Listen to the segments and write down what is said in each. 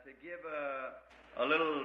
to give a, a little,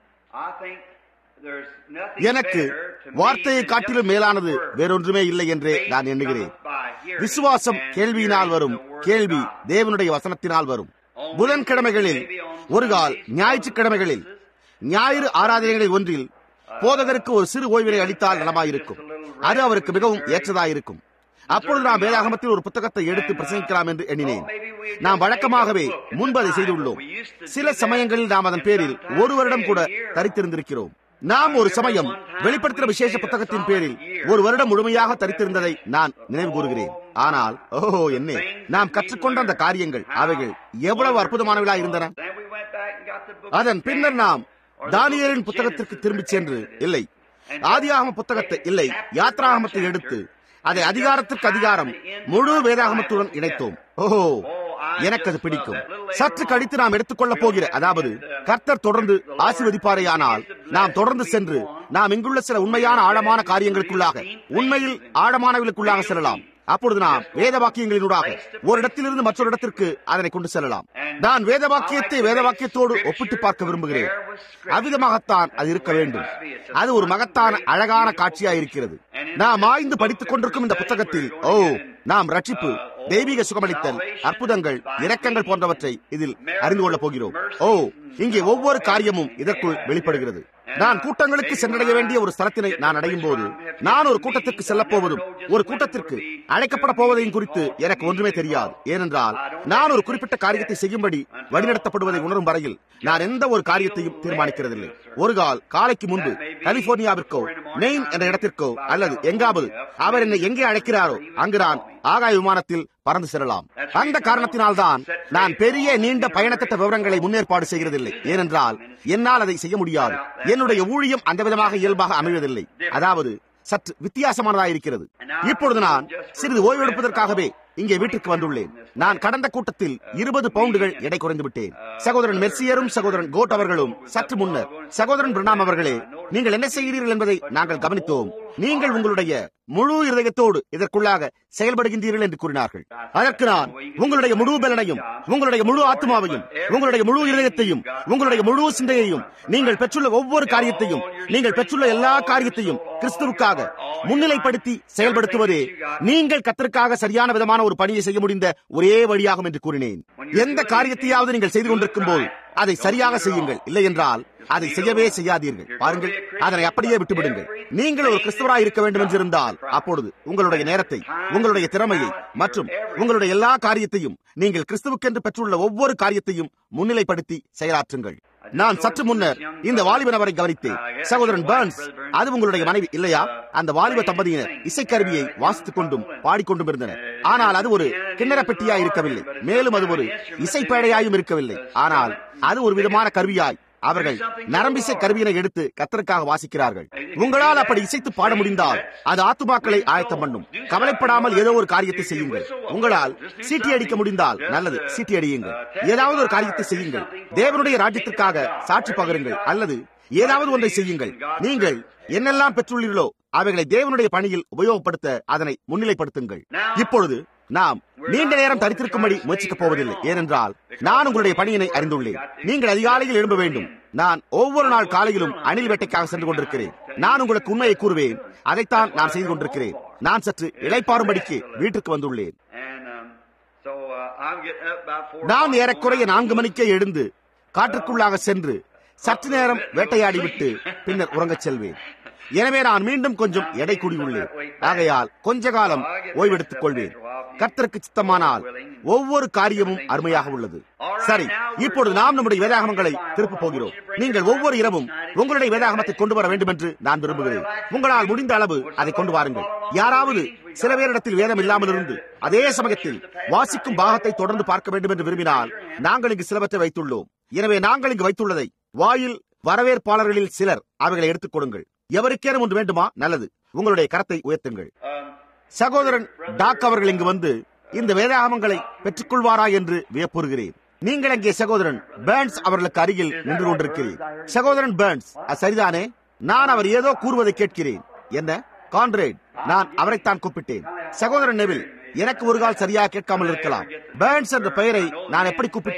I think there's nothing எனக்கு better to me வார்த்தையை than காட்டிலும் just மேலானது the word. வேறொன்றுமே இல்லை என்றே Faith நான் எண்ணுகிறேன் cometh by hearing, விசுவாசம் and கேள்வியினால் hearing வரும் the word of கேள்வி God. தேவனுடைய வசனத்தினால் வரும் புதன்கிழமைகளில் ஒரு கால் ஞாயிற்றுக்கிழமைகளில் ஞாயிறு ஆராதனைகளில் ஒன்றில் போதகருக்கு ஒரு சிறு ஓய்வினை அளித்தால் நலமாயிருக்கும் அது அவருக்கு மிகவும் ஏற்றதாயிருக்கும் அப்பொழுது நாம் வேதாகமத்தில் ஒரு புத்தகத்தை எடுத்து பிரசங்கிக்கலாம் என்று எண்ணினேன் நாம் வழக்கமாகவே முன்பு அதை செய்துள்ளோம் சில சமயங்களில் நாம் அதன் பேரில் ஒரு வருடம் கூட தரித்திருந்திருக்கிறோம் நாம் ஒரு சமயம் வெளிப்படுத்துகிற விசேஷ புத்தகத்தின் பேரில் ஒரு வருடம் முழுமையாக தரித்திருந்ததை நான் நினைவு கூறுகிறேன் ஆனால் ஓஹோ என்ன நாம் கற்றுக்கொண்ட அந்த காரியங்கள் அவைகள் எவ்வளவு அற்புதமானவைகளா இருந்தன Then we went back and got the book அதன் of பின்னர் நாம் Daniel, or the தானியலின் book of புத்தகத்திற்கு Genesis. திரும்பிச் சென்று இல்லை ஆதியாகம புத்தகத்தை இல்லை யாத்ராகமத்தை எடுத்து அதை அதிகாரத்திற்கு அதிகாரம் முழு வேதாகமத்துடன் இணைத்தோம் ஓஹோ எனக்கு அது பிடிக்கும் சற்று கழித்து நாம் எடுத்துக்கொள்ளப் போகிற அதாவது கர்த்தர் தொடர்ந்து ஆசிர்வதிப்பாரேயானால் நாம் தொடர்ந்து சென்று நாம் இங்குள்ள சில உண்மையான ஆழமான காரியங்களுக்குள்ளாக உண்மையில் ஆழமானவர்களுக்குள்ளாக செல்லலாம் அப்பொழுது நாம் வேத வாக்கியங்களினூடாக ஒரு இடத்திலிருந்து மற்றொரு இடத்திற்கு அதனை கொண்டு செல்லலாம் நான் வேத வாக்கியத்தை வேத வாக்கியத்தோடு ஒப்பிட்டு பார்க்க விரும்புகிறேன் அவ்விதமாகத்தான் அது இருக்க வேண்டும் அது ஒரு மகத்தான அழகான காட்சியா இருக்கிறது நாம் ஆய்ந்து படித்துக் கொண்டிருக்கும் இந்த புத்தகத்தில் ஓ நாம் ரட்சிப்பு தெய்வீக சுகமளித்தல் அற்புதங்கள் இரக்கங்கள் போன்றவற்றை இதில் அறிந்து கொள்ளப் போகிறோம் ஓ இங்கே ஒவ்வொரு காரியமும் இதற்குள் வெளிப்படுகிறது நான் கூட்டங்களுக்கு சென்றடைய வேண்டிய ஒரு ஸ்தலத்தினை நான் அடையும் போது நான் ஒரு கூட்டத்திற்கு செல்லப் போவதும் ஒரு கூட்டத்திற்கு அழைக்கப்பட போவதையும் குறித்து எனக்கு ஒன்றுமே தெரியாது ஏனென்றால் நான் ஒரு குறிப்பிட்ட காரியத்தை செய்யும்படி வழிநடத்தப்படுவதை உணரும் வரையில் நான் எந்த ஒரு காரியத்தையும் தீர்மானிக்கிறதில்லை ஒரு கால் காலைக்கு முன்பு கலிபோர்னியாவிற்கோ மெயின் என்ற இடத்திற்கோ அல்லது எங்காவது அவர் என்னை எங்கே அழைக்கிறாரோ அங்கு நான் ஆகாய விமானத்தில் பறந்து செல்லலாம் அந்த காரணத்தினால்தான் நான் பெரிய நீண்ட பயணத்திட்ட விவரங்களை முன்னேற்பாடு செய்கிறதில்லை ஏனென்றால் என்னால் அதை செய்ய முடியாது என்னுடைய ஊழியம் அந்த விதமாக இயல்பாக அமைவதில்லை அதாவது சற்று வித்தியாசமானதாக இருக்கிறது இப்பொழுது நான் சிறிது ஓய்வெடுப்பதற்காகவே இங்கே வீட்டிற்கு வந்துள்ளேன் நான் கடந்த கூட்டத்தில் இருபது பவுண்டுகள் எடை குறைந்து விட்டேன் சகோதரன் மெர்சியரும் சகோதரன் கோட் அவர்களும் சற்று முன்னர் சகோதரன் பிரணாம் அவர்களே நீங்கள் என்ன செய்கிறீர்கள் என்பதை நாங்கள் கவனித்தோம் நீங்கள் உங்களுடைய முழு இருதயத்தோடு இதற்குள்ளாக செயல்படுகின்றீர்கள் என்று கூறினார்கள் அதற்கு நான் உங்களுடைய முழு பலனையும் உங்களுடைய முழு ஆத்மாவையும் உங்களுடைய முழு இருதயத்தையும் உங்களுடைய முழு சிந்தையையும் நீங்கள் பெற்றுள்ள ஒவ்வொரு காரியத்தையும் நீங்கள் பெற்றுள்ள எல்லா காரியத்தையும் கிறிஸ்துவுக்காக முன்னிலைப்படுத்தி செயல்படுத்துவதே நீங்கள் கத்திற்காக சரியான விதமான ஒரு பணியை செய்ய முடிந்த ஒரே வழியாகும் என்று கூறினேன் எந்த காரியத்தையாவது நீங்கள் செய்து கொண்டிருக்கும் போது அதை சரியாக செய்யுங்கள் இல்லை என்றால் அதை செய்யவே செய்யாதீர்கள் பாருங்கள் அதனை அப்படியே விட்டுவிடுங்கள் நீங்கள் ஒரு கிறிஸ்தவராய் இருக்க வேண்டும் என்றிருந்தால் அப்பொழுது உங்களுடைய நேரத்தை உங்களுடைய திறமையை மற்றும் உங்களுடைய எல்லா காரியத்தையும் நீங்கள் கிறிஸ்துவுக்கென்று பெற்றுள்ள ஒவ்வொரு காரியத்தையும் முன்னிலைப்படுத்தி செயலாற்றுங்கள் நான் சற்று முன்னர் இந்த வாலிப நபரை கவனித்தேன் சகோதரன் பர்ன்ஸ் அது உங்களுடைய மனைவி இல்லையா அந்த வாலிப தம்பதியினர் இசைக்கருவியை வாசித்துக் கொண்டும் பாடிக்கொண்டும் இருந்தனர் ஆனால் அது ஒரு கிண்ணற பெட்டியாய் இருக்கவில்லை மேலும் அது ஒரு இசைப்பேழையாயும் இருக்கவில்லை ஆனால் அது ஒரு விதமான கருவியாய் அவர்கள் நரம்பிசை கருவியினை எடுத்து கத்தருக்காக வாசிக்கிறார்கள் உங்களால் அப்படி இசைத்து பாட முடிந்தால் அது ஆத்துமாக்களை ஆயத்தம் பண்ணும் கவலைப்படாமல் ஏதோ ஒரு காரியத்தை செய்யுங்கள் உங்களால் சீட்டி அடிக்க முடிந்தால் நல்லது சீட்டி அடியுங்கள் ஏதாவது ஒரு காரியத்தை செய்யுங்கள் தேவனுடைய ராஜ்யத்திற்காக சாட்சி பகருங்கள் அல்லது ஏதாவது ஒன்றை செய்யுங்கள் நீங்கள் என்னெல்லாம் பெற்றுள்ளீர்களோ அவைகளை தேவனுடைய பணியில் உபயோகப்படுத்த அதனை முன்னிலைப்படுத்துங்கள் இப்பொழுது நாம் நீண்ட நேரம் தரித்திருக்கும்படி முயற்சிக்கப் போவதில்லை ஏனென்றால் நான் உங்களுடைய பணியினை அறிந்துள்ளேன் நீங்கள் அதிகாலையில் எழும்ப வேண்டும் நான் ஒவ்வொரு நாள் காலையிலும் அணில் வேட்டைக்காக சென்று கொண்டிருக்கிறேன் நான் உங்களுக்கு உண்மையை கூறுவேன் அதைத்தான் நான் செய்து கொண்டிருக்கிறேன் நான் சற்று இளைப்பாறும்படிக்கு வீட்டுக்கு வந்துள்ளேன் And um, so uh, I'm getting up about four. நான் o'clock ஏறக்குறைய in the நான்கு மணிக்கே எழுந்து காற்றுக்குள்ளாக சென்று சற்று நேரம் வேட்டையாடிவிட்டு பின்னர் உறங்கச் செல்வேன் எனவே நான் மீண்டும் கொஞ்சம் எடை கூடியுள்ளேன் ஆகையால் கொஞ்ச காலம் ஓய்வெடுத்துக் கொள்வேன் கர்த்தருக்கு சித்தமானால் ஒவ்வொரு காரியமும் அருமையாக உள்ளது சரி இப்பொழுது நாம் நம்முடைய வேதாகமங்களை திருப்பப் போகிறோம் நீங்கள் ஒவ்வொரு இரவும் உங்களுடைய வேதாகமத்தை கொண்டு வர வேண்டும் என்று நான் விரும்புகிறேன் உங்களால் முடிந்த அளவு அதை கொண்டு வாருங்கள் யாராவது சில பேரிடத்தில் வேதம் இல்லாமல் இருந்து அதே சமயத்தில் வாசிக்கும் பாகத்தை தொடர்ந்து பார்க்க வேண்டும் என்று விரும்பினால் நாங்கள் இங்கு சிலவற்றை வைத்துள்ளோம் எனவே நாங்கள் இங்கு வைத்துள்ளதை வாயில் வரவேற்பாளர்களில் சிலர் அவைகளை எடுத்துக் கொடுங்கள் எவருக்கேனும் ஒன்று வேண்டுமா நல்லது உங்களுடைய கரத்தை உயர்த்துங்கள் Um, சகோதரன் டாக் அவர்கள் இங்கு வந்து இந்த வேதாகமங்களை பெற்றுக்கொள்வாரா என்று வியப்புறுகிறேன் நீங்கள் அங்கே சகோதரன் பேர்ன்ஸ் அவர்களுக்கு அருகில் நின்று கொண்டிருக்கிறேன் சகோதரன் பேர்ன்ஸ் அது சரிதானே நான் அவர் ஏதோ கூறுவதை கேட்கிறேன் என்ன கான்ரேட் நான் அவரைத்தான் கூப்பிட்டேன் சகோதரன் நெவில் எனக்கு ஒரு கால் சரியாக கேட்காமல் இருக்கலாம் பேர்ன்ஸ் என்ற பெயரை நான் எப்படி கூப்பிட்டேன்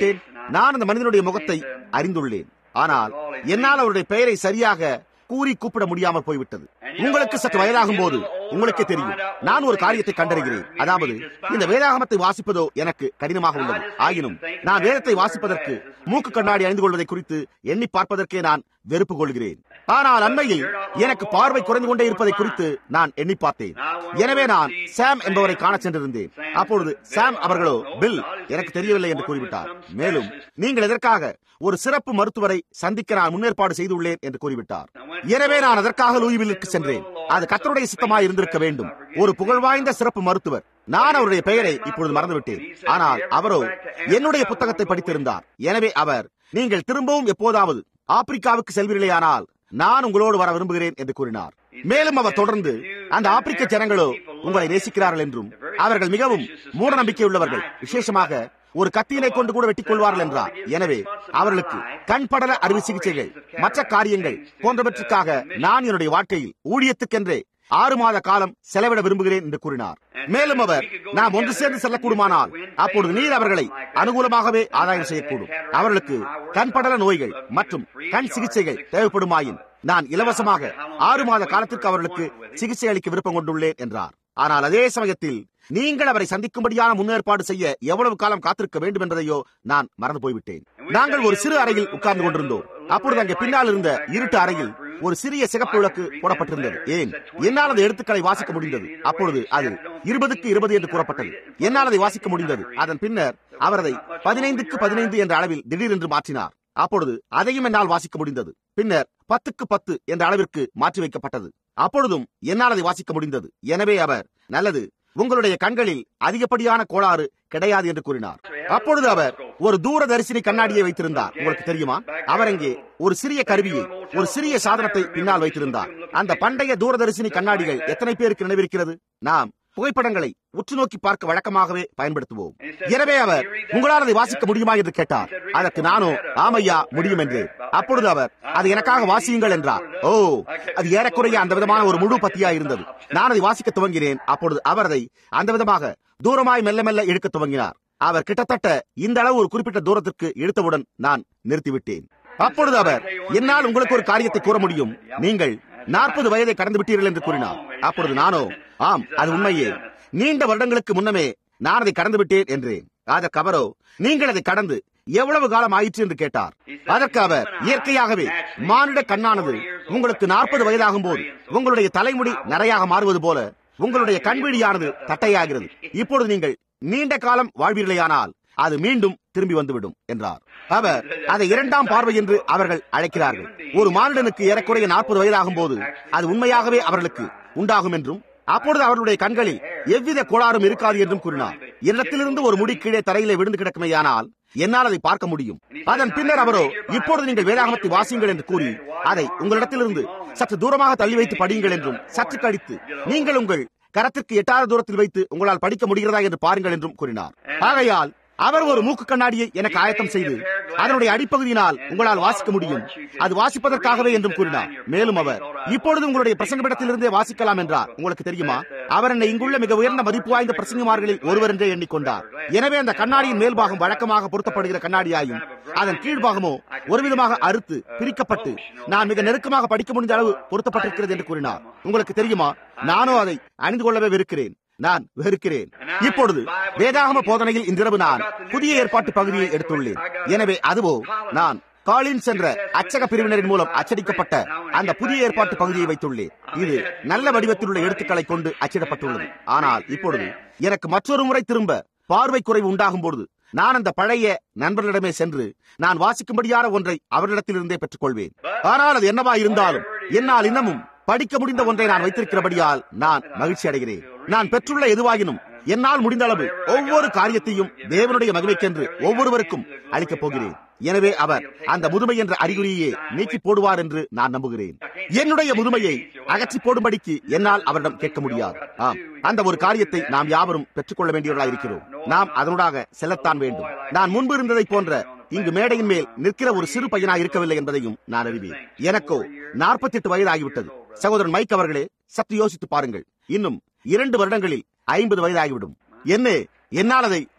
நான் அந்த மனிதனுடைய முகத்தை அறிந்துள்ளேன் ஆனால் என்னால் அவருடைய பெயரை சரியாக கூறி கூப்பிட முடியாமல் போய்விட்டது உங்களுக்கு சற்று வயதாகும் போது உங்களுக்கே தெரியும் நான் ஒரு காரியத்தை கண்டறிகிறேன் அதாவது இந்த வேதாகமத்தை வாசிப்பதோ எனக்கு கடினமாக உள்ளது ஆயினும் நான் வேதத்தை வாசிப்பதற்கு மூக்கு கண்ணாடி அணிந்து கொள்வதை குறித்து எண்ணி பார்ப்பதற்கே நான் வெறுப்பு கொள்கிறேன் ஆனால் அண்மையில் எனக்கு பார்வை குறைந்து கொண்டே இருப்பதை குறித்து நான் எண்ணி பார்த்தேன் எனவே நான் சாம் என்பவரை காண சென்றிருந்தேன் அப்பொழுது சாம் அவர்களோ பில் எனக்கு தெரியவில்லை என்று கூறிவிட்டார் மேலும் நீங்கள் எதற்காக ஒரு சிறப்பு மருத்துவரை சந்திக்க நான் முன்னேற்பாடு செய்துள்ளேன் என்று கூறிவிட்டார் எனவே நான் அதற்காக லூயிவில்லுக்கு சென்றேன் அது கத்தருடைய சித்தமாய் இருந்திருக்க வேண்டும் ஒரு புகழ்வாய்ந்த சிறப்பு மருத்துவர் நான் அவருடைய பெயரை இப்பொழுது மறந்துவிட்டேன் ஆனால் அவரோ என்னுடைய புத்தகத்தை படித்திருந்தார் எனவே அவர் நீங்கள் திரும்பவும் எப்போதாவது ஆப்பிரிக்காவுக்கு செல்வீர்களேயானால் நான் உங்களோடு வர விரும்புகிறேன் என்று கூறினார் மேலும் அவர் தொடர்ந்து அந்த ஆப்பிரிக்க ஜனங்களோ உங்களை நேசிக்கிறார்கள் என்றும் அவர்கள் மிகவும் மூட நம்பிக்கை உள்ளவர்கள் விசேஷமாக ஒரு கத்தியினை கொண்டு கூட வெட்டிக் கொள்வார்கள் என்றார் எனவே அவர்களுக்கு கண் படல அறுவை சிகிச்சைகள் மற்ற காரியங்கள் போன்றவற்றுக்காக நான் என்னுடைய வாழ்க்கையில் ஊழியத்துக்கென்றே ஆறு மாத காலம் செலவிட விரும்புகிறேன் என்று கூறினார் மேலும் அவர் நாம் ஒன்று சேர்ந்து செல்லக்கூடுமானால் அப்பொழுது நீர் அவர்களை அனுகூலமாகவே ஆதாயம் செய்யக்கூடும் அவர்களுக்கு கண் படல நோய்கள் மற்றும் கண் சிகிச்சைகள் தேவைப்படுமாயின் நான் இலவசமாக ஆறு மாத காலத்திற்கு அவர்களுக்கு சிகிச்சை அளிக்க விருப்பம் கொண்டுள்ளேன் என்றார் ஆனால் அதே சமயத்தில் நீங்கள் அவரை சந்திக்கும்படியான முன்னேற்பாடு செய்ய எவ்வளவு காலம் காத்திருக்க வேண்டும் என்பதையோ நான் மறந்து போய்விட்டேன் நாங்கள் ஒரு சிறு அறையில் உட்கார்ந்து கொண்டிருந்தோம் அப்பொழுது அங்கே பின்னால் இருந்த இருட்டு அறையில் ஒரு சிறிய சிகப்பு விளக்கு போடப்பட்டிருந்தது ஏன் என்னால் அந்த எழுத்துக்களை வாசிக்க முடிந்தது அப்பொழுது அது இருபதுக்கு இருபது என்று கூறப்பட்டது என்னால் அதை வாசிக்க முடிந்தது அதன் பின்னர் அவர் அதை பதினைந்துக்கு பதினைந்து என்ற அளவில் திடீரென்று மாற்றினார் அப்பொழுது அதையும் என்னால் வாசிக்க முடிந்தது பின்னர் பத்துக்கு பத்து என்ற அளவிற்கு மாற்றி வைக்கப்பட்டது அப்பொழுதும் என்னால் அதை வாசிக்க முடிந்தது எனவே அவர் நல்லது உங்களுடைய கண்களில் அதிகப்படியான கோளாறு கிடையாது என்று கூறினார் அப்பொழுது அவர் ஒரு தூரதரிசினி கண்ணாடியை வைத்திருந்தார் உங்களுக்கு தெரியுமா அவர் அங்கே ஒரு சிறிய கருவியை ஒரு சிறிய சாதனத்தை பின்னால் வைத்திருந்தார் அந்த பண்டைய தூரதரிசினி கண்ணாடிகள் எத்தனை பேருக்கு நினைவிருக்கிறது நாம் புகைப்படங்களை உற்று நோக்கி பார்க்க வழக்கமாகவே பயன்படுத்துவோம் எனவே அவர் உங்களால் அதை வாசிக்க முடியுமா என்று கேட்டார் அதற்கு நானோ ஆமையா முடியும் என்று அப்பொழுது அவர் அதை எனக்காக வாசியுங்கள் என்றார் ஓ அது ஏறக்குறைய அந்த விதமான ஒரு முழு பத்தியா இருந்தது நான் அதை வாசிக்க துவங்கினேன் அப்பொழுது அவர் அதை அந்த விதமாக தூரமாய் மெல்ல மெல்ல இழுக்க துவங்கினார் அவர் கிட்டத்தட்ட இந்த அளவு ஒரு குறிப்பிட்ட தூரத்திற்கு இழுத்தவுடன் நான் நிறுத்திவிட்டேன் அப்பொழுது அவர் என்னால் உங்களுக்கு ஒரு காரியத்தை கூற முடியும் நீங்கள் நாற்பது வயதை கடந்து விட்டீர்கள் என்று கூறினார் அப்பொழுது நானோ ஆம் அது உண்மையே நீண்ட வருடங்களுக்கு முன்னமே நான் அதை கடந்து விட்டேன் என்றேன் அதற்கு அவரோ நீங்கள் அதை கடந்து எவ்வளவு காலம் ஆயிற்று என்று கேட்டார் அதற்கு அவர் இயற்கையாகவே மானிட கண்ணானது உங்களுக்கு நாற்பது வயதாகும் போது உங்களுடைய தலைமுடி நிறையாக மாறுவது போல உங்களுடைய கண்வீடியானது தட்டையாகிறது இப்பொழுது நீங்கள் நீண்ட காலம் வாழ்வீர்களேயானால் அது மீண்டும் திரும்பி வந்துவிடும் என்றார் அவர் அதை இரண்டாம் பார்வை என்று அவர்கள் அழைக்கிறார்கள் ஒரு மானிடனுக்கு ஏறக்குறைய நாற்பது வயதாகும் போது அது உண்மையாகவே அவர்களுக்கு உண்டாகும் என்றும் அப்பொழுது அவர்களுடைய கண்களில் எவ்வித கோளாறும் இருக்காது என்றும் கூறினார் இடத்திலிருந்து ஒரு முடி கீழே தரையிலே விழுந்து கிடக்குமையானால் என்னால் அதை பார்க்க முடியும் அதன் பின்னர் அவரோ இப்பொழுது நீங்கள் வேதாகமத்தை வாசியுங்கள் என்று கூறி அதை உங்களிடத்திலிருந்து சற்று தூரமாக தள்ளி வைத்து படியுங்கள் என்றும் சற்று கழித்து நீங்கள் உங்கள் கரத்திற்கு எட்டாத தூரத்தில் வைத்து உங்களால் படிக்க முடிகிறதா என்று பாருங்கள் என்றும் கூறினார் ஆகையால் அவர் ஒரு மூக்கு கண்ணாடியை எனக்கு ஆயத்தம் செய்து அதனுடைய அடிப்பகுதியினால் உங்களால் வாசிக்க முடியும் அது வாசிப்பதற்காகவே என்றும் கூறினார் மேலும் அவர் இப்பொழுது உங்களுடைய பிரசங்கப்படத்திலிருந்தே வாசிக்கலாம் என்றார் உங்களுக்கு தெரியுமா அவர் என்னை இங்குள்ள மிக உயர்ந்த மதிப்பு வாய்ந்த பிரசங்கமார்களில் ஒருவர் என்றே எண்ணிக்கொண்டார் எனவே அந்த கண்ணாடியின் மேல்பாகம் வழக்கமாக பொருத்தப்படுகிற கண்ணாடியாயும் அதன் கீழ்பாகமோ ஒரு விதமாக அறுத்து பிரிக்கப்பட்டு நான் மிக நெருக்கமாக படிக்க முடிந்த அளவு பொருத்தப்பட்டிருக்கிறது என்று கூறினார் உங்களுக்கு தெரியுமா நானோ அதை அணிந்து கொள்ளவே இருக்கிறேன் நான் வெறுக்கிறேன் இப்பொழுது வேதாகம போதனையில் இன்றிரவு நான் புதிய ஏற்பாட்டு பகுதியை எடுத்துள்ளேன் எனவே அதுவோ நான் காலின்ஸ் என்ற அச்சக பிரிவினரின் மூலம் அச்சடிக்கப்பட்ட அந்த புதிய ஏற்பாட்டு பகுதியை வைத்துள்ளேன் இது நல்ல வடிவத்தில் உள்ள எழுத்துக்களை கொண்டு அச்சிடப்பட்டுள்ளது ஆனால் இப்பொழுது எனக்கு மற்றொரு முறை திரும்ப பார்வை குறைவு உண்டாகும் பொழுது நான் அந்த பழைய நண்பர்களிடமே சென்று நான் வாசிக்கும்படியான ஒன்றை அவர்களிடத்திலிருந்தே பெற்றுக் கொள்வேன் ஆனால் அது என்னவா இருந்தாலும் என்னால் இன்னமும் படிக்க முடிந்த ஒன்றை நான் வைத்திருக்கிறபடியால் நான் மகிழ்ச்சி அடைகிறேன் நான் பெற்றுள்ள எதுவாகினும் என்னால் முடிந்த அளவு ஒவ்வொரு காரியத்தையும் தேவனுடைய மகிமைக்கென்று ஒவ்வொருவருக்கும் அளிக்கப் போகிறேன் எனவே அவர் அந்த முதுமை என்ற அறிகுறியை நீக்கி போடுவார் என்று நான் நம்புகிறேன் என்னுடைய முதுமையை அகற்றி போடும்படிக்கு என்னால் அவரிடம் கேட்க முடியாது ஆம் அந்த ஒரு காரியத்தை நாம் யாவரும் பெற்றுக்கொள்ள வேண்டியவர்களாக இருக்கிறோம் நாம் அதனூடாக செல்லத்தான் வேண்டும் நான் முன்பு இருந்ததை போன்ற இங்கு மேடையின் மேல் நிற்கிற ஒரு சிறு பையனாக இருக்கவில்லை என்பதையும் நான் அறிவேன் எனக்கோ நாற்பத்தி எட்டு வயது ஆகிவிட்டது சகோதரன் மைக் அவர்களே சற்று யோசித்து பாருங்கள் இன்னும் இரண்டு வருடங்களில் ஐம்பது வயதாகிவிடும் என்ன என்னால் அதை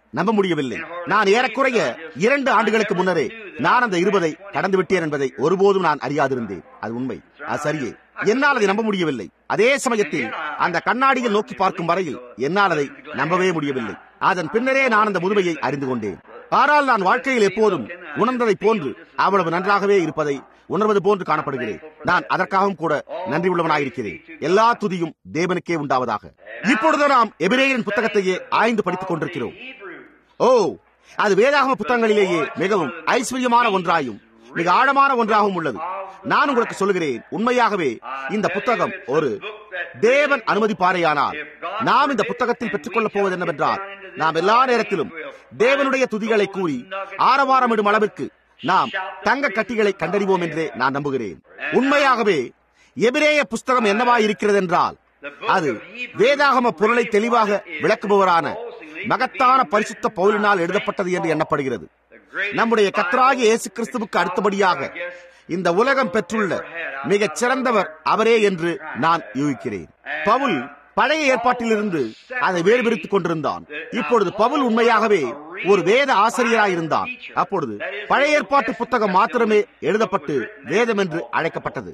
நம்ப முடியவில்லை நான் ஏறக்குறைய இரண்டு ஆண்டுகளுக்கு முன்னரே நான் அந்த இருபதை கடந்து விட்டேன் என்பதை ஒருபோதும் நான் அறியாதிருந்தேன் அது உண்மை அது சரியே என்னால் அதை நம்ப முடியவில்லை அதே சமயத்தில் அந்த கண்ணாடியில் நோக்கி பார்க்கும் வரையில் என்னால் அதை நம்பவே முடியவில்லை அதன் பின்னரே நான் அந்த முதுமையை அறிந்து கொண்டேன் ஆனால் நான் வாழ்க்கையில் எப்போதும் உணர்ந்ததை போன்று அவ்வளவு நன்றாகவே இருப்பதை உணர்வது போன்று காணப்படுகிறேன் நான் அதற்காகவும் கூட நன்றி உள்ளவனாயிருக்கிறேன் எல்லா துதியும் தேவனுக்கே உண்டாவதாக இப்பொழுது நாம் எபிரேயரின் புத்தகத்தையே ஆய்ந்து படித்துக் கொண்டிருக்கிறோம் ஓ அது வேதாகம புத்தகங்களிலேயே மிகவும் ஐஸ்வர்யமான ஒன்றாயும் மிக ஆழமான ஒன்றாகவும் உள்ளது நான் உங்களுக்கு சொல்லுகிறேன் உண்மையாகவே இந்த புத்தகம் ஒரு தேவன் அனுமதிப்பாரையானால் நாம் இந்த புத்தகத்தில் பெற்றுக்கொள்ளப் போவது என்னவென்றால் நாம் எல்லா நேரத்திலும் தேவனுடைய துதிகளை கூறி ஆரவாரமிடும் அளவிற்கு நாம் தங்க கட்டிகளை கண்டறிவோம் என்றே நான் நம்புகிறேன் உண்மையாகவே எபிரேய புஸ்தகம் என்னவாய் இருக்கிறது என்றால் அது வேதாகம பொருளை தெளிவாக விளக்குபவரான மகத்தான பரிசுத்த பவுலினால் எழுதப்பட்டது என்று எண்ணப்படுகிறது நம்முடைய கத்தராகிய இயேசு கிறிஸ்துவுக்கு அடுத்தபடியாக இந்த உலகம் பெற்றுள்ள மிகச் சிறந்தவர் அவரே என்று நான் யூகிக்கிறேன் பவுல் பழைய ஏற்பாட்டிலிருந்து அதை வேறுபிரித்துக் கொண்டிருந்தான் இப்பொழுது பவுல் உண்மையாகவே ஒரு வேத ஆசிரியராயிருந்தான் அப்பொழுது பழைய ஏற்பாட்டு புத்தகம் மாத்திரமே எழுதப்பட்டு வேதம் என்று அழைக்கப்பட்டது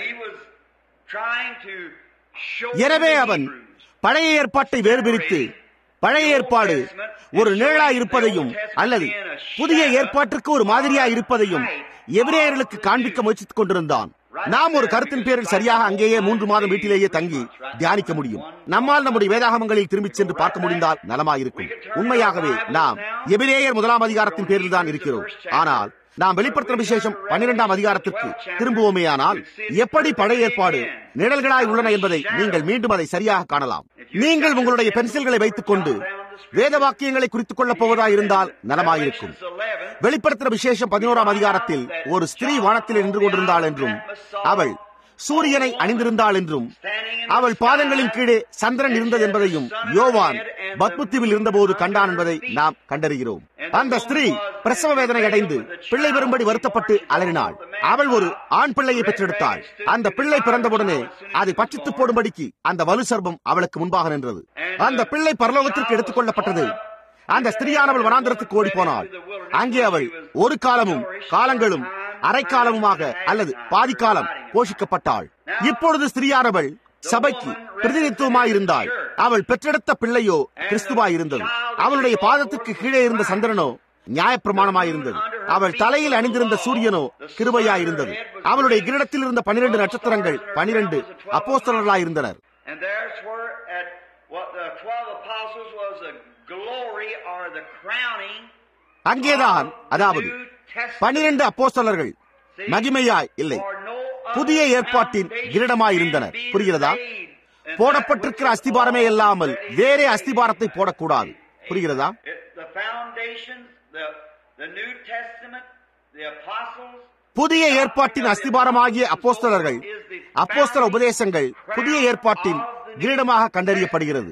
எனவே அவன் பழைய ஏற்பாட்டை வேறுபிரித்து பழைய ஏற்பாடு ஒரு நிழலா இருப்பதையும் அல்லது புதிய ஏற்பாட்டிற்கு ஒரு மாதிரியா இருப்பதையும் எபிரேயர்களுக்கு காண்பிக்க முயற்சித்துக் கொண்டிருந்தான் நாம் ஒரு கருத்தின் பேரில் சரியாக அங்கேயே மூன்று மாதம் வீட்டிலேயே தங்கி தியானிக்க முடியும் நம்மால் நம்முடைய வேதாகமங்களில் திரும்பிச் சென்று பார்க்க முடிந்தால் நலமாயிருக்கும் உண்மையாகவே நாம் எபிரேயர் முதலாம் அதிகாரத்தின் பேரில் தான் இருக்கிறோம் ஆனால் நாம் வெளிப்படுத்தின விசேஷம் பன்னிரெண்டாம் அதிகாரத்திற்கு திரும்புவோமேயானால் எப்படி பழைய ஏற்பாடு நிழல்களாய் உள்ளன என்பதை நீங்கள் மீண்டும் அதை சரியாக காணலாம் நீங்கள் உங்களுடைய பென்சில்களை வைத்துக் கொண்டு வேத வாக்கியங்களை குறித்துக் கொள்ளப் போவதா இருந்தால் நலமாயிருக்கும் வெளிப்படுத்தின விசேஷம் பதினோராம் அதிகாரத்தில் ஒரு ஸ்திரீ வானத்தில் நின்று கொண்டிருந்தாள் என்றும் அவள் சூரியனை அணிந்திருந்தாள் என்றும் அவள் பாதங்களின் கீழே சந்திரன் இருந்தது என்பதையும் யோவான் பத்முத்திவில் இருந்தபோது கண்டான் என்பதை நாம் கண்டறிகிறோம் அந்த ஸ்திரீ பிரசவ வேதனை அடைந்து பிள்ளை வரும்படி வருத்தப்பட்டு அலறினாள் அவள் ஒரு ஆண் பிள்ளையை பெற்றெடுத்தாள் அந்த பிள்ளை பிறந்தவுடனே அதை பற்றித்து போடும்படிக்கு அந்த வலு சர்பம் அவளுக்கு முன்பாக நின்றது அந்த பிள்ளை பரலோகத்திற்கு எடுத்துக் கொள்ளப்பட்டது அந்த ஸ்திரீயானவள் வனாந்திரத்துக்கு ஓடி போனாள் அங்கே அவள் ஒரு காலமும் காலங்களும் அரைக்காலமுமாக அல்லது பாதி காலம் போஷிக்கப்பட்டாள் இப்பொழுது ஸ்திரீயானவள் சபைக்கு பிரதிநிதித்துவமாயிருந்தாள் அவள் பெற்றெடுத்த பிள்ளையோ கிறிஸ்துவாயிருந்தது அவளுடைய பாதத்துக்கு கீழே இருந்த சந்திரனோ நியாயப்பிரமாணமாயிருந்தது அவள் தலையில் அணிந்திருந்த சூரியனோ கிருபையாயிருந்தது அவளுடைய கிரீடத்தில் இருந்த பனிரெண்டு நட்சத்திரங்கள் பனிரெண்டு அப்போஸ்தலர்களாயிருந்தனர் And there's where at what the twelve apostles was the glory or the crowning அங்கேதான் அதாவது பனிரெண்டு அப்போஸ்தலர்கள் மகிமையாய் இல்லை புதிய ஏற்பாட்டின் கிரீடமாயிருந்தனர் புரிகிறதா போடப்பட்டிருக்கிற அஸ்திபாரமே இல்லாமல் வேறே அஸ்திபாரத்தை போடக்கூடாது புரிகிறதா the foundations, the, the New Testament, the apostles, புதிய ஏற்பாட்டின் அஸ்திபாரமாகிய அப்போஸ்தலர்கள் அப்போஸ்தல உபதேசங்கள் புதிய ஏற்பாட்டின் கிரீடமாக கண்டறியப்படுகிறது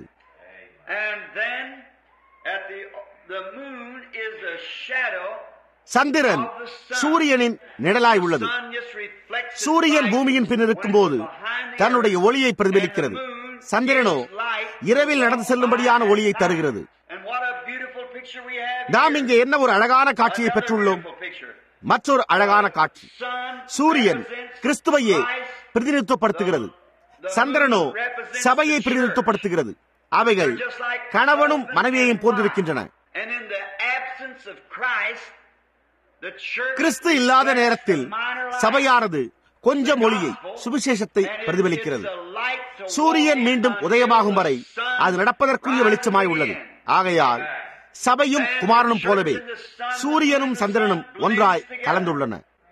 and then at the the moon is a shadow. சந்திரன் சூரியனின் நிழலாய் உள்ளது Sun just reflects its சூரியன் light பூமியின் பின் இருக்கும்போது when it was behind the தன்னுடைய earth. ஒளியை பிரதிபலிக்கிறது And the moon சந்திரனோ gives light இரவில் நடந்து செல்லும்படியான ஒளியை தருகிறது And what a beautiful picture we have நாம் here. இங்கே என்ன ஒரு அழகான காட்சியை Another பெற்றுள்ளோம் beautiful picture. மற்றொரு அழகான காட்சி Sun சூரியன் represents கிறிஸ்துவையே Christ. பிரதிநிதித்துவப்படுத்துகிறது சந்திரனோ சபையை பிரதிநிதித்துவப்படுத்துகிறது அவைகள் கணவனும் மனைவியையும் போன்றிருக்கின்றன And in the absence of Christ, the church கிறிஸ்து இல்லாத நேரத்தில் reflects the minor light. சபையானது கொஞ்சம் ஒளியை சுவிசேஷத்தை பிரதிபலிக்கிறது சூரியன் மீண்டும் உதயமாகும் வரை அது நடப்பதற்குரிய வெளிச்சமாய் உள்ளது ஆகையால் சபையும் குமாரனும் போலவே சூரியனும் சந்திரனும் ஒன்றாய் கலந்துள்ளன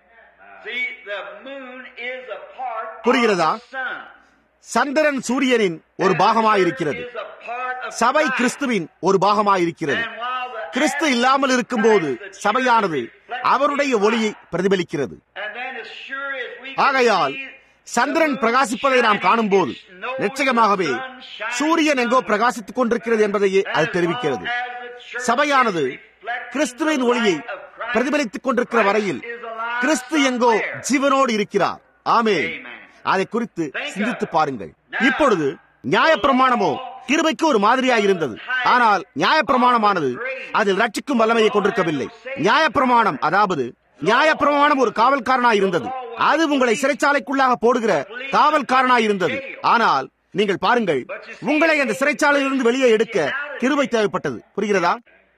See, the moon is a part புரிகிறதா? of the sun. சந்திரன் சூரியனின் ஒரு பாகமாயிருக்கிறது Is a part of சபை Christ. கிறிஸ்துவின் ஒரு பாகமாயிருக்கிறது And while the Kristu absence இல்லாமல் of இருக்கும்போது Christ, the church சபையானது reflects அவருடைய His ஒளியை light. பிரதிபலிக்கிறது And then as sure as we can ஆகையால் see சந்திரன் the moon பிரகாசிப்பதை நாம் shining, காணும்போது it knows நிச்சயமாகவே the sun shining சூரியன் எங்கோ somewhere. பிரகாசித்துக் கொண்டிருக்கிறது என்பதையே அது As தெரிவிக்கிறது long as the church சபையானது is reflecting கிறிஸ்துவின் the ஒளியை light of Christ, பிரதிபலித்துக் கொண்டிருக்கிற வரையில் Christ is alive கிறிஸ்து எங்கோ somewhere. ஜீவனோடு இருக்கிறார் ஆமே Amen. அதை குறித்து Think of சிந்தித்து it. பாருங்கள் Now, இப்பொழுது நியாயப்பிரமாணமோ கிருபைக்கு ஒரு மாதிரியாக இருந்தது ஆனால் நியாயப்பிரமாணமானது அதில் ரட்சிக்கும் வல்லமையை கொண்டிருக்கவில்லை நியாயப்பிரமாணம் அதாவது நியாயப்பிரமாணம் ஒரு காவல்காரனாய் இருந்தது அது உங்களை சிறைச்சாலைக்குள்ளாக போடுகிற காவல்காரனாய் இருந்தது ஆனால் நீங்கள் பாருங்கள் உங்களை அந்த சிறைச்சாலையிலிருந்து வெளியே எடுக்க கிருபை தேவைப்பட்டது புரிகிறதா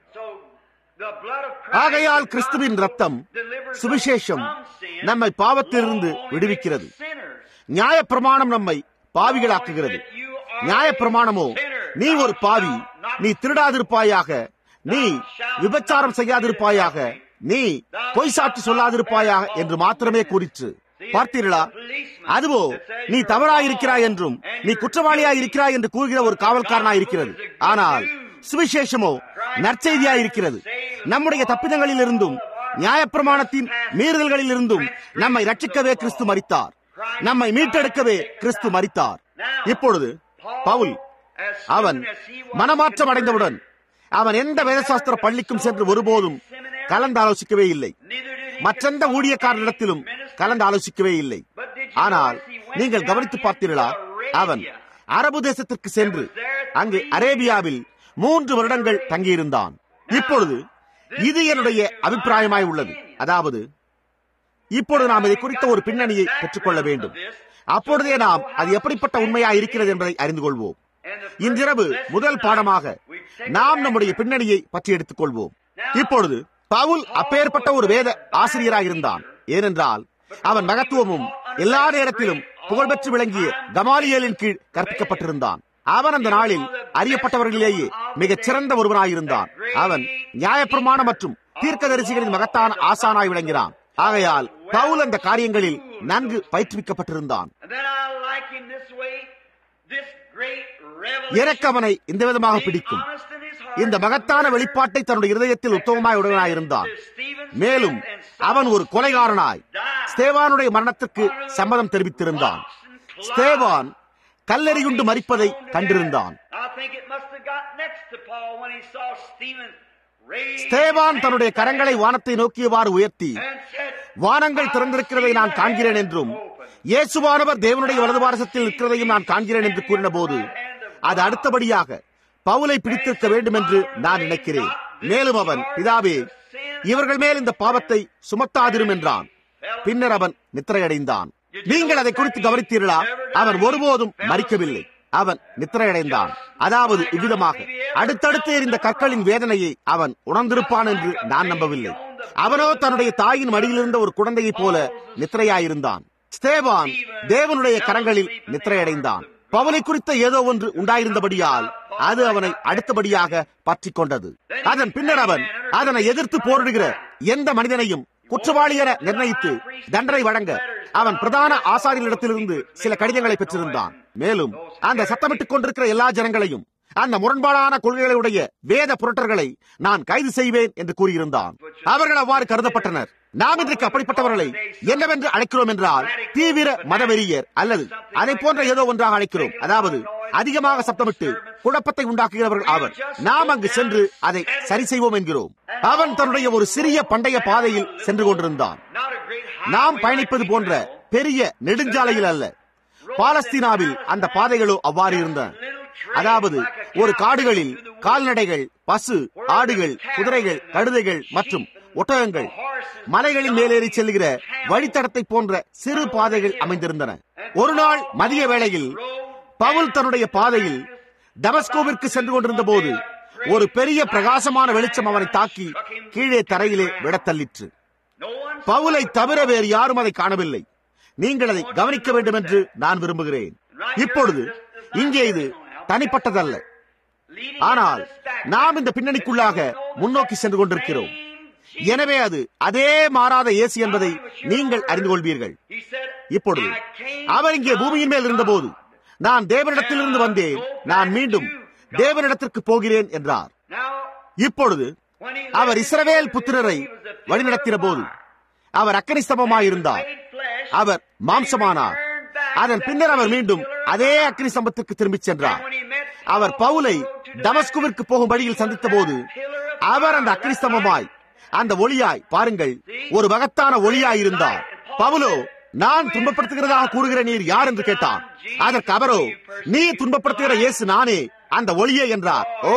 ஆகையால் கிறிஸ்துவின் ரத்தம் சுவிசேஷம் நம்மை பாவத்திலிருந்து விடுவிக்கிறது நியாயப்பிரமாணம் நம்மை பாவிகளாக்குகிறது நியாயப்பிரமாணமோ நீ ஒரு பாவி நீ திருடாதிருப்பாயாக நீ விபச்சாரம் செய்யாதிருப்பாயாக நீ பொய் சாட்சி சொல்லாதிருப்பாயாக என்று மாத்திரமே கூறிற்று பார்த்தீர்களா அதுவோ நீ தவறாயிருக்கிறாய் என்றும் நீ குற்றவாளியாய் இருக்கிறாய் என்று கூறுகிற ஒரு காவல்காரனாய் இருக்கிறது ஆனால் சுவிசேஷமோ நற்செய்தியாய் இருக்கிறது நம்முடைய தப்பிதங்களில் இருந்தும் நியாயப்பிரமாணத்தின் மீறுதல்களில் இருந்தும் நம்மை ரட்சிக்கவே கிறிஸ்து மறித்தார் நம்மை மீட்டெடுக்கவே கிறிஸ்து மறித்தார் இப்பொழுது பவுல் அவன் மனமாற்றம் அடைந்தவுடன் அவன் எந்த வேதசாஸ்திர பள்ளிக்கும் சென்று ஒருபோதும் கலந்து ஆலோசிக்கவே இல்லை மற்றெந்த ஊழியக்காரனிடத்திலும் கலந்து ஆலோசிக்கவே இல்லை ஆனால் நீங்கள் கவனித்து பார்த்தீர்களா அவன் அரபு தேசத்திற்கு சென்று அங்கு அரேபியாவில் மூன்று வருடங்கள் தங்கியிருந்தான் இப்பொழுது இது என்னுடைய அபிப்பிராயமாய் உள்ளது அதாவது இப்பொழுது நாம் இதை குறித்த ஒரு பின்னணியை பெற்றுக்கொள்ள வேண்டும் அப்பொழுதே நாம் அது எப்படிப்பட்ட உண்மையா இருக்கிறது என்பதை அறிந்து கொள்வோம் இன்றிரவு முதல் பாடமாக நாம் நம்முடைய பின்னணியை பற்றி எடுத்துக் கொள்வோம் இப்பொழுது பவுல் அப்பேற்பட்ட ஒரு வேத ஆசிரியராக இருந்தான் ஏனென்றால் அவன் மகத்துவமும் எல்லா நேரத்திலும் புகழ்பெற்று விளங்கிய கமாலியலின் கீழ் கற்பிக்கப்பட்டிருந்தான் அவன் அந்த நாளில் அறியப்பட்டவர்களிலேயே மிகச் சிறந்த ஒருவனாயிருந்தான் அவன் நியாயப்பிரமாணம் மற்றும் தீர்க்கதரிசிகளின் மகத்தான ஆசானாய் விளங்கினான் ஆகையால் பவுல் அந்த காரியங்களில் நன்கு பயிற்றுவிக்கப்பட்டிருந்தான் எனக்கு அவனை இந்த விதமாக பிடிக்கும் இந்த மகத்தான வெளிப்பாட்டை தன்னுடைய இருதயத்தில் உத்தமமாய் உடனாயிருந்தான் மேலும் அவன் ஒரு கொலைகாரனாய் ஸ்தேவானுடைய மரணத்திற்கு சம்மதம் தெரிவித்திருந்தான் ஸ்தேவான் கல்லெறியுண்டு மறிப்பதை கண்டிருந்தான் ஸ்தேவான் தன்னுடைய கரங்களை வானத்தை நோக்கியவாறு உயர்த்தி வானங்கள் திறந்திருக்கிறதை நான் காண்கிறேன் என்றும் இயேசுவானவர் தேவனுடைய வலது பாரசத்தில் இருக்கிறதையும் நான் காண்கிறேன் என்று கூறின போது அது அடுத்தபடியாக பவுலை பிடித்திருக்க வேண்டும் என்று நான் நினைக்கிறேன் மேலும் அவன் பிதாவே இவர்கள் மேல் இந்த பாவத்தை சுமத்தாதிரும் என்றான் பின்னர் அவன் நித்திரையடைந்தான் நீங்கள் அதை குறித்து கவனித்தீர்களா அவன் ஒருபோதும் மறிக்கவில்லை அவன் நித்திரையடைந்தான் அதாவது இவ்விதமாக அடுத்தடுத்து எறிந்த கற்களின் வேதனையை அவன் உணர்ந்திருப்பான் என்று நான் நம்பவில்லை அவனோ தன்னுடைய தாயின் மடியில் இருந்த ஒரு குழந்தையைப் போல நித்திரையாயிருந்தான் ஸ்தேவான் தேவனுடைய கரங்களில் நித்திரையடைந்தான் பவலை குறித்த ஏதோ ஒன்று உண்டாயிருந்தபடியால் அது அவனை அடுத்தபடியாக பற்றி கொண்டது அதன் பின்னர் அவன் அதனை எதிர்த்து போரிடுகிற எந்த மனிதனையும் குற்றவாளி என நிர்ணயித்து தண்டனை வழங்க அவன் பிரதான ஆசாரியர்களிடத்திலிருந்து சில கடிதங்களை பெற்றிருந்தான் மேலும் அந்த சத்தமிட்டுக் கொண்டிருக்கிற எல்லா ஜனங்களையும் அந்த முரண்பாடான கொள்கைகளுடைய வேத புரட்டர்களை நான் கைது செய்வேன் என்று கூறியிருந்தான் அவர்கள் அவ்வாறு கருதப்பட்டனர் நாம் இன்றைக்கு அப்படிப்பட்டவர்களை என்னவென்று அழைக்கிறோம் என்றால் தீவிர மதவெறியர் அல்லது அதை போன்ற ஏதோ ஒன்றாக அழைக்கிறோம் அதாவது அதிகமாக சத்தமிட்டு குழப்பத்தை உண்டாக்குகிறவர்கள் அவர் நாம் அங்கு சென்று அதை சரி செய்வோம் என்கிறோம் அவன் தன்னுடைய ஒரு சிறிய பண்டைய பாதையில் சென்று கொண்டிருந்தான் நாம் பயணிப்பது போன்ற பெரிய நெடுஞ்சாலையில் அல்ல பாலஸ்தீனாவில் அந்த பாதைகளோ அவ்வாறு இருந்தன அதாவது ஒரு காடுகளில் கால்நடைகள் பசு ஆடுகள் குதிரைகள் கழுதைகள் மற்றும் ஒட்டகங்கள் மலைகளின் மேலேறி செல்கிற வழித்தடத்தை போன்ற சிறு பாதைகள் அமைந்திருந்தன ஒரு நாள் மதிய வேளையில் பவுல் தன்னுடைய பாதையில் டமஸ்கோவிற்கு சென்று கொண்டிருந்த போது ஒரு பெரிய பிரகாசமான வெளிச்சம் அவனை தாக்கி கீழே தரையிலே விடத்தள்ளிற்று பவுலை தவிர வேறு யாரும் அதை காணவில்லை நீங்கள் அதை கவனிக்க வேண்டும் என்று நான் விரும்புகிறேன் இப்பொழுது இங்கே இது தனிப்பட்டதல்ல ஆனால் நாம் இந்த பின்னணிக்குள்ளாக முன்னோக்கி சென்று கொண்டிருக்கிறோம் எனவே அது அதே மாறாத இயேசு என்பதை நீங்கள் அறிந்து கொள்வீர்கள் இப்பொழுது அவர் இங்கே பூமியின் மேல் இருந்தபோது நான் தேவனிடத்திலிருந்து வந்தேன் நான் மீண்டும் தேவனிடத்திற்கு போகிறேன் என்றார் இப்பொழுது அவர் இஸ்ரவேல் புத்திரரை வழிநடத்தின போது அவர் அக்கனி ஸ்தம்பமாயிருந்தார் அவர் மாம்சமானார் அதன் பின்னர் அவர் மீண்டும் அதே அக்னி சம்பத்திற்கு திரும்பிச் சென்றார் அவர் பவுலை டமஸ்குவிற்கு போகும் வழியில் சந்தித்த போது அவர் அந்த அக்னி ஸ்தம்பமாய் அந்த ஒளியாய் பாருங்கள் ஒரு மகத்தான ஒளியாய் இருந்தார் பவுலோ நான் துன்பப்படுத்துகிறதாக கூறுகிற நீர் யார் என்று கேட்டான் அதற்கு அவரோ நீ துன்பப்படுத்துகிற இயேசு நானே அந்த ஒளியே என்றார் ஓ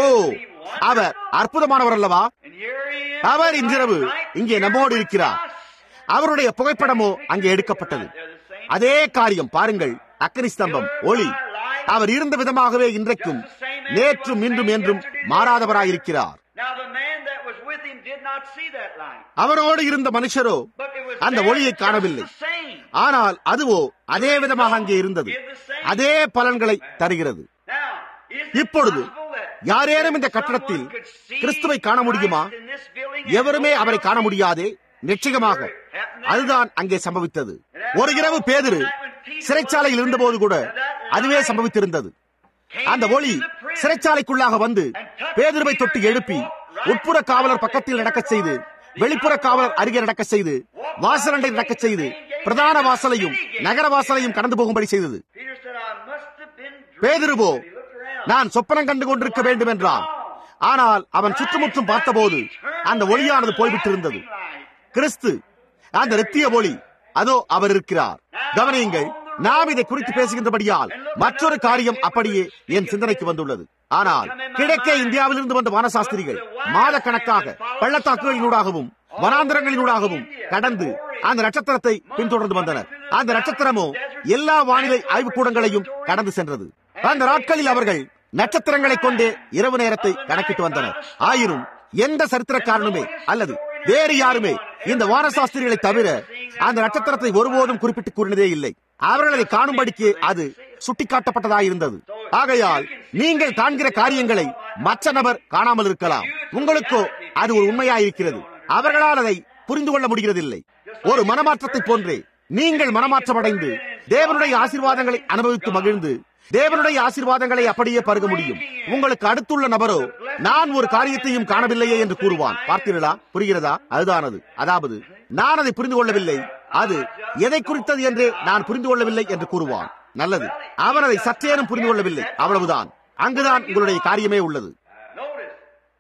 அவர் அற்புதமானவர் அல்லவா And here he is. அவர் இன்றிரவு இங்கே நம்மோடு இருக்கிறார் அவருடைய புகைப்படமோ அங்கே எடுக்கப்பட்டது அதே காரியம் பாருங்கள் அக்கனி ஸ்தம்பம் ஒளி அவர் இருந்த விதமாகவே இன்றைக்கும் நேற்றும் இன்றும் என்றும் மாறாதவராயிருக்கிறார் Now the man that was with him did not see that light. அவரோடு இருந்த மனுஷரோ But it was அந்த there ஒளியை just காணவில்லை the same. ஆனால் அதுவோ அதே விதமாக அங்கே இருந்தது அதே பலன்களை தருகிறது Now, is it இப்பொழுது possible that யாரேனும் இந்த கட்டடத்தில் someone could see கிறிஸ்துவை காண முடியுமா Christ in this building and எவருமே no அவரை one காண else? முடியாதே நிச்சயமாக அதுதான் அங்கே சம்பவித்தது ஒரு இரவு பேதுரு சிறைச்சாலையில் இருந்தபோது கூட அதுவே சம்பவித்திருந்தது அந்த ஒளி சிறைச்சாலைக்குள்ளாக வந்து பேதுருவை தொட்டு எழுப்பி உட்புற காவலர் பக்கத்தில் நடக்கச் செய்து வெளிப்புற காவலர் அருகே நடக்கச் செய்து வாசலண்டை நடக்கச் செய்து பிரதான வாசலையும் நகர வாசலையும் கடந்து போகும்படி செய்தது Peter said, I must have been dreaming. பேதுருவோ He looked around. நான் சொப்பனம் கண்டு கொண்டிருக்க வேண்டும் என்றான் ஆனால் அவன் சுற்றுமுற்றும் பார்த்தபோது அந்த ஒளியானது போய்விட்டிருந்தது கிறிஸ்து அந்த நித்திய ஒளி அதோ அவர் இருக்கிறார் கவனியுங்கள் நாம் இதை குறித்து பேசுகின்றபடியால் மற்றொரு காரியம் அப்படியே என் சிந்தனைக்கு வந்துள்ளது ஆனால் கிழக்கே இந்தியாவிலிருந்து வந்த வானசாஸ்திரிகள் மாதக்கணக்காக பள்ளத்தாக்குகளினூடாகவும் வனாந்திரங்களினூடாகவும் கடந்து அந்த நட்சத்திரத்தை பின்தொடர்ந்து வந்தனர் அந்த நட்சத்திரமோ எல்லா வானிலை ஆய்வுக்கூடங்களையும் கடந்து சென்றது அந்த நாட்களில் அவர்கள் நட்சத்திரங்களை கொண்டே இரவு நேரத்தை கணக்கிட்டு வந்தனர் ஆயினும் எந்த சரித்திரக்காரனுமே அல்லது வேறு யாருமே இந்த வானசாஸ்திரிகளை தவிர அந்த நட்சத்திரத்தை ஒருபோதும் குறிப்பிட்டு கூறினதே இல்லை அவர்கள் அதை காணும்படிக்கு அது சுட்டிக்காட்டப்பட்டதாயிருந்தது ஆகையால் நீங்கள் காண்கிற காரியங்களை மற்ற நபர் காணாமல் இருக்கலாம் உங்களுக்கோ அது ஒரு உண்மையாயிருக்கிறது அவர்களால் அதை புரிந்து கொள்ள முடிகிறதில்லை ஒரு மனமாற்றத்தை போன்றே நீங்கள் மனமாற்றமடைந்து தேவனுடைய ஆசீர்வாதங்களை அனுபவித்து மகிழ்ந்து தேவனுடைய ஆசீர்வாதங்களை அப்படியே பருக முடியும் உங்களுக்கு அடுத்துள்ள நபரோ நான் ஒரு காரியத்தையும் காணவில்லையே என்று கூறுவான் பார்த்தீர்களா புரிகிறதா அதுதானது அதாவது நான் அதை புரிந்து கொள்ளவில்லை அது எதை குறித்தது என்றே நான் புரிந்து கொள்ளவில்லை என்று கூறுவான் நல்லது அவன் அதை சற்றேனும் புரிந்து கொள்ளவில்லை அவ்வளவுதான் அங்குதான் உங்களுடைய காரியமே உள்ளது Notice.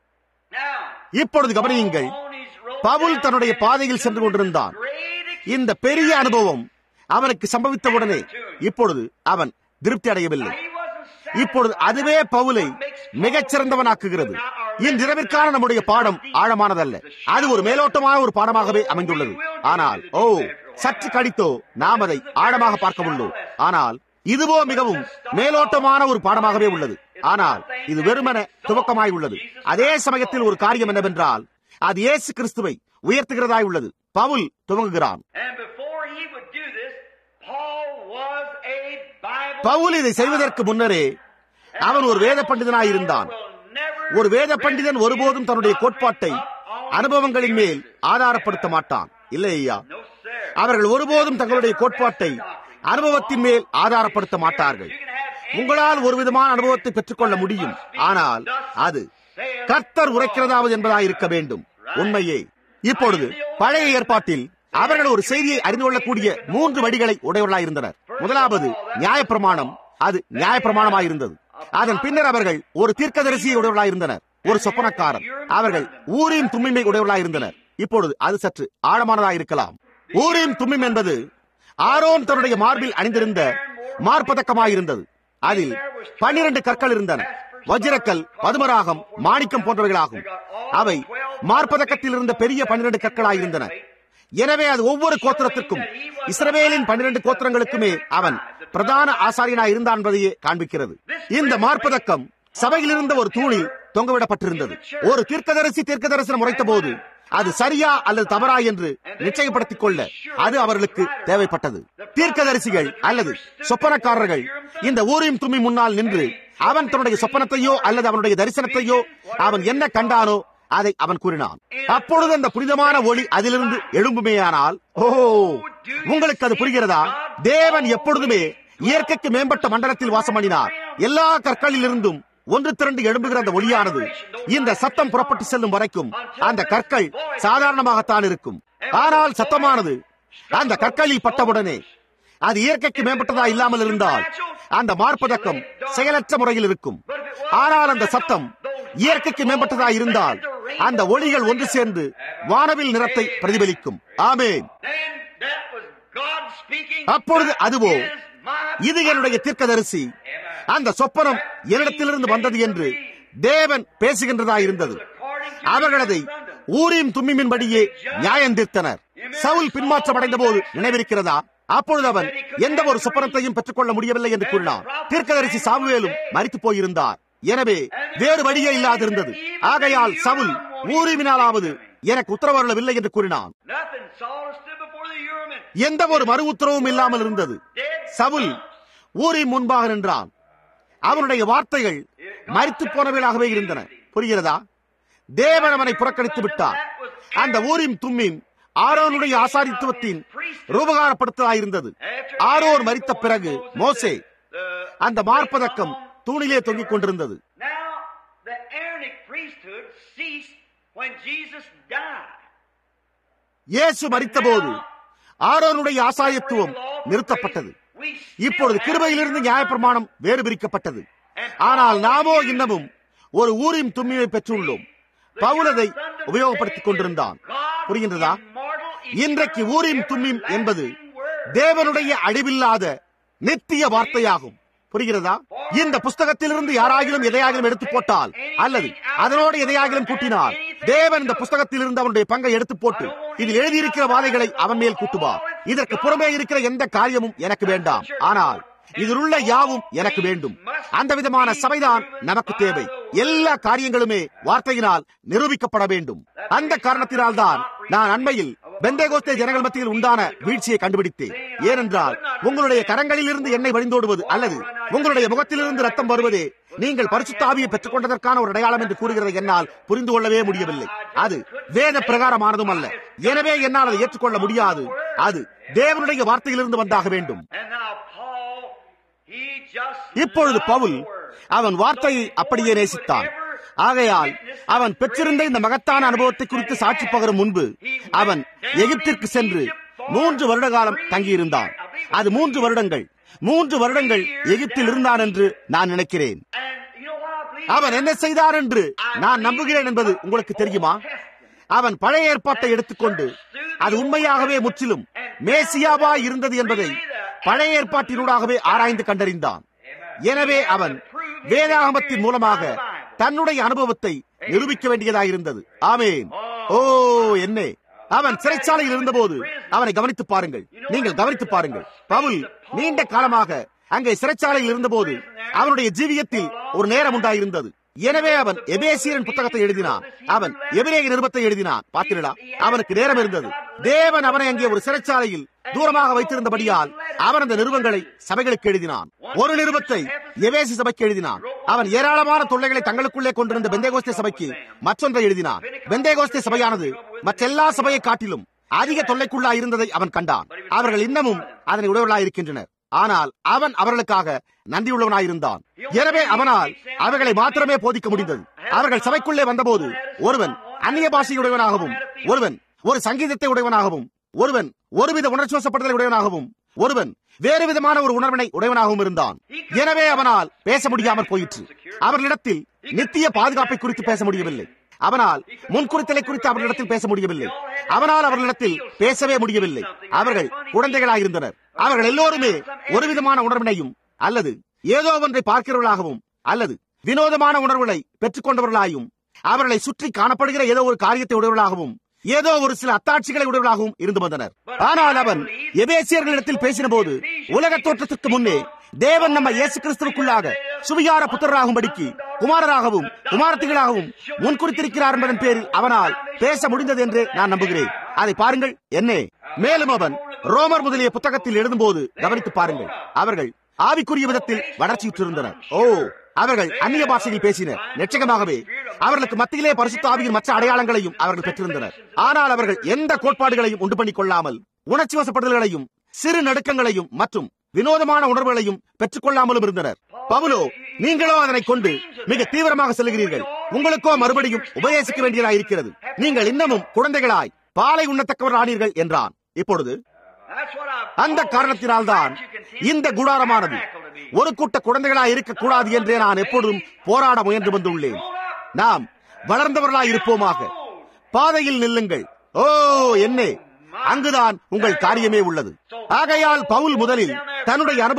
Now, இப்பொழுது கவனியுங்கள் on his road Pavul down தன்னுடைய and பாதையில் சென்று கொண்டிருந்தான் great இந்த பெரிய அனுபவம் அவனுக்கு சம்பவித்தவுடனே இப்பொழுது அவன் திருப்தி அடையவில்லை He wasn't இப்பொழுது அதுவே பவுலை மிகச்சிறந்தவனாக்குகிறது இன்றிரவிற்கான நம்முடைய பாடம் ஆழமானதல்ல அது ஒரு மேலோட்டமான ஒரு பாடமாகவே அமைந்துள்ளது ஆனால் ஓ சற்று கடித்தோ நாம் அதை ஆழமாக பார்க்க உள்ளோம் ஆனால் இதுவோ மிகவும் மேலோட்டமான ஒரு பாடமாகவே உள்ளது ஆனால் இது வெறுமன துவக்கமாய் உள்ளது அதே சமயத்தில் ஒரு காரியம் என்னவென்றால் அது இயேசு கிறிஸ்துவை உயர்த்துகிறதாய் உள்ளது Pavul துவங்குகிறான் And before he would do this, Paul was a Bible Pavul இதை செய்வதற்கு முன்னரே அவன் ஒரு வேத பண்டிதனாய் இருந்தான் ஒரு வேத பண்டிதன் ஒருபோதும் தன்னுடைய கோட்பாட்டை அனுபவங்களின் மேல் ஆதாரப்படுத்த மாட்டான் இல்லை ஐயா No, sir. அவர்கள் ஒருபோதும் தங்களுடைய கோட்பாட்டை அனுபவத்தின் மேல் ஆதாரப்படுத்த மாட்டார்கள் உங்களால் ஒரு விதமான அனுபவத்தை பெற்றுக்கொள்ள முடியும் ஆனால் அது கர்த்தர் உரைக்கிறதாவது என்பதாக இருக்க வேண்டும் உண்மையே இப்பொழுது பழைய ஏற்பாட்டில் அவர்கள் ஒரு செய்தியை அறிந்து கொள்ளக்கூடிய மூன்று வடிகளை உடையவர்களாய் இருந்தனர் முதலாவது நியாயப்பிரமாணம் அது நியாயப்பிரமாணமாய் இருந்தது அதன் பின்னர் அவர்கள் ஒரு தீர்க்கதரிசியை உடையவர்களாய் இருந்தனர் ஒரு சொப்பனக்காரன் அவர்கள் ஊரின் தும்மிமை உடையவர்களாய் இருந்தனர் இப்பொழுது அது சற்று ஆழமானதாக இருக்கலாம் ஊரின் தும்மிம் என்பது ஆரோன் தன்னுடைய மார்பில் அணிந்திருந்த மார்பதக்கமாயிருந்தது அதில் பன்னிரண்டு கற்கள் இருந்தன வஜ்ரக்கல் பதுமராகம் மாணிக்கம் போன்றவைகளாகும் அவை மார்பதக்கத்தில் இருந்த பெரிய பன்னிரண்டு கற்களாயிருந்தன எனவே அது ஒவ்வொரு கோத்திரத்திற்கும் இஸ்ரவேலின் பன்னிரண்டு கோத்திரங்களுக்குமே அவன் பிரதான ஆசாரியனாய் இருந்தான் என்பதையே காண்பிக்கிறது இந்த மார்பதக்கம் சபையில் இருந்த ஒரு தூணில் தொங்கவிடப்பட்டிருந்தது ஒரு தீர்க்கதரிசி தீர்க்க தரிசனம் உரைத்த போது அது சரியா அல்லது தவறா என்று நிச்சயப்படுத்திக் கொள்ள அது அவர்களுக்கு தேவைப்பட்டது தீர்க்கதரிசிகள் அல்லது சொப்பனக்காரர்கள் இந்த ஊரின் தும்மி முன்னால் நின்று அவன் தன்னுடைய சொப்பனத்தையோ அல்லது அவனுடைய தரிசனத்தையோ அவன் என்ன கண்டானோ அதை அவன் கூறினான் அப்பொழுது அந்த புனிதமான ஒளி அதிலிருந்து எழும்புமேயானால் ஓ உங்களுக்கு அது புரிகிறதா தேவன் எப்பொழுதுமே இயற்கைக்கு மேம்பட்ட மண்டலத்தில் வாசம் பண்ணினார் எல்லா கற்களில் இருந்தும் ஒன்று திரண்டு எழும்புகிற அந்த ஒளியானது இந்த சத்தம் புறப்பட்டு செல்லும் வரைக்கும் அந்த கற்கள் சாதாரணமாகத்தான் இருக்கும் ஆனால் சத்தமானது அந்த கற்களில் பட்டவுடனே அது இயற்கைக்கு மேம்பட்டதா இல்லாமல் இருந்தால் அந்த மார்பதக்கம் செயலற்ற முறையில் இருக்கும் ஆனால் அந்த சத்தம் இயற்கைக்கு மேம்பட்டதா இருந்தால் அந்த ஒளிகள் ஒன்று சேர்ந்து வானவில் நிறத்தை பிரதிபலிக்கும் ஆமேன் Then that was God speaking. அப்பொழுது அதுவோ Is my இது என்னுடைய தீர்க்கதரிசி அந்த சொப்பனம் என்னிடத்திலிருந்து வந்தது என்று தேவன் பேசுகின்றதா இருந்தது அவர்கள் அதை ஊரின் தும்மிமின்படியே நியாயம் தீர்த்தனர் சவுல் பின்மாற்றம் அடைந்த போது நினைவிருக்கிறதா அப்பொழுது அவன் எந்த ஒரு சொப்பனத்தையும் பெற்றுக்கொள்ள முடியவில்லை என்று கூறினார் தீர்க்கதரிசி சாமுவேலும் மறித்து போயிருந்தார் எனவே வேறு வழியே இல்லாதிருந்தது ஆகையால் சவுல் ஊரிவினாலாவது எனக்கு உத்தரவரவில்லை என்று கூறினான் Nothing. Saul stood before the Urim. எந்த ஒரு மறு உத்தரவும் இல்லாமல் இருந்தது சவுல் ஊரின் முன்பாக நின்றான் அவனுடைய வார்த்தைகள் மறித்து போனவைகளாகவே இருந்தன புரிகிறதா தேவன் அவனை புறக்கணித்து விட்டார் அந்த ஊரின் தும்மின் ஆரோனுடைய ஆசாரித்துவத்தின் ரூபகாரப்படுத்தலாயிருந்தது ஆரோர் மறித்த பிறகு மோசே அந்த மார்பதக்கம் தூணிலே தொங்கிக் கொண்டிருந்தது Now, the Aaronic priesthood ceased when Jesus died. இயேசு மறித்தபோது ஆரோனுடைய ஆசாரியத்துவம் நிறுத்தப்பட்டது இப்பொழுது கிருபையிலிருந்து நியாயப்பிரமாணம் வேறு பிரிக்கப்பட்டது ஆனால் நாமோ இன்னமும் ஒரு ஊரின் தும்மியை பெற்றுள்ளோம் பவுலதை உபயோகப்படுத்திக் கொண்டிருந்தான் புரிகின்றதா இன்றைக்கு ஊரின் தும்மிம் என்பது தேவனுடைய அழிவில்லாத நித்திய வார்த்தையாகும் புரிகிறதா இந்த புஸ்தகத்திலிருந்து யாராகிலும் எதையாகிலும் எடுத்து போட்டால் அல்லது அதனோடு எதையாகிலும் கூட்டினால் தேவன் இந்த புஸ்தகத்திலிருந்து அவனுடைய பங்கை எடுத்து போட்டு இதில் எழுதியிருக்கிற வாதைகளை அவன் மேல் கூட்டுவார் இதற்கு புறமே இருக்கிற எந்த காரியமும் எனக்கு வேண்டாம் ஆனால் இதில் உள்ள யாவும் எனக்கு வேண்டும் அந்த விதமான சபைதான் நமக்கு தேவை எல்லா காரியங்களுமே வார்த்தையினால் நிரூபிக்கப்பட வேண்டும் அந்த காரணத்தினால் தான் நான் அண்மையில் பெந்தேகோஸ்தே ஜனங்கள் மத்தியில் உண்டான வீழ்ச்சியை கண்டுபிடித்தேன் ஏனென்றால் உங்களுடைய கரங்களிலிருந்து எண்ணெய் வழிந்தோடுவது அல்லது உங்களுடைய முகத்திலிருந்து ரத்தம் வருவதே நீங்கள் பரிசுத்த ஆவியை பெற்றுக் கொண்டதற்கான ஒரு அடையாளம் என்று கூறுகிறதை என்னால் புரிந்து கொள்ளவே முடியவில்லை அது வேத பிரகாரமானதும் அல்ல எனவே என்னால் அதை ஏற்றுக்கொள்ள முடியாது அது தேவனுடைய வார்த்தையிலிருந்து வந்தாக வேண்டும் And now Paul, he just இப்பொழுது loved பவுல் the word. அவன் வார்த்தையை அப்படியே நேசித்தான் ஆகையால் அவன் பெற்றிருந்த இந்த மகத்தான அனுபவத்தை குறித்து சாட்சி பகரும் முன்பு அவன் எகிப்திற்கு சென்று மூன்று வருட காலம் தங்கியிருந்தான் அது மூன்று வருடங்கள் மூன்று வருடங்கள் எகிப்தில் இருந்தான் என்று நான் நினைக்கிறேன் And you know what I believe? அவன் என்ன செய்தான் என்று நான் நம்புகிறேன் என்பது உங்களுக்கு தெரியுமா அவன் பழைய ஏற்பாட்டை எடுத்துக்கொண்டு அது உண்மையாகவே முற்றிலும் மேசியாவா இருந்தது என்பதை பழைய ஏற்பாட்டினூடாகவே ஆராய்ந்து கண்டறிந்தான் எனவே அவன் வேதாகமத்தின் மூலமாக தன்னுடைய அனுபவத்தை நிரூபிக்க வேண்டியதாயிருந்தது ஆமேன் ஓ என்ன அவன் சிறைச்சாலையில் இருந்தபோது அவனை கவனித்து பாருங்கள் நீங்கள் கவனித்து பாருங்கள் பவுல் நீண்ட காலமாக அங்கே சிறைச்சாலையில் இருந்தபோது அவனுடைய ஜீவியத்தில் ஒரு நேரம் உண்டாயிருந்தது எனவே அவன் எபேசியரின் புத்தகத்தை எழுதினான் அவன் எபிரேய நிருபத்தை எழுதினான் பார்த்தீர்களா அவனுக்கு நேரம் இருந்தது தேவன் அவனை அங்கே ஒரு சிறைச்சாலையில் தூரமாக வைத்திருந்தபடியால் அவன் அந்த நிறுவங்களை சபைகளுக்கு எழுதினான் ஒரு நிருபத்தை எவேசி சபைக்கு எழுதினான் அவன் ஏராளமான தொல்லைகளை தங்களுக்குள்ளே கொண்டிருந்த பெந்தேகோஸ்தே சபைக்கு மற்றொன்றை எழுதினான் பெந்தேகோஸ்தே சபையானது மற்றெல்லா சபையை காட்டிலும் அதிக தொல்லைக்குள்ளா இருந்ததை அவன் கண்டான் அவர்கள் இன்னமும் அதனை உடையவர்களாய் இருக்கின்றனர் ஆனால் அவன் அவர்களுக்காக நன்றியுள்ளவனாயிருந்தான் எனவே அவனால் அவர்களை மாத்திரமே போதிக்க முடிந்தது அவர்கள் சபைக்குள்ளே வந்தபோது ஒருவன் அந்நிய பாஷையுடையவனாகவும் ஒருவன் ஒரு சங்கீதத்தை உடையவனாகவும் ஒருவன் ஒருவித உணர்ச்சிவசப்படுதலை உடையவனாகவும் ஒருவன் வேறு விதமான ஒரு உணர்வினை உடையவனாகவும் இருந்தான் எனவே அவனால் பேச முடியாமல் போயிற்று அவர்களிடத்தில் நித்திய பாதுகாப்பை குறித்து பேச முடியவில்லை அவனால் முன்குறித்தலை குறித்து அவர்களிடத்தில் பேச முடியவில்லை அவனால் அவர்களிடத்தில் பேசவே முடியவில்லை அவர்கள் குழந்தைகளாயிருந்தனர் அவர்கள் எல்லோருமே ஒரு விதமான உணர்வினையும் அல்லது ஏதோ ஒன்றை பார்க்கிறவர்களாகவும் அல்லது வினோதமான உணர்வுகளை பெற்றுக் கொண்டவர்களாயும் அவர்களை சுற்றி காணப்படுகிற ஏதோ ஒரு காரியத்தை உடையவர்களாகவும் ஏதோ ஒரு சில அத்தாட்சிகளை உடையவர்களாகவும் இருந்து வந்தனர் ஆனால் அவன் எபேசியர்களிடத்தில் பேசின போது உலக தோற்றத்திற்கு முன்னே தேவன் நம்ம இயேசு கிறிஸ்துவுக்குள்ளாக சுவிகார புத்திரராகும்படிக்கு குமாரராகவும் குமாரத்திகளாகவும் முன்குறித்திருக்கிறார் என்பதன் பேரில் அவனால் பேச முடிந்தது என்று நான் நம்புகிறேன் அதை பாருங்கள் என்ன மேலும் அவன் ரோமர் முதலிய புத்தகத்தில் எழுதும்போது கவனித்து பாருங்கள் அவர்கள் ஆவிக்குரிய விதத்தில் வளர்ச்சியுற்றிருந்தனர் ஓ அவர்கள் அந்நிய பாஷையில் பேசினர் நிச்சயமாகவே அவர்களுக்கு மத்தியிலே பரிசுத்த ஆவியின் மற்ற அடையாளங்களையும் அவர்கள் பெற்றிருந்தனர் ஆனால் அவர்கள் எந்த கோட்பாடுகளையும் உண்டு பண்ணிக் கொள்ளாமல் உணர்ச்சி வசப்படுதல்களையும் சிறு நடுக்கங்களையும் மற்றும் வினோதமான உணர்வுகளையும் பெற்றுக் கொள்ளாமலும் இருந்தனர் பவுலோ நீங்களோ அதனை கொண்டு மிக தீவிரமாக செல்கிறீர்கள் உங்களுக்கோ மறுபடியும் உபதேசிக்க வேண்டியதாக இருக்கிறது நீங்கள் இன்னமும் குழந்தைகளாய் பாலை உண்ணத்தக்கவர் ஆனீர்கள் என்றான் இப்பொழுது That's what I அந்த காரணத்தினால்தான் இந்த குடாரமானது ஒரு கூட்ட குழந்தைகளாய் இருக்கக்கூடாது என்றே நான் எப்பொழுதும் போராட முயன்று வந்துள்ளேன் நாம் வளர்ந்தவர்களாய் இருப்போமாக பாதையில் நில்லுங்கள் ஓ என்னே அங்குதான் உங்கள் காரியமே உள்ளது ஆகையால் பவுல் முதலில் தன்னுடைய அனுபவம்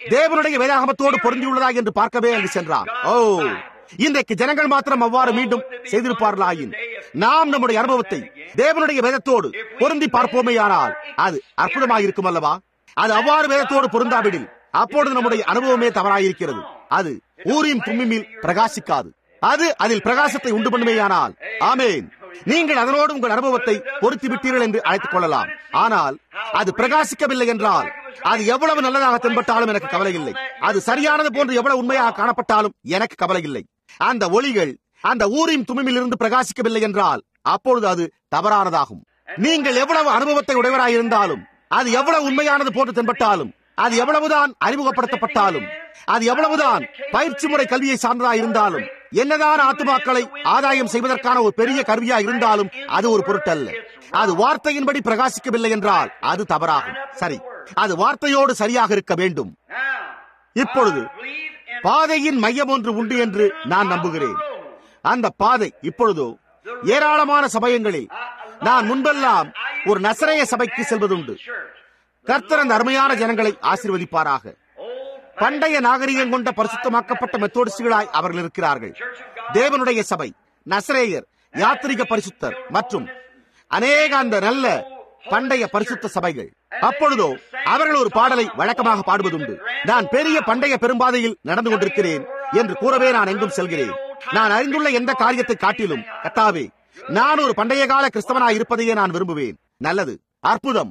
தேவனுடைய வேதாகமத்தோடு பொருந்தியுள்ளதா என்று பார்க்கவே அங்கு சென்றான் ஓ இன்றைக்கு ஜனங்கள் மாத்திரம் அவ்வாறு மீண்டும் செய்திருப்பார்களாயின் நாம் நம்முடைய அனுபவத்தை தேவனுடைய வேதத்தோடு பொருந்தி பார்ப்போமேயானால் அது அற்புதமாக அல்லவா அது அவ்வாறு வேதத்தோடு பொருந்தாவிடில் அப்பொழுது நம்முடைய அனுபவமே தவறாயிருக்கிறது அது ஊரின் தும்மிமில் பிரகாசிக்காது அது அதில் பிரகாசத்தை உண்டு பண்ணுமேயானால் ஆமேன் நீங்கள் அதனோடு உங்கள் அனுபவத்தை பொருத்தி விட்டீர்கள் என்று அழைத்துக் கொள்ளலாம் ஆனால் அது பிரகாசிக்கவில்லை என்றால் அது எவ்வளவு நல்லதாக தென்பட்டாலும் எனக்கு கவலை இல்லை அது சரியானது போன்று எவ்வளவு உண்மையாக காணப்பட்டாலும் எனக்கு கவலை இல்லை அந்த ஒளிகள் அந்த ஊரின் துமிமில் இருந்து பிரகாசிக்கவில்லை என்றால் அப்பொழுது அது தவறானதாகும் நீங்கள் எவ்வளவு அனுபவத்தை உடையவராயிருந்தாலும் அது எவ்வளவு உண்மையானது போன்று தென்பட்டாலும் அது எவ்வளவுதான் அறிமுகப்படுத்தப்பட்டாலும் அது எவ்வளவுதான் பயிற்சி முறை கல்வியை சார்ந்ததா இருந்தாலும் என்னதான் ஆத்துமாக்களை ஆதாயம் செய்வதற்கான ஒரு பெரிய கருவியா இருந்தாலும் அது ஒரு பொருட்டல்ல அது வார்த்தையின்படி பிரகாசிக்கவில்லை என்றால் அது தவறாகும் சரி அது வார்த்தையோடு சரியாக இருக்க வேண்டும் இப்பொழுது பாதையின் மையம் ஒன்று உண்டு என்று நான் நம்புகிறேன் அந்த பாதை இப்பொழுதோ ஏராளமான சமயங்களில் நான் முன்பெல்லாம் ஒரு நசரைய சபைக்கு செல்வதுண்டு கர்த்தர் அந்த அருமையான ஜனங்களை ஆசீர்வதிப்பாராக பண்டைய நாகரிகம் கொண்ட பரிசுத்தமாக்கப்பட்ட மெத்தோடிஸ்டுகளாய் அவர்கள் இருக்கிறார்கள் தேவனுடைய சபை நசரேயர் யாத்திரிக பரிசுத்தர் மற்றும் அநேக அந்த நல்ல பண்டைய பரிசுத்த சபைகள் அப்பொழுதோ அவர்கள் ஒரு பாடலை வழக்கமாக பாடுவதுண்டு நான் பெரிய பண்டைய பெரும்பாதையில் நடந்து கொண்டிருக்கிறேன் என்று கூறவே நான் எங்கும் செல்கிறேன் நான் அறிந்துள்ள எந்த காரியத்தை காட்டிலும் கத்தாவே நான் ஒரு பண்டைய கால கிறிஸ்தவனாய் இருப்பதையே நான் விரும்புவேன் நல்லது அற்புதம்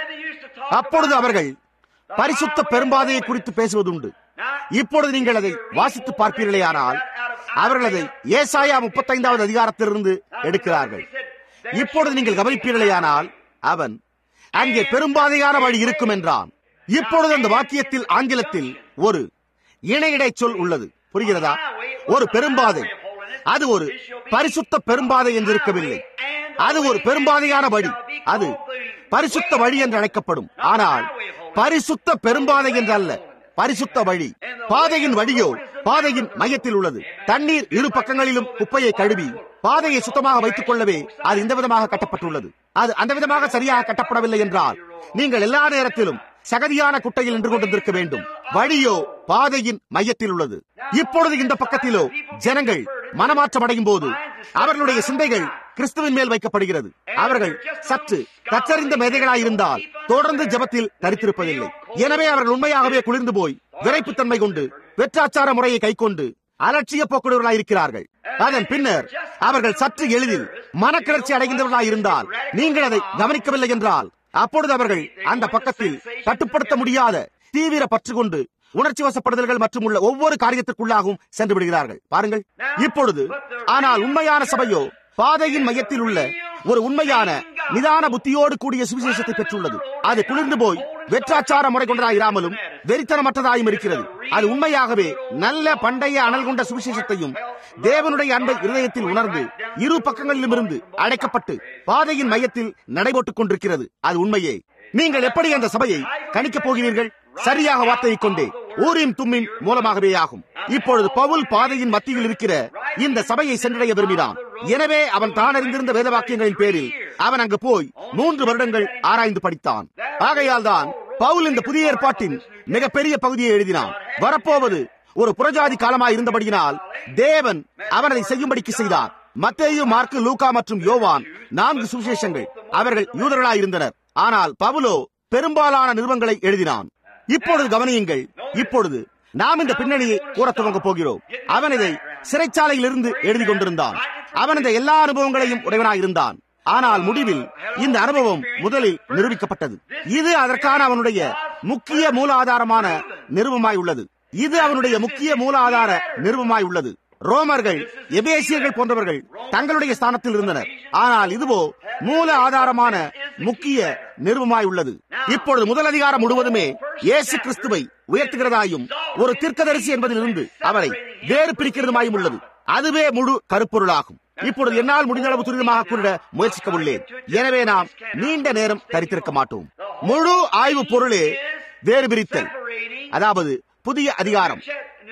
அப்பொழுது அவர்கள் பரிசுத்த பெரும்பாதையை குறித்து பேசுவதுண்டு இப்பொழுது நீங்கள் அதை வாசித்து பார்ப்பீர்களே ஆனால் அவர்கள் அதை ஏசாயா முப்பத்தைந்தாவது அதிகாரத்திலிருந்து எடுக்கிறார்கள் இப்பொழுது நீங்கள் கவனிப்பீர்களேயானால் அவன் அங்கே பெரும்பாதையான வழி இருக்கும் என்றான் இப்பொழுது அந்த வாக்கியத்தில் ஆங்கிலத்தில் ஒரு இணையிடை சொல் உள்ளது புரிகிறதா ஒரு பெரும்பாதை அது ஒரு பரிசுத்த பெரும்பாதை என்று இருக்கவில்லை அது ஒரு பெரும்பாதையான வழி அது பரிசுத்த வழி என்று அழைக்கப்படும் ஆனால் பரிசுத்த பெரும்பாதை என்று அல்ல பரிசுத்த வழி பாதையின் வழியோ பாதையின் மையத்தில் உள்ளது தண்ணீர் இரு பக்கங்களிலும் குப்பையை கழுவி பாதையை சுத்தமாக வைத்துக் கொள்ளவே அது இந்த விதமாக கட்டப்பட்டுள்ளது அது அந்த விதமாக சரியாக கட்டப்படவில்லை என்றால் நீங்கள் எல்லா நேரத்திலும் சகதியான குட்டையில் நின்று கொண்டிருக்க வேண்டும் வழியோ பாதையின் மையத்தில் உள்ளது இப்பொழுது இந்த பக்கத்திலோ ஜனங்கள் மனமாற்றம் அடையும் போது அவர்களுடைய சிந்தைகள் கிறிஸ்துவின் மேல் வைக்கப்படுகிறது அவர்கள் சற்று கற்றறிந்த மேதைகளாயிருந்தால் தொடர்ந்து ஜபத்தில் தரித்திருப்பதில்லை எனவே அவர்கள் உண்மையாகவே குளிர்ந்து போய் விரைப்புத்தன்மை கொண்டு வெற்றாச்சார முறையை கைக்கொண்டு அலட்சிய போக்குவர்களாயிருக்கிறார்கள் அதன் பின்னர் அவர்கள் சற்று எளிதில் மனக்கிளர்ச்சி அடைகின்றவர்களாயிருந்தால் நீங்கள் அதை கவனிக்கவில்லை என்றால் அப்பொழுது அவர்கள் அந்த பக்கத்தில் கட்டுப்படுத்த முடியாத தீவிர பற்று கொண்டு உணர்ச்சி வசப்படுதல்கள் மற்றும் உள்ள ஒவ்வொரு காரியத்திற்குள்ளாகவும் சென்று விடுகிறார்கள் பாருங்கள் இப்பொழுது ஆனால் உண்மையான சபையோ பாதையின் மையத்தில் உள்ள ஒரு உண்மையான நிதான புத்தியோடு கூடிய சுவிசேஷத்தை பெற்றுள்ளது அது குளிர்ந்து போய் வெற்றாச்சார முறை கொண்டதாயிராமலும் வெறித்தனமற்றதாயும் இருக்கிறது அது உண்மையாகவே நல்ல பண்டைய அனல் கொண்ட சுவிசேஷத்தையும் தேவனுடைய அன்பை இருதயத்தில் உணர்ந்து இரு பக்கங்களிலும் இருந்து அடைக்கப்பட்டு பாதையின் மையத்தில் நடைபெற்றுக் கொண்டிருக்கிறது அது உண்மையே நீங்கள் எப்படி அந்த சபையை கணிக்கப் போகிறீர்கள் சரியாக வார்த்தையை கொண்டே ஊரின் தும்மின் மூலமாகவே ஆகும் இப்பொழுது பவுல் பாதையின் மத்தியில் இருக்கிற இந்த சபையை சென்றடைய விரும்பினான் எனவே அவன் தான் அறிந்திருந்த வேத வாக்கியங்களின் பேரில் அவன் அங்கு போய் மூன்று வருடங்கள் ஆராய்ந்து படித்தான் ஆகையால் தான் பவுல் இந்த புதிய ஏற்பாட்டின் மிகப்பெரிய பகுதியை எழுதினான் வரப்போவது ஒரு புறஜாதி காலமாய் இருந்தபடியினால் தேவன் அவனை செய்யும்படிக்கு செய்தார் மத்தேயு மார்க்கு லூகா மற்றும் யோவான் நான்கு சுவிசேஷங்கள் அவர்கள் யூதர்களாய் இருந்தனர் ஆனால் பவுலோ பெரும்பாலான நிறுவனங்களை எழுதினான் இப்பொழுது கவனியுங்கள் இப்பொழுது நாம் இந்த பின்னணியை கூற துவங்க போகிறோம் அவன் இதை சிறைச்சாலையில் இருந்து எழுதி கொண்டிருந்தான் அவன் இந்த எல்லா அனுபவங்களையும் உடையவனாய் இருந்தான் ஆனால் முடிவில் இந்த அனுபவம் முதலில் நிரூபிக்கப்பட்டது இது அதற்கான அவனுடைய முக்கிய மூலாதாரமான நிறுவமாய் உள்ளது இது அவனுடைய முக்கிய மூலாதார நிறுவமாய் உள்ளது ரோமர்கள் எபேசியர்கள் போன்றவர்கள் தங்களுடைய ஸ்தானத்தில் இருந்தனர் ஆனால் இதுவோ மூல ஆதாரமான முக்கிய நிறுவமாய் உள்ளது இப்பொழுது முதல் அதிகாரம் முழுவதுமே இயேசு கிறிஸ்துவை உயர்த்துகிறதாயும் ஒரு தீர்க்கதரிசி என்பதிலிருந்து அவரை வேறு பிரிக்கிறதுமாயும் உள்ளது அதுவே முழு கருப்பொருளாகும் இப்பொழுது என்னால் முடிந்த அளவு துரிதமாக கூறிட முயற்சிக்க உள்ளேன் எனவே நாம் நீண்ட நேரம் தரித்திருக்க மாட்டோம் முழு ஆய்வு பொருளே வேறு பிரித்தல் அதாவது புதிய அதிகாரம்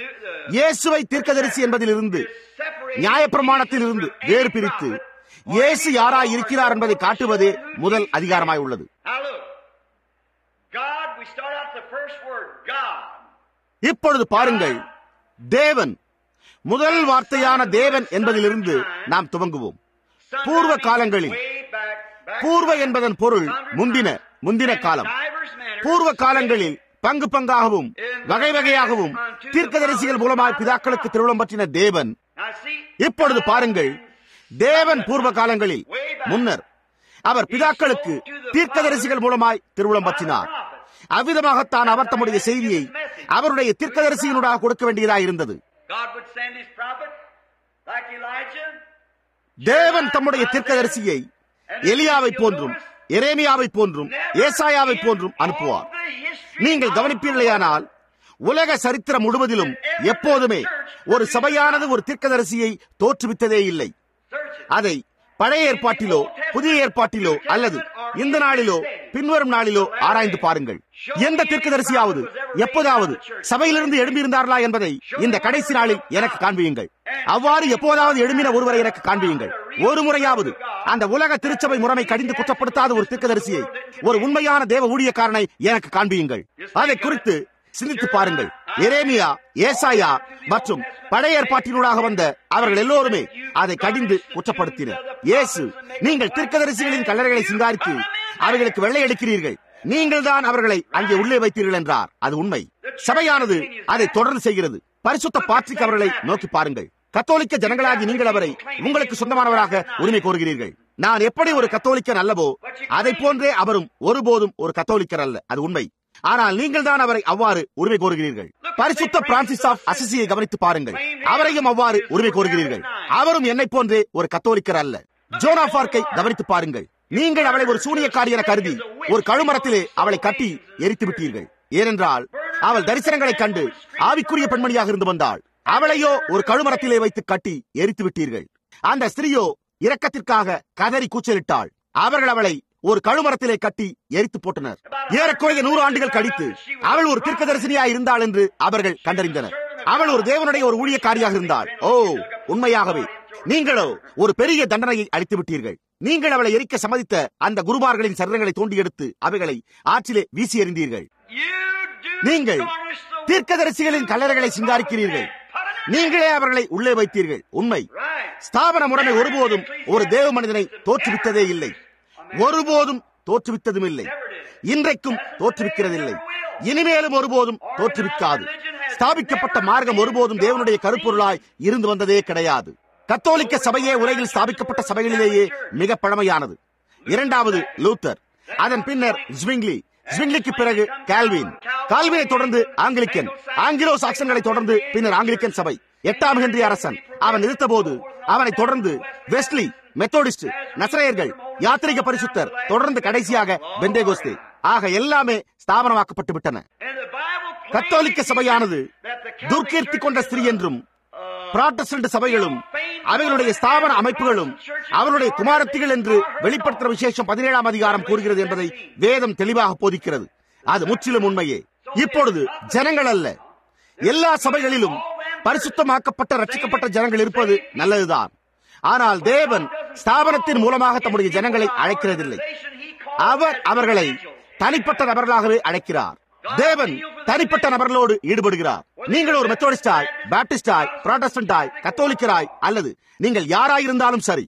இயேசுவை தீர்க்கதரிசி என்பதிலிருந்து நியாயப்பிரமாணத்தில் இருந்து வேறு பிரித்து இயேசு யாராய் இருக்கிறார் என்பதை காட்டுவதே முதல் அதிகாரமாய் உள்ளது Now look, God, we start out the first word, God. இப்பொழுது பாருங்கள் தேவன் முதல் வார்த்தையான தேவன் என்பதிலிருந்து நாம் துவங்குவோம் பூர்வ காலங்களில் பூர்வ என்பதன் பொருள் முந்தின முந்தின காலம் பூர்வ காலங்களில் பங்கு பங்காகவும் வகை வகையாகவும் தீர்க்கதரிசிகள் மூலமாய் பிதாக்களுக்கு திருவிழம் பற்றின தேவன் இப்பொழுது பாருங்கள் தேவன் பூர்வ காலங்களில் முன்னர் அவர் பிதாக்களுக்கு தீர்க்கதரிசிகள் மூலமாய் திருவிழம் பற்றினார் அவ்விதமாகத்தான் அவர் தம்முடைய செய்தியை அவருடைய தீர்க்கதரிசியினூடாக கொடுக்க வேண்டியதாக இருந்தது தேவன் தம்முடைய தீர்க்கதரிசியை எலியாவை போன்றும் எரேமியாவை போன்றும் ஏசாயாவை போன்றும் அனுப்புவார் நீங்கள் கவனிப்பீர்களேயானால் உலக சரித்திரம் முழுவதிலும் எப்போதுமே ஒரு சபையானது ஒரு தீர்க்கதரிசியை தோற்றுவித்ததே இல்லை அதை பழைய ஏற்பாட்டிலோ புதிய ஏற்பாட்டிலோ அல்லது இந்த நாளிலோ பின்வரும் நாளிலோ ஆராய்ந்து பாருங்கள் எந்த தீர்க்கதரிசியாவது எப்போதாவது சபையிலிருந்து எழும்பியிருந்தார்களா என்பதை இந்த கடைசி நாளில் எனக்கு காண்பியுங்கள் அவ்வாறு எப்போதாவது எழும்பின ஒருவரை எனக்கு காண்பியுங்கள் ஒரு முறையாவது அந்த உலக திருச்சபை முறைமை கடிந்து குற்றப்படுத்தாத ஒரு தீர்க்கதரிசியை ஒரு உண்மையான தேவ ஊழியக்காரனை எனக்கு காண்பியுங்கள் அதை குறித்து சிந்தித்து பாருங்கள் எரேமியா ஏசாயா மற்றும் பழைய ஏற்பாட்டினூடாக வந்த அவர்கள் எல்லோருமே அதை கடிந்து குற்றப்படுத்தினர் இயேசு நீங்கள் தீர்க்கதரிசிகளின் கல்லறைகளை சிங்காரித்து அவர்களுக்கு வெள்ளை எடுக்கிறீர்கள் நீங்கள் தான் அவர்களை அங்கே உள்ளே வைத்தீர்கள் என்றார் அது உண்மை சபையானது அதை தொடர்ந்து செய்கிறது பரிசுத்த பாட்ரிக் அவர்களை நோக்கி பாருங்கள் கத்தோலிக்க ஜனங்களாகி நீங்கள் அவரை உங்களுக்கு சொந்தமானவராக உரிமை கோருகிறீர்கள் நான் எப்படி ஒரு கத்தோலிக்கன் அல்லவோ அதை போன்றே அவரும் ஒருபோதும் ஒரு கத்தோலிக்கர் அல்ல அது உண்மை ஆனால் நீங்கள் தான் அவரை அவ்வாறு உரிமை கோருகிறீர்கள் பரிசுத்த பிரான்சிஸ் ஆஃப் அசிசியை கவனித்து பாருங்கள் அவரையும் அவ்வாறு உரிமை கோருகிறீர்கள் அவரும் என்னை போன்றே ஒரு கத்தோலிக்கர் அல்ல ஜோனா பார்க்கை கவனித்து பாருங்கள் நீங்கள் அவளை ஒரு சூனியக்காரி என கருதி ஒரு கழுமரத்திலே அவளை கட்டி எரித்து விட்டீர்கள் ஏனென்றால் அவள் தரிசனங்களைக் கண்டு ஆவிக்குரிய பெண்மணியாக இருந்து வந்தாள் அவளையோ ஒரு கழுமரத்திலே வைத்து கட்டி எரித்து விட்டீர்கள் அந்த ஸ்திரீயோ இரக்கத்திற்காக கதறி கூச்சலிட்டாள் அவர்கள் அவளை ஒரு கழுமரத்திலே கட்டி எரித்து போட்டனர் ஏறக்குறைய நூறு ஆண்டுகள் கழித்து அவள் ஒரு தீர்க்கதரிசனியாக இருந்தாள் என்று அவர்கள் கண்டறிந்தனர் அவள் ஒரு தேவனுடைய ஒரு ஊழியக்காரியாக இருந்தாள் ஓ உண்மையாகவே நீங்களோ ஒரு பெரிய தண்டனையை அளித்து விட்டீர்கள் நீங்கள் அவளை எரிக்க சம்மதித்த அந்த குருமார்களின் சரீரங்களை தோண்டி எடுத்து அவைகளை ஆற்றிலே வீசி எறிந்தீர்கள் நீங்கள் தீர்க்கதரிசிகளின் கல்லறைகளை சிங்காரிக்கிறீர்கள் நீங்களே அவர்களை உள்ளே வைத்தீர்கள் உண்மை ஸ்தாபன முறைமை ஒருபோதும் ஒரு தேவ மனிதனை தோற்றுவித்ததே இல்லை ஒருபோதும் தோற்றுவித்ததும் இல்லை இன்றைக்கும் தோற்றுவிக்கிறதில்லை இனிமேலும் ஒருபோதும் தோற்றுவிக்காது ஸ்தாபிக்கப்பட்ட மார்க்கம் ஒருபோதும் தேவனுடைய கருப்பொருளாய் இருந்து வந்ததே கிடையாது கத்தோலிக்க சபையே உலகில் ஸ்தாபிக்கப்பட்ட சபைகளிலேயே மிக பழமையானது இரண்டாவது லூத்தர் அதன் பின்னர் ஜ்விங்லி ஜ்விங்லிக்கு பிறகு கால்வின் கால்வினை தொடர்ந்து ஆங்கிலிக்கன் ஆங்கிலோ சாக்சன்களை தொடர்ந்து பின்னர் ஆங்கிலிக்கன் சபை எட்டாம் ஹென்றி அரசன் அவன் இருந்தபோது அவனை தொடர்ந்து வெஸ்லி மெத்தோடிஸ்ட் நசரேயர்கள் யாத்திரிக பரிசுத்தர் தொடர்ந்து கடைசியாக பெந்தேகோஸ்தே ஆக எல்லாமே ஸ்தாபனமாக்கப்பட்டு விட்டன கத்தோலிக்க சபையானது துர்க்கீர்த்தி கொண்ட ஸ்திரீ என்றும் புராட்டஸ்டன்ட் சபைகளும் அவைகளுடைய ஸ்தாபன அமைப்புகளும் அவருடைய குமாரத்திகள் என்று வெளிப்படுத்துகிற விசேஷம் பதினேழாம் அதிகாரம் கூறுகிறது என்பதை வேதம் தெளிவாக போதிக்கிறது அது முற்றிலும் உண்மையே இப்பொழுது ஜனங்கள் அல்ல எல்லா சபைகளிலும் பரிசுத்தமாக்கப்பட்ட ரட்சிக்கப்பட்ட ஜனங்கள் இருப்பது நல்லதுதான் ஆனால் தேவன் ஸ்தாபனத்தின் மூலமாக தம்முடைய ஜனங்களை அழைக்கிறதில்லை அவர் அவர்களை தனிப்பட்ட நபர்களாகவே அழைக்கிறார் தேவன் தனிப்பட்ட நபர்களோடு ஈடுபடுகிறார் நீங்கள் ஒரு மெத்தோடிஸ்டாய் பாப்டிஸ்டாய் புராட்டஸ்டன்டாய் கத்தோலிக்கராய் அல்லது நீங்கள் யாராயிருந்தாலும் சரி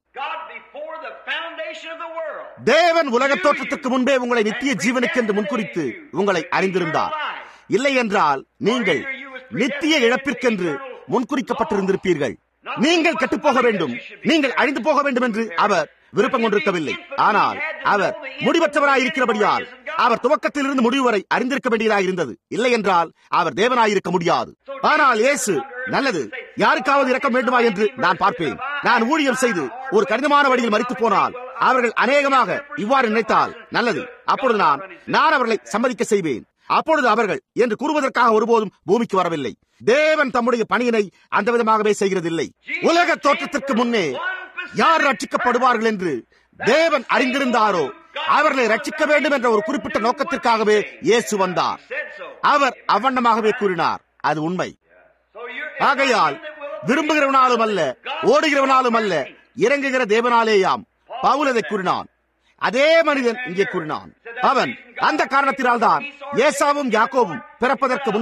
தேவன் உலக தோற்றத்துக்கு முன்பே உங்களை நித்திய ஜீவனுக்கு என்று முன்குறித்து உங்களை அறிந்திருந்தார் இல்லை என்றால் நீங்கள் நித்திய இழப்பிற்கென்று முன்குறிக்கப்பட்டிருந்திருப்பீர்கள் நீங்கள் கெட்டுப்போக வேண்டும் நீங்கள் அழிந்து போக வேண்டும் என்று அவர் விருப்பம் கொண்டிருக்கவில்லை ஆனால் அவர் முடிவற்றவராயிருக்கிறபடியால் அவர் துவக்கத்திலிருந்து முடிவு வரை அறிந்திருக்க வேண்டியதாக இருந்தது இல்லை என்றால் அவர் தேவனாயிருக்க முடியாது ஆனால் இயேசு நல்லது யாருக்காவது இறக்க வேண்டுமா என்று நான் பார்ப்பேன் நான் ஊழியம் செய்து ஒரு கடினமான வழியில் மறித்து போனால் அவர்கள் அநேகமாக இவ்வாறு நினைத்தால் நல்லது அப்பொழுது நான் நான் அவர்களை சம்மதிக்க செய்வேன் அப்பொழுது அவர்கள் என்று கூறுவதற்காக ஒருபோதும் பூமிக்கு வரவில்லை தேவன் தம்முடைய பணியினை அந்த விதமாகவே செய்கிறதில்லை உலக தோற்றத்திற்கு முன்னே யார் ரட்சிக்கப்படுவார்கள் என்று தேவன் அறிந்திருந்தாரோ அவர்களை ரட்சிக்க வேண்டும் என்ற ஒரு குறிப்பிட்ட நோக்கத்திற்காகவே இயேசு வந்தார் அவர் அவ்வண்ணமாகவே கூறினார் அது உண்மை ஆகையால் விரும்புகிறவனாலும் அல்ல ஓடுகிறவனாலும் அல்ல இறங்குகிற தேவனாலேயாம் பவுல் அதை கூறினான் அதே மனிதன் இங்கே கூறினான் அவன் அந்த காரணத்தினால்தான் ஏசாவும் யாக்கோவும் பிறப்பதற்கு முன்னமே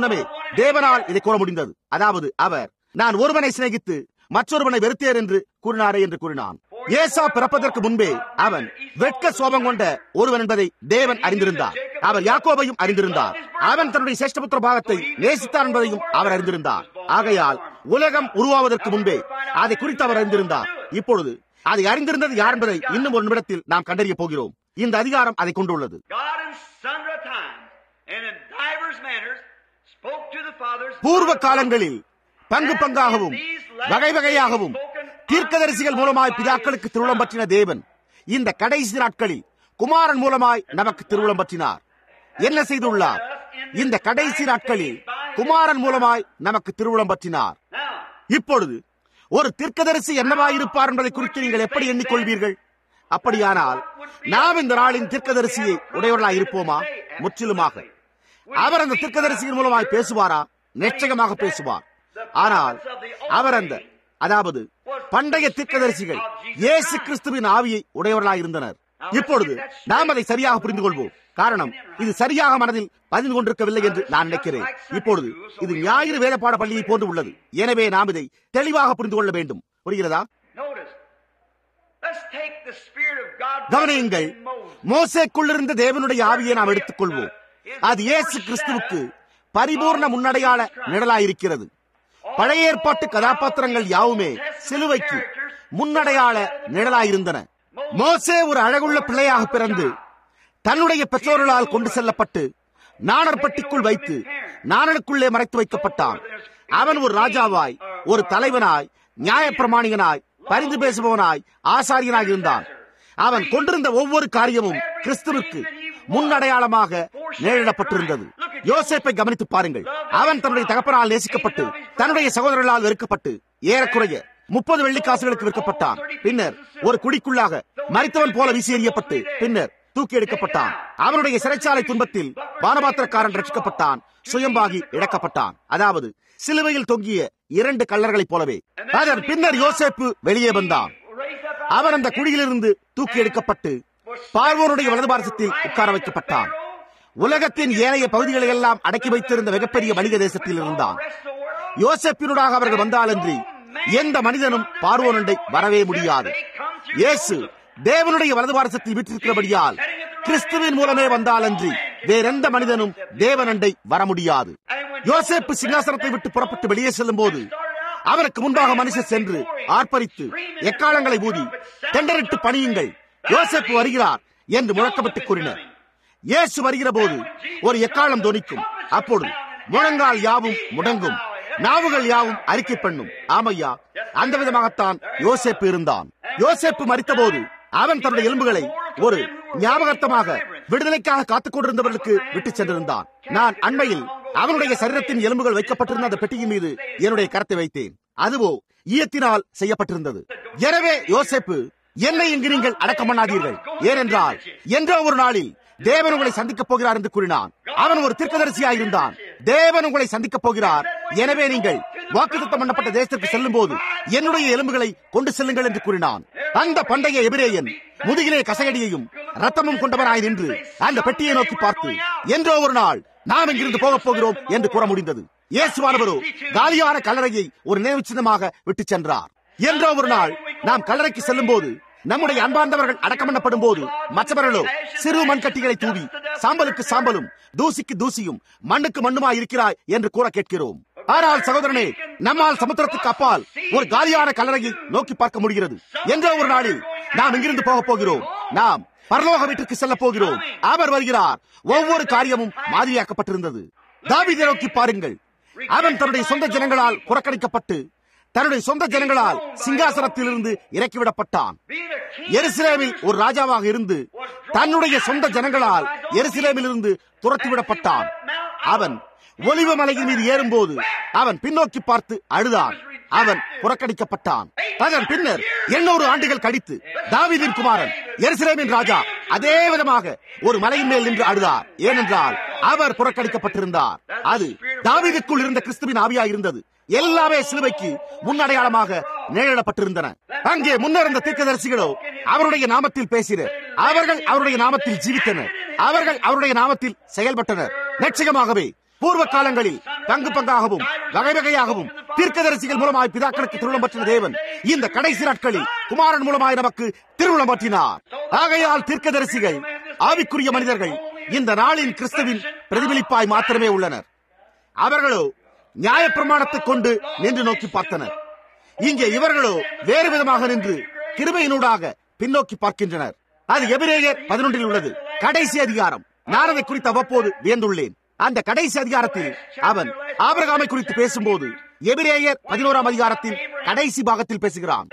தேவனால் இதை கூற முடிந்தது அதாவது அவர் நான் ஒருவனை சிநேகித்து மற்றொருவனை வெறுத்தேன் என்று கூறினாரே என்று கூறினான் ஏசா பிறப்பதற்கு முன்பே அவன் வெட்க சோபம் கொண்ட ஒருவன் என்பதை தேவன் அறிந்திருந்தார் அவர் யாக்கோபையும் அறிந்திருந்தார் அவன் தன்னுடைய சேஷ்டபுத்திர பாகத்தை நேசித்தார் என்பதையும் அவர் அறிந்திருந்தார் ஆகையால் உலகம் உருவாவதற்கு முன்பே அதை குறித்து அவர் அறிந்திருந்தார் இப்பொழுது அதை அறிந்திருந்தது யார் என்பதை இன்னும் ஒரு நிமிடத்தில் நாம் கண்டறிய போகிறோம் இந்த அதிகாரம் அதை கொண்டுள்ளது God in sundry times and in divers manners spoke to the fathers. பூர்வ காலங்களில் பங்கு பங்காகவும் வகை வகையாகவும் தீர்க்கதரிசிகள் மூலமாய் பிதாக்களுக்கு திருவுளம் பற்றின தேவன் இந்த கடைசி நாட்களில் குமாரன் மூலமாய் நமக்கு திருவுளம் பற்றினார் என்ன செய்துள்ளார் இந்த கடைசி நாட்களில் குமாரன் மூலமாய் நமக்கு திருவுளம் பற்றினார் Now, இப்பொழுது ஒரு தீர்க்கதரிசி என்னவாயிருப்பார் என்பதை குறித்து நீங்கள் எப்படி எண்ணிக்கொள்வீர்கள் அப்படியானால் நாம் இந்த நாளின் தீர்க்கதரிசியை உடையவர்களாய் இருப்போமா முற்றிலுமாக அவர் அந்த தீர்க்கதரிசியின் மூலமாய் பேசுவாரா நிச்சயமாக பேசுவார் ஆனால் அவர் அந்த அதாவது பண்டைய தீர்க்கதரிசிகள் இயேசு கிறிஸ்துவின் ஆவியை உடையவர்களாய் இருந்தனர் இப்பொழுது நாம் அதை சரியாக புரிந்து கொள்வோம் காரணம் இது சரியாக மனதில் பதிந்து கொண்டிருக்கவில்லை என்று நான் நினைக்கிறேன் இப்பொழுது இது ஞாயிறு வேலைப்பாட பள்ளியை போன்று உள்ளது எனவே நாம் இதை தெளிவாக புரிந்து கொள்ள வேண்டும் புரிகிறதா notice. Let's take the Spirit of God. கவனியுங்கள் in Moses. மோசேக்குள்ளிருந்த தேவனுடைய ஆவியை நாம் எடுத்துக்கொள்வோம் அது இயேசு கிறிஸ்துவுக்கு பரிபூர்ண முன்னடையாள நிழலாயிருக்கிறது பழைய ஏற்பாட்டு கதாபாத்திரங்கள் யாவுமே சிலுவைக்கு முன்னடையாள நிழலாயிருந்தன மோசே ஒரு அழகுள்ள பிள்ளையாக பிறந்து தன்னுடைய பெற்றோர்களால் கொண்டு செல்லப்பட்டு நாணற்பட்டிக்குள் வைத்து நாணனுக்குள்ளே மறைத்து வைக்கப்பட்டான் அவன் ஒரு ராஜாவாய் ஒரு தலைவனாய் நியாயப்பிரமாணிகனாய் பரிந்து பேசுபவனாய் ஆசாரியனாய் இருந்தான் அவன் கொண்டிருந்த ஒவ்வொரு காரியமும் கிறிஸ்துவுக்கு முன்னடையாளமாக நேரிடப்பட்டிருந்தது யோசேப்பை கவனித்து பாருங்கள் அவன் தன்னுடைய தகப்பனால் நேசிக்கப்பட்டு தன்னுடைய சகோதரர்களால் வெறுக்கப்பட்டு ஏறக்குறைய முப்பது வெள்ளிக்காசுகளுக்கு விற்கப்பட்டான் பின்னர் ஒரு குடிக்குள்ளாக மறித்தவன் போல வீசி எறியப்பட்டு பின்னர் தூக்கி எடுக்கப்பட்டான் அவனுடைய சிறைச்சாலை துன்பத்தில் பானபாத்திரக்காரன் ரட்சிக்கப்பட்டான் சுயம்பாகி இழக்கப்பட்டான் அதாவது சிலுவையில் தொங்கிய இரண்டு கள்ளர்களைப் போலவே அதன் பின்னர் யோசேப்பு வெளியே வந்தான் Raised up அவன் அந்த குழியிலிருந்து தூக்கி எடுக்கப்பட்டு பார்வோனுடைய வலது பாரசத்தில் உட்கார வைக்கப்பட்டான் உலகத்தின் ஏனைய பகுதிகளை எல்லாம் அடக்கி வைத்திருந்த மிகப்பெரிய வணிக தேசத்தில் இருந்தான் rest of the world. யோசப்பினூடாக அவர்கள் வந்தாலன்றி எந்த மனிதனும் பார்வோனண்டை வரவே முடியாது இயேசு தேவனுடைய வலது பாரசத்தில் விட்டிருக்கிறபடியால் கிறிஸ்துவின் மூலமே வந்தாலன்றி வேறெந்த மனிதனும் தேவனண்டை வர முடியாது யோசேப்பு சிங்காசனத்தை விட்டு புறப்பட்டு வெளியே செல்லும் போது அவருக்கு முன்பாக மனுஷர் சென்று ஆர்ப்பரித்து எக்காலங்களை ஊதி தெண்டரிட்டு பணியுங்கள் யோசேப்பு வருகிறார் என்று முழக்கமிட்டு கூறினர் இயேசு வருகிற போது ஒரு எக்காலம் தொனிக்கும் அப்பொழுது முழங்கால் யாவும் முடங்கும் நாவுகள் யாவும் அறிக்கை பண்ணும் ஆமையா அந்த விதமாகத்தான் யோசேப்பு இருந்தான் யோசேப்பு மறித்தபோது அவன் தன்னுடைய எலும்புகளை ஒரு ஞாபகத்தமாக விடுதலைக்காக காத்துக் கொண்டிருந்தவர்களுக்கு விட்டுச் சென்றிருந்தான் நான் அண்மையில் அவனுடைய சரீரத்தின் எலும்புகள் வைக்கப்பட்டிருந்த அந்த பெட்டியின் மீது என்னுடைய கரத்தை வைத்தேன் அதுவோ ஈயத்தினால் செய்யப்பட்டிருந்தது எனவே யோசேப்பு என்னை இங்கு நீங்கள் அடக்கம் பண்ணாதீர்கள் ஏனென்றால் என்றோ ஒரு நாளில் தேவன் உங்களை சந்திக்கப் போகிறார் என்று கூறினான் அவன் ஒரு தீர்க்கதரிசியாயிருந்தான் தேவன் உங்களை சந்திக்கப் போகிறார் எனவே நீங்கள் வாக்குத்தத்தம் பண்ணப்பட்ட தேசத்திற்கு செல்லும் போது என்னுடைய எலும்புகளை கொண்டு செல்லுங்கள் என்று கூறினான் அந்த பண்டைய எபிரேயன் முதுகிலே கசகடியையும் ரத்தமும் கொண்டவனாய் நின்று அந்த பெட்டியை நோக்கி பார்த்து என்றோ ஒரு நாள் நாம் இங்கிருந்து போகப் போகிறோம் என்று கூற முடிந்தது இயேசுவானவரோ காலியான கல்லறையை ஒரு நினைவு சின்னமாக விட்டுச் சென்றார் என்றோ ஒரு நாள் நாம் கல்லறைக்கு செல்லும் போது நம்முடைய அன்பார்ந்தவர்கள் அடக்கம் பண்ணப்படும் போது மற்றவர்களோ சிறு மண்கட்டிகளை தூவி சாம்பலுக்கு சாம்பலும் தூசிக்கு தூசியும் மண்ணுக்கு மண்ணுமா இருக்கிறாய் என்று கூற கேட்கிறோம் ஆனால் சகோதரனே நம்மால் சமுத்திரத்துக்கு அப்பால் ஒரு காலியான கல்லறையை நோக்கி பார்க்க முடிகிறது என்றோ ஒரு நாளில் நாம் இங்கிருந்து போகப் போகிறோம் நாம் பரலோக வீட்டுக்கு செல்ல போகிறோம் அவர் வருகிறார் ஒவ்வொரு காரியமும் மாதிரியாக்கப்பட்டிருந்தது தாவீதை நோக்கி பாருங்கள் அவன் தன்னுடைய சொந்த ஜனங்களால் புறக்கணிக்கப்பட்டு தன்னுடைய சொந்த ஜனங்களால் சிங்காசனத்திலிருந்து இறக்கிவிடப்பட்டான் எருசலேமில் ஒரு ராஜாவாக இருந்து தன்னுடைய சொந்த ஜனங்களால் எருசலேமில் இருந்து துரத்திவிடப்பட்டான் அவன் ஒலிவ மலையின் மீது ஏறும்போது அவன் பின்னோக்கி பார்த்து அழுதான் அவன் புறக்கணிக்கப்பட்டான் அதன் பின்னர் எண்ணூறு ஆண்டுகள் கழித்து தாவீதின் குமாரன் எருசலேமின் ராஜா அதே விதமாக ஒரு மலையின் மேல் நின்று அழுதார் ஏனென்றால் அவர் புறக்கணிக்கப்பட்டிருந்தார் அது தாவீதுக்குள் இருந்த கிறிஸ்துவின் ஆவியா இருந்தது எல்லாமே சிலுவைக்கு முன்னடையாளமாக நிழலப்பட்டிருந்தன அங்கே முன்னிருந்த தீர்க்கதரிசிகளோ அவருடைய நாமத்தில் பேசினர் அவர்கள் அவருடைய நாமத்தில் ஜீவித்தனர் அவர்கள் அவருடைய நாமத்தில் செயல்பட்டனர் நிச்சயமாகவே பூர்வ காலங்களில் பங்கு பங்காகவும் வகை வகையாகவும் தீர்க்கதரிசிகள் மூலமாய் பிதாக்களுக்கு திருமணம் பற்றின தேவன் இந்த கடைசி நாட்களில் குமாரன் மூலமாய் நமக்கு திருமணம் பற்றினார் ஆகையால் தீர்க்கதரிசிகள் ஆவிக்குரிய மனிதர்கள் இந்த நாளின் கிறிஸ்துவின் பிரதிபலிப்பாய் மாத்திரமே உள்ளனர் அவர்களோ நியாயப்பிரமாணத்தை கொண்டு நின்று நோக்கி பார்த்தனர் இங்கே இவர்களோ வேறு விதமாக நின்று கிருபையினூடாக பின்னோக்கி பார்க்கின்றனர் அது எபிரேயர் பதினொன்றில் உள்ளது கடைசி அதிகாரம் நான் அதை குறித்து அவ்வப்போது வியந்துள்ளேன் அந்த கடைசி அதிகாரத்தில் அவன் ஆபரகாமை குறித்து பேசும்போது எபிரேயர் பதினோராம் அதிகாரத்தின் கடைசி பாகத்தில் பேசுகிறான்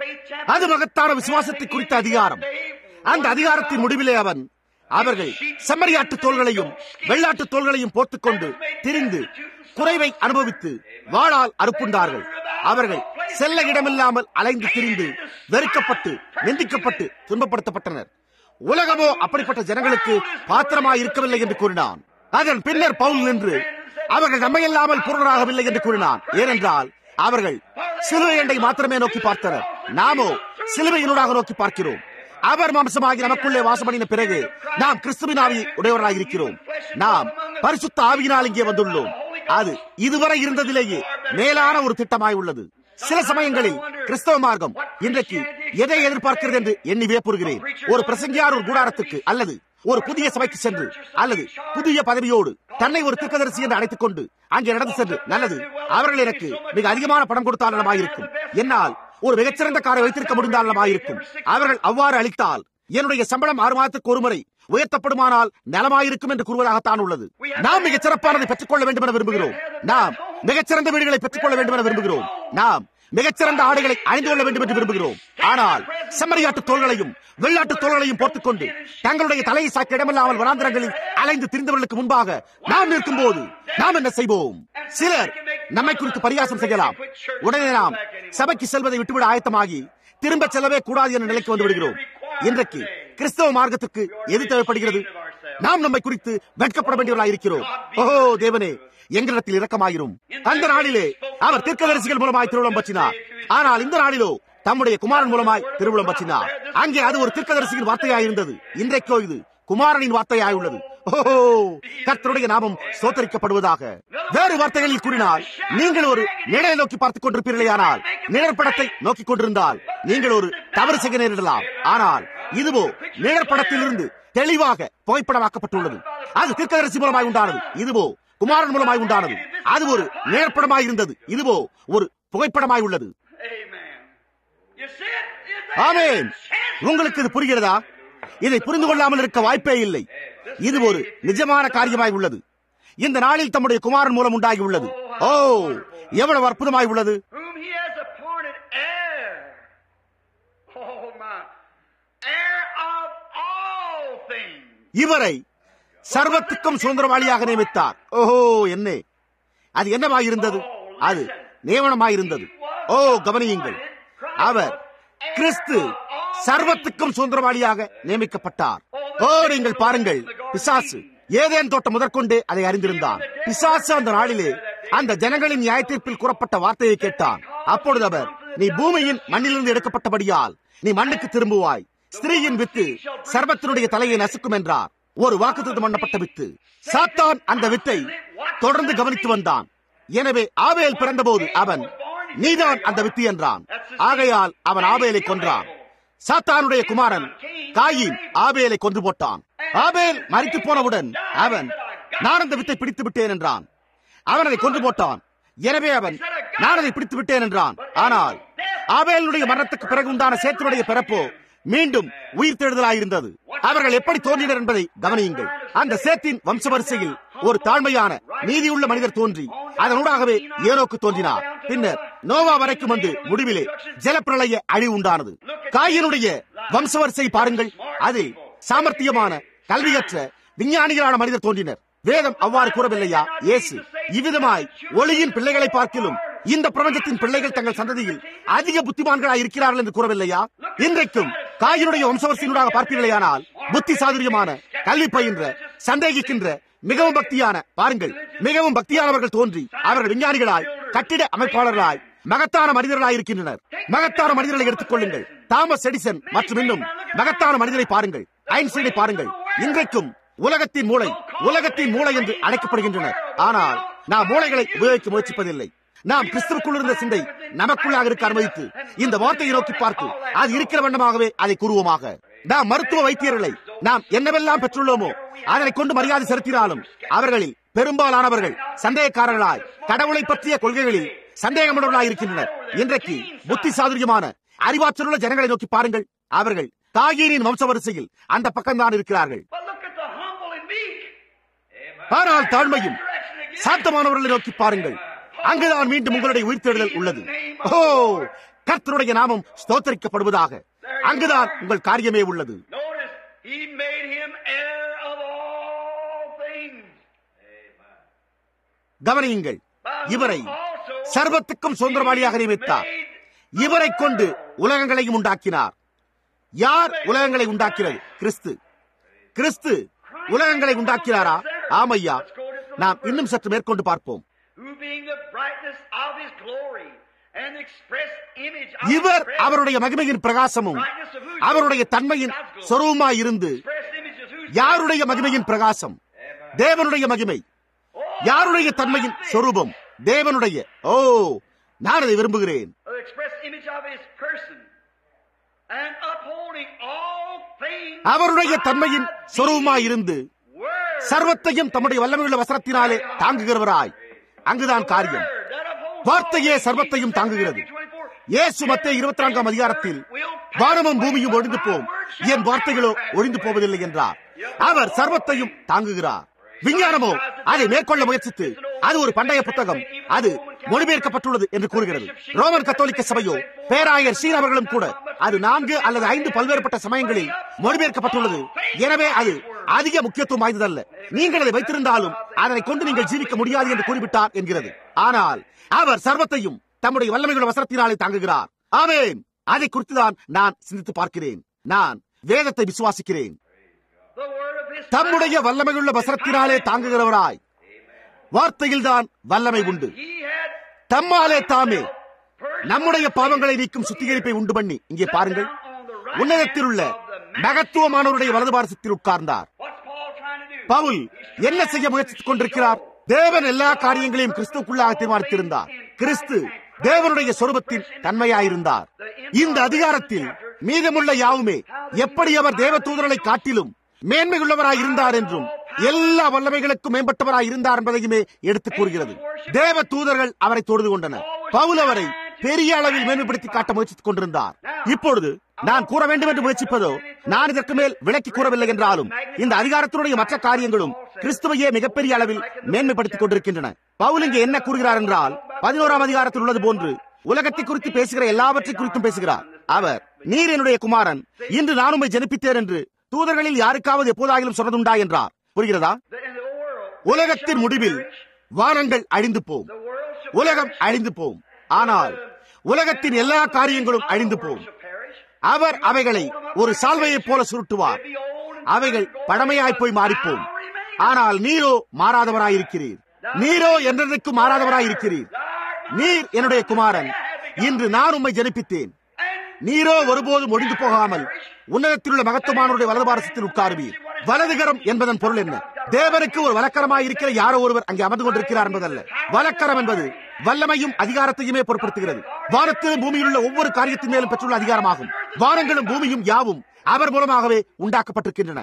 அது மகத்தான விசுவாசத்தை குறித்த அதிகாரம் அந்த அதிகாரத்தின் முடிவிலே அவன் அவர்கள் செம்மறியாட்டு தோள்களையும் வெள்ளாட்டு தோள்களையும் போட்டுக்கொண்டு திரிந்து குறைவை அனுபவித்து வாழால் அறுப்புண்டார்கள் அவர்கள் செல்ல இடமில்லாமல் அலைந்து திரிந்து வெறுக்கப்பட்டு நிந்திக்கப்பட்டு துன்பப்படுத்தப்பட்டனர் உலகமோ அப்படிப்பட்ட ஜனங்களுக்கு பாத்திரமாய் இருக்கவில்லை என்று கூறினான் அதன் பின்னர் பவுல் நின்று அவர்கள் நம்மையில்லாமல் பூர்ணராகவில்லை என்று கூறினான் ஏனென்றால் அவர்கள் சிலுவை எண்டை மாத்திரமே நோக்கி பார்த்தனர் நாமோ சிலுவையினூடாக நோக்கி பார்க்கிறோம் அவர் மாம்சமாகி நமக்குள்ளே வாசமடைந்த பிறகு நாம் கிறிஸ்துவின் ஆவி உடையவர்களாக இருக்கிறோம் நாம் பரிசுத்த ஆவியினால் இங்கே வந்துள்ளோம் அது இதுவரை இருந்ததிலேயே மேலான ஒரு திட்டமாய் உள்ளது சில சமயங்களில் கிறிஸ்தவ மார்க்கம் இன்றைக்கு எதை எதிர்பார்க்கிறது என்று எண்ணி வியப்புறுகிறேன் ஒரு பிரசங்கியார் ஒரு கூடாரத்துக்கு அல்லது ஒரு புதிய சபைக்கு சென்று அல்லது புதிய பதவியோடு தன்னை ஒரு திருக்கதரிசி என்று அழைத்துக் கொண்டு அங்கே நடந்து சென்று நல்லது அவர்கள் எனக்கு மிக அதிகமான பணம் கொடுத்தால் நலமாயிருக்கும் என்னால் ஒரு மிகச்சிறந்த காரை வைத்திருக்க முடிந்தால் நலமாயிருக்கும் அவர்கள் அவ்வாறு அளித்தால் என்னுடைய சம்பளம் ஆறு மாதத்துக்கு ஒருமுறை உயர்த்தப்படுமானால் நலமாயிருக்கும் என்று கூறுவதாகத்தான் உள்ளது நாம் மிகச் சிறப்பானதை பெற்றுக்கொள்ள வேண்டும் என விரும்புகிறோம் நாம் மிகச்சிறந்த வீடுகளை பெற்றுக்கொள்ள வேண்டும் என விரும்புகிறோம் நாம் மிகச்சிறந்த ஆடைகளை அணிந்து கொள்ள வேண்டும் என்று விரும்புகிறோம் ஆனால் செம்மறியாட்டு தோள்களையும் வெள்ளாட்டு தோள்களையும் போட்டுக்கொண்டு தங்களுடைய தலையை சாக்க இடமில்லாமல் வராந்திரங்களில் அலைந்து திரிந்தவர்களுக்கு முன்பாக நாம் நிற்கும் போது நாம் என்ன செய்வோம் சிலர் நம்மை குறித்து பரியாசம் செய்யலாம் உடனே நாம் சபைக்கு செல்வதை விட்டுவிட ஆயத்தமாகி திரும்ப செல்லவே கூடாது என்ற நிலைக்கு வந்து விடுகிறோம் இன்றைக்கு கிறிஸ்தவ மார்க்கத்துக்கு எது தேவைப்படுகிறது நாம் நம்மை குறித்து வெட்கப்பட வேண்டியவர்களாக இருக்கிறோம் ஓஹோ தேவனே எங்களிடத்தில் இரக்கமாயிரும் அந்த நாளிலே அவர் தீர்க்கதரிசிகள் மூலமாய் திருவிழம் பற்றினார் ஆனால் இந்த நாளிலோ தம்முடைய குமாரன் மூலமாய் திருவிழம் பற்றினார் அங்கே அது ஒரு தீர்க்கதரிசியின் வார்த்தையாய் இருந்தது இன்றைக்கோ இது குமாரனின் வார்த்தையாய் உள்ளது ஓஹோ கர்த்தருடைய நாமம் சோத்தரிக்கப்படுவதாக வேறு வார்த்தைகளில் கூறினால் நீங்கள் ஒரு நிழலை நோக்கி பார்த்துக் கொண்டிருப்பீர்களேயானால் நிழற்படத்தை நோக்கிக் கொண்டிருந்தால் நீங்கள் ஒரு தவறு செய்ய நேரிடலாம் ஆனால் இதுவோ நிழற்படத்திலிருந்து தெளிவாக புகைப்படமாக்கப்பட்டுள்ளது அது தீர்க்கதரிசி மூலமாய் உண்டானது இதுவோ குமாரன் மூலமாய் உண்டானது அது ஒரு நேர்ப்படமாய் இருந்தது இதுவோ ஒரு புகைப்படமாய் உள்ளது ஆமேன் உங்களுக்கு இது புரிகிறதா இதை புரிந்து கொள்ளாமல் இருக்க வாய்ப்பே இல்லை இது ஒரு நிஜமான காரியமாய் உள்ளது இந்த நாளில் தம்முடைய குமாரன் மூலம் உண்டாகி உள்ளது ஓ எவ்வளவு அற்புதமாய் உள்ளது whom he has appointed heir. Oh my. Heir of all things. இவரை சர்வத்துக்கும் சுதந்திரவாளியாக நியமித்தார் ஓஹோ என்ன அது என்னமாயிருந்தது அது நியமனமாயிருந்தது ஓ கவனியுங்கள் அவர் கிறிஸ்து சர்வத்துக்கும் சுதந்திரவாளியாக நியமிக்கப்பட்டார் ஓ நீங்கள் பாருங்கள் பிசாசு ஏதேன் தோட்டம் முதற்கொண்டே அதை அறிந்திருந்தான் பிசாசு அந்த நாளிலே அந்த ஜனங்களின் நியாயத்தீர்ப்பில் கூறப்பட்ட வார்த்தையை கேட்டான் அப்பொழுது அவர் நீ பூமியின் மண்ணிலிருந்து எடுக்கப்பட்டபடியால் நீ மண்ணுக்கு திரும்புவாய் ஸ்திரீயின் வித்து சர்வத்தினுடைய தலையை நசுக்கும் என்றார் ஒரு வாக்குத்தத்தம் பண்ணப்பட்ட வித்து சாத்தான் அந்த வித்தை தொடர்ந்து கவனித்து வந்தான் எனவே ஆவேல் பிறந்தபோது அவன் நீதான் அந்த வித்து என்றான் ஆகையால் அவன் ஆவேலை கொன்றான் சாத்தானுடைய குமாரன் காயின் ஆபேலை கொன்று போட்டான் ஆபேல் மறித்து போனவுடன் அவன் நான் அந்த வித்தை பிடித்து விட்டேன் என்றான் அவன் அதை கொன்று போட்டான் எனவே அவன் நான் அதை பிடித்து விட்டேன் என்றான் ஆனால் ஆபேலுடைய மரணத்துக்கு பிறகு உண்டான சேத்தனுடைய பிறப்போ மீண்டும் உயிர் தேடுதலாயிருந்தது அவர்கள் எப்படி தோன்றினர் என்பதை கவனியுங்கள் அந்த சேத்தின் வம்ச வரிசையில் ஒரு தாழ்மையான நீதியுள்ள மனிதர் தோன்றி அதனூடாகவே ஏனோக்கு தோன்றினார் பின்னர் நோவா வரைக்கும் வந்து முடிவிலே ஜலப்பிரளய அழிவு உண்டானது காயினுடைய வம்சவரிசை பாருங்கள் அதில் சாமர்த்தியமான கல்வியற்ற விஞ்ஞானிகளான மனிதர் தோன்றினர் வேதம் அவ்வாறு கூறவில்லையா இயேசு இவ்விதமாய் ஒளியின் பிள்ளைகளை பார்க்கிலும் இந்த பிரபஞ்சத்தின் பிள்ளைகள் தங்கள் சந்ததியில் அதிக புத்திமான்களாய் இருக்கிறார்கள் என்று கூறவில்லையா இன்றைக்கும் காயினுடைய வம்சவரிசையினூடாக பார்ப்பீர்களேயானால் புத்தி சாதுரியமான கல்வி பயின்ற சந்தேகிக்கின்ற மிகவும் பக்தியான பாருங்கள் மிகவும் பக்தியானவர்கள் தோன்றி அவர்கள் விஞ்ஞானிகளாய் கட்டிட அமைப்பாளர்களாய் மகத்தான மனிதர்களாய் இருக்கின்றனர் மகத்தான மனிதர்களை எடுத்துக் கொள்ளுங்கள் தாமஸ் எடிசன் மற்றும் இன்னும் மகத்தான மனிதரை பாருங்கள் ஐன்ஸ்டீனை பாருங்கள் இன்றைக்கும் உலகத்தின் மூளை உலகத்தின் மூளை என்று அழைக்கப்படுகின்றன ஆனால் நாம் மூளைகளை உபயோகிக்க முயற்சிப்பதில்லை நாம் கிறிஸ்துவுக்குள் இருந்த சிந்தை நமக்குள்ளாக இருக்க அனுமதித்து இந்த வார்த்தையை நோக்கி பார்த்து அது இருக்கிற வண்ணமாகவே அதை கூறுவோமாக நாம் மருத்துவ வைத்தியர்களை நாம் என்னவெல்லாம் பெற்றுள்ளோமோ அதனை கொண்டு மரியாதை செலுத்தினாலும் அவர்களில் பெரும்பாலானவர்கள் சந்தேகக்காரர்களாய் கடவுளை பற்றிய கொள்கைகளில் சந்தேகமுள்ளவர்களாய் இருக்கின்றனர் இன்றைக்கு புத்தி சாதுரியமான அறிவாற்றலுள்ள ஜனங்களை நோக்கி பாருங்கள் அவர்கள் தாகீரின் வம்ச வரிசையில் அந்த பக்கம்தான் இருக்கிறார்கள் ஆனால் தாழ்மையும் சாத்தமானவர்களை நோக்கி பாருங்கள் அங்குதான் மீண்டும் உங்களுடைய உயிர்த்தெழுதல் உள்ளது ஓ கர்த்தருடைய நாமம் ஸ்தோத்தரிக்கப்படுவதாக அங்குதான் உங்கள் காரியமே உள்ளது கவனியுங்கள் இவரை சர்வத்துக்கும் சுதந்திரவாளியாக நியமித்தார் இவரை கொண்டு உலகங்களையும் உண்டாக்கினார் யார் உலகங்களை உண்டாக்கிறது கிறிஸ்து கிறிஸ்து உலகங்களை உண்டாக்கிறாரா ஆமையா நாம் இன்னும் சற்று மேற்கொண்டு பார்ப்போம் இவர் அவருடைய மகிமையின் பிரகாசமும் அவருடைய தன்மையின் சொருவமாய் இருந்து யாருடைய மகிமையின் பிரகாசம் தேவனுடைய மகிமை யாருடைய தன்மையின் சொரூபம் தேவனுடைய ஓ நான் அதை விரும்புகிறேன் அவருடைய தன்மையின் சொருவமாய் இருந்து சர்வத்தையும் தம்முடைய வல்லமையுள்ள வசனத்தினாலே தாங்குகிறவராய் அங்குதான் காரியம் வார்த்தையே சர்வத்தையும் தாங்குகிறது இயேசு மத்திய இருபத்தி நான்காம் அதிகாரத்தில் வானமும் பூமியும் ஒழிந்து போம் என் வார்த்தைகளோ ஒழிந்து போவதில்லை என்றார் அவர் சர்வத்தையும் தாங்குகிறார் விஞ்ஞானமோ அதை மேற்கொள்ள முயற்சித்து அது ஒரு பண்டைய புத்தகம் அது மொழிபெயர்க்கப்பட்டுள்ளது என்று கூறுகிறது ரோமன் கத்தோலிக்க சபையோ பேராயர் சீன் அவர்களும் கூட அது நான்கு அல்லது ஐந்து பல்வேறுபட்ட சமயங்களில் மொழிபெயர்க்கப்பட்டுள்ளது எனவே அது அதிக முக்கியத்துவம் வாய்ந்ததல்ல நீங்கள் அதை வைத்திருந்தாலும் அதனை கொண்டு நீங்கள் ஜீவிக்க முடியாது என்று கூறிவிட்டார் என்கிறது ஆனால் அவர் சர்வத்தையும் தம்முடைய வல்லமையுள்ள வசனத்தினாலே தாங்குகிறார் ஆமேன் அதை குறித்துதான் நான் சிந்தித்து பார்க்கிறேன் நான் வேதத்தை விசுவாசிக்கிறேன் தம்முடைய வல்லமையுள்ள வசனத்தினாலே தாங்குகிறவராய் வார்த்தையில் தான் வல்லமை உண்டு தம்மாலே தாமே நம்முடைய பாவங்களை நீக்கும் சுத்திகரிப்பை உண்டு பண்ணி இங்கே பாருங்கள் உன்னதத்தில் உள்ள மகத்துவமானவருடைய வலது பாரசத்தில் உட்கார்ந்தார் பவுல் என்ன செய்ய முயற்சித்துக் கொண்டிருக்கிறார் தேவன் எல்லா காரியங்களையும் கிறிஸ்துக்குள்ளாக தீர்மானித்திருந்தார் கிறிஸ்து தேவனுடைய சொரூபத்தின் தன்மையாயிருந்தார் இந்த அதிகாரத்தில் மீதமுள்ள யாவுமே எப்படி அவர் தேவ தூதர்களை காட்டிலும் மேன்மையுள்ளவராய் இருந்தார் என்றும் எல்லா வல்லமைகளுக்கும் மேம்பட்டவராய் இருந்தார் என்பதையுமே எடுத்துக் கூறுகிறது தேவ தூதர்கள் அவரை தொழுது கொண்டனர் பவுல் அவரை பெரிய அளவில் மேன்மைப்படுத்தி காட்ட முயற்சித்துக் கொண்டிருந்தார் இப்பொழுது நான் கூற வேண்டும் என்று முயற்சிப்பதோ நான் இதற்கு மேல் விளக்கி கூறவில்லை என்றாலும் இந்த அதிகாரத்தினுடைய மற்ற காரியங்களும் கிறிஸ்துவையே மிகப்பெரிய அளவில் மேன்மைப்படுத்திக் கொண்டிருக்கின்றன பவுல் இங்கே என்ன கூறுகிறார் என்றால் பதினோராம் அதிகாரத்தில் உள்ளது போன்று உலகத்தை குறித்து பேசுகிற எல்லாவற்றை குறித்தும் பேசுகிறார் அவர் நீர் என்னுடைய குமாரன் இன்று நான் உண்மை ஜனிப்பித்தேன் என்று தூதர்களில் யாருக்காவது எப்போதாகிலும் சொன்னதுண்டா என்றார் புரிகிறதா உலகத்தின் முடிவில் வானங்கள் அழிந்து போம் உலகம் அழிந்து போம் ஆனால் உலகத்தின் எல்லா காரியங்களும் அழிந்து போம் அவர் அவைகளை ஒரு சால்வையைப் போல சுருட்டுவார் அவைகள் பழமையாய் போய் மாறிப்போம் ஆனால் நீரோ மாறாதவராயிருக்கிறீர் நீரோ என்றென்றைக்கு மாறாதவராயிருக்கிறீர் நீர் என்னுடைய குமாரன் இன்று நான் உம்மை ஜனிப்பித்தேன் நீரோ ஒருபோதும் ஒழிந்து போகாமல் உன்னதத்தில் உள்ள மகத்துவமானவருடைய வலது பாரசத்தில் உட்காருவீர் வலதுகரம் என்பதன் பொருள் என்ன தேவனுக்கு ஒரு வழக்கரமாய் இருக்கிற யாரோ ஒருவர் அங்கே அமர்ந்து கொண்டிருக்கிறார் என்பதல்ல வழக்கரம் என்பது வல்லமையும் அதிகாரத்தையுமே பொருட்படுத்துகிறது வானத்திலும் பூமியில் உள்ள ஒவ்வொரு காரியத்தின் மேலும் பெற்றுள்ள அதிகாரமாகும் வானங்களும் பூமியும் யாவும் அவர் மூலமாகவே உண்டாக்கப்பட்டிருக்கின்றன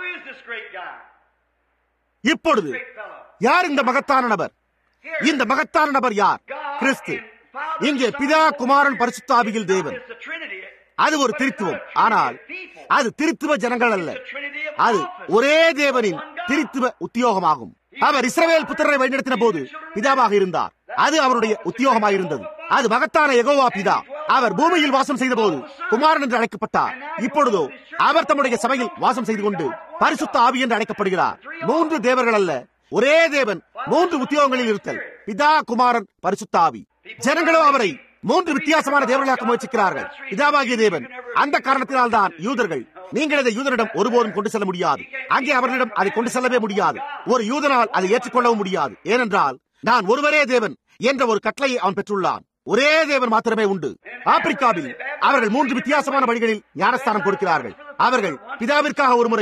இப்பொழுது யார் இந்த மகத்தான நபர் இந்த மகத்தான நபர் யார் கிறிஸ்து இங்கே பிதா குமாரன் பரிசுத்தாவியில் தேவன் அது ஒரு திருத்துவம் ஆனால் அது திருத்துவ ஜனங்கள் அல்ல அது ஒரே தேவனின் திருத்துவ உத்தியோகமாகும் அவர் இஸ்ரவேல் புத்திரரை வழிநடத்தின போது பிதாவாக இருந்தார் அது அவருடைய உத்தியோகமாக இருந்தது அது மகத்தான எகோவா பிதா அவர் பூமியில் வாசம் செய்த போது குமாரன் என்று அழைக்கப்பட்டார் இப்பொழுதோ அவர் தம்முடைய சபையில் வாசம் செய்து கொண்டு பரிசுத்த ஆவி என்று அழைக்கப்படுகிறார் மூன்று தேவர்கள் அல்ல ஒரே தேவன் மூன்று உத்தியோகங்களில் இருத்தல் பிதா குமாரன் பரிசுத்த ஆவி ஜனங்களோ அவரை மூன்று வித்தியாசமான தேவர்களாக்க முயற்சிக்கிறார்கள் பிதாவாகிய தேவன் அந்த காரணத்தினால் தான் யூதர்கள் நீங்கள் அதை யூதனிடம் ஒருபோதும் கொண்டு செல்ல முடியாது அங்கே அவர்களிடம் அதை கொண்டு செல்லவே முடியாது ஒரு யூதனால் அதை ஏற்றுக்கொள்ளவும் முடியாது ஏனென்றால் நான் ஒருவரே தேவன் என்ற ஒரு கட்டளையை அவன் பெற்றுள்ளான் ஒரே தேவன் மாத்திரமே உண்டு ஆப்பிரிக்காவில் அவர்கள் மூன்று வித்தியாசமான வழிகளில் ஞானஸ்தானம் கொடுக்கிறார்கள் அவர்கள் பிதாவிற்காக ஒரு முறையும்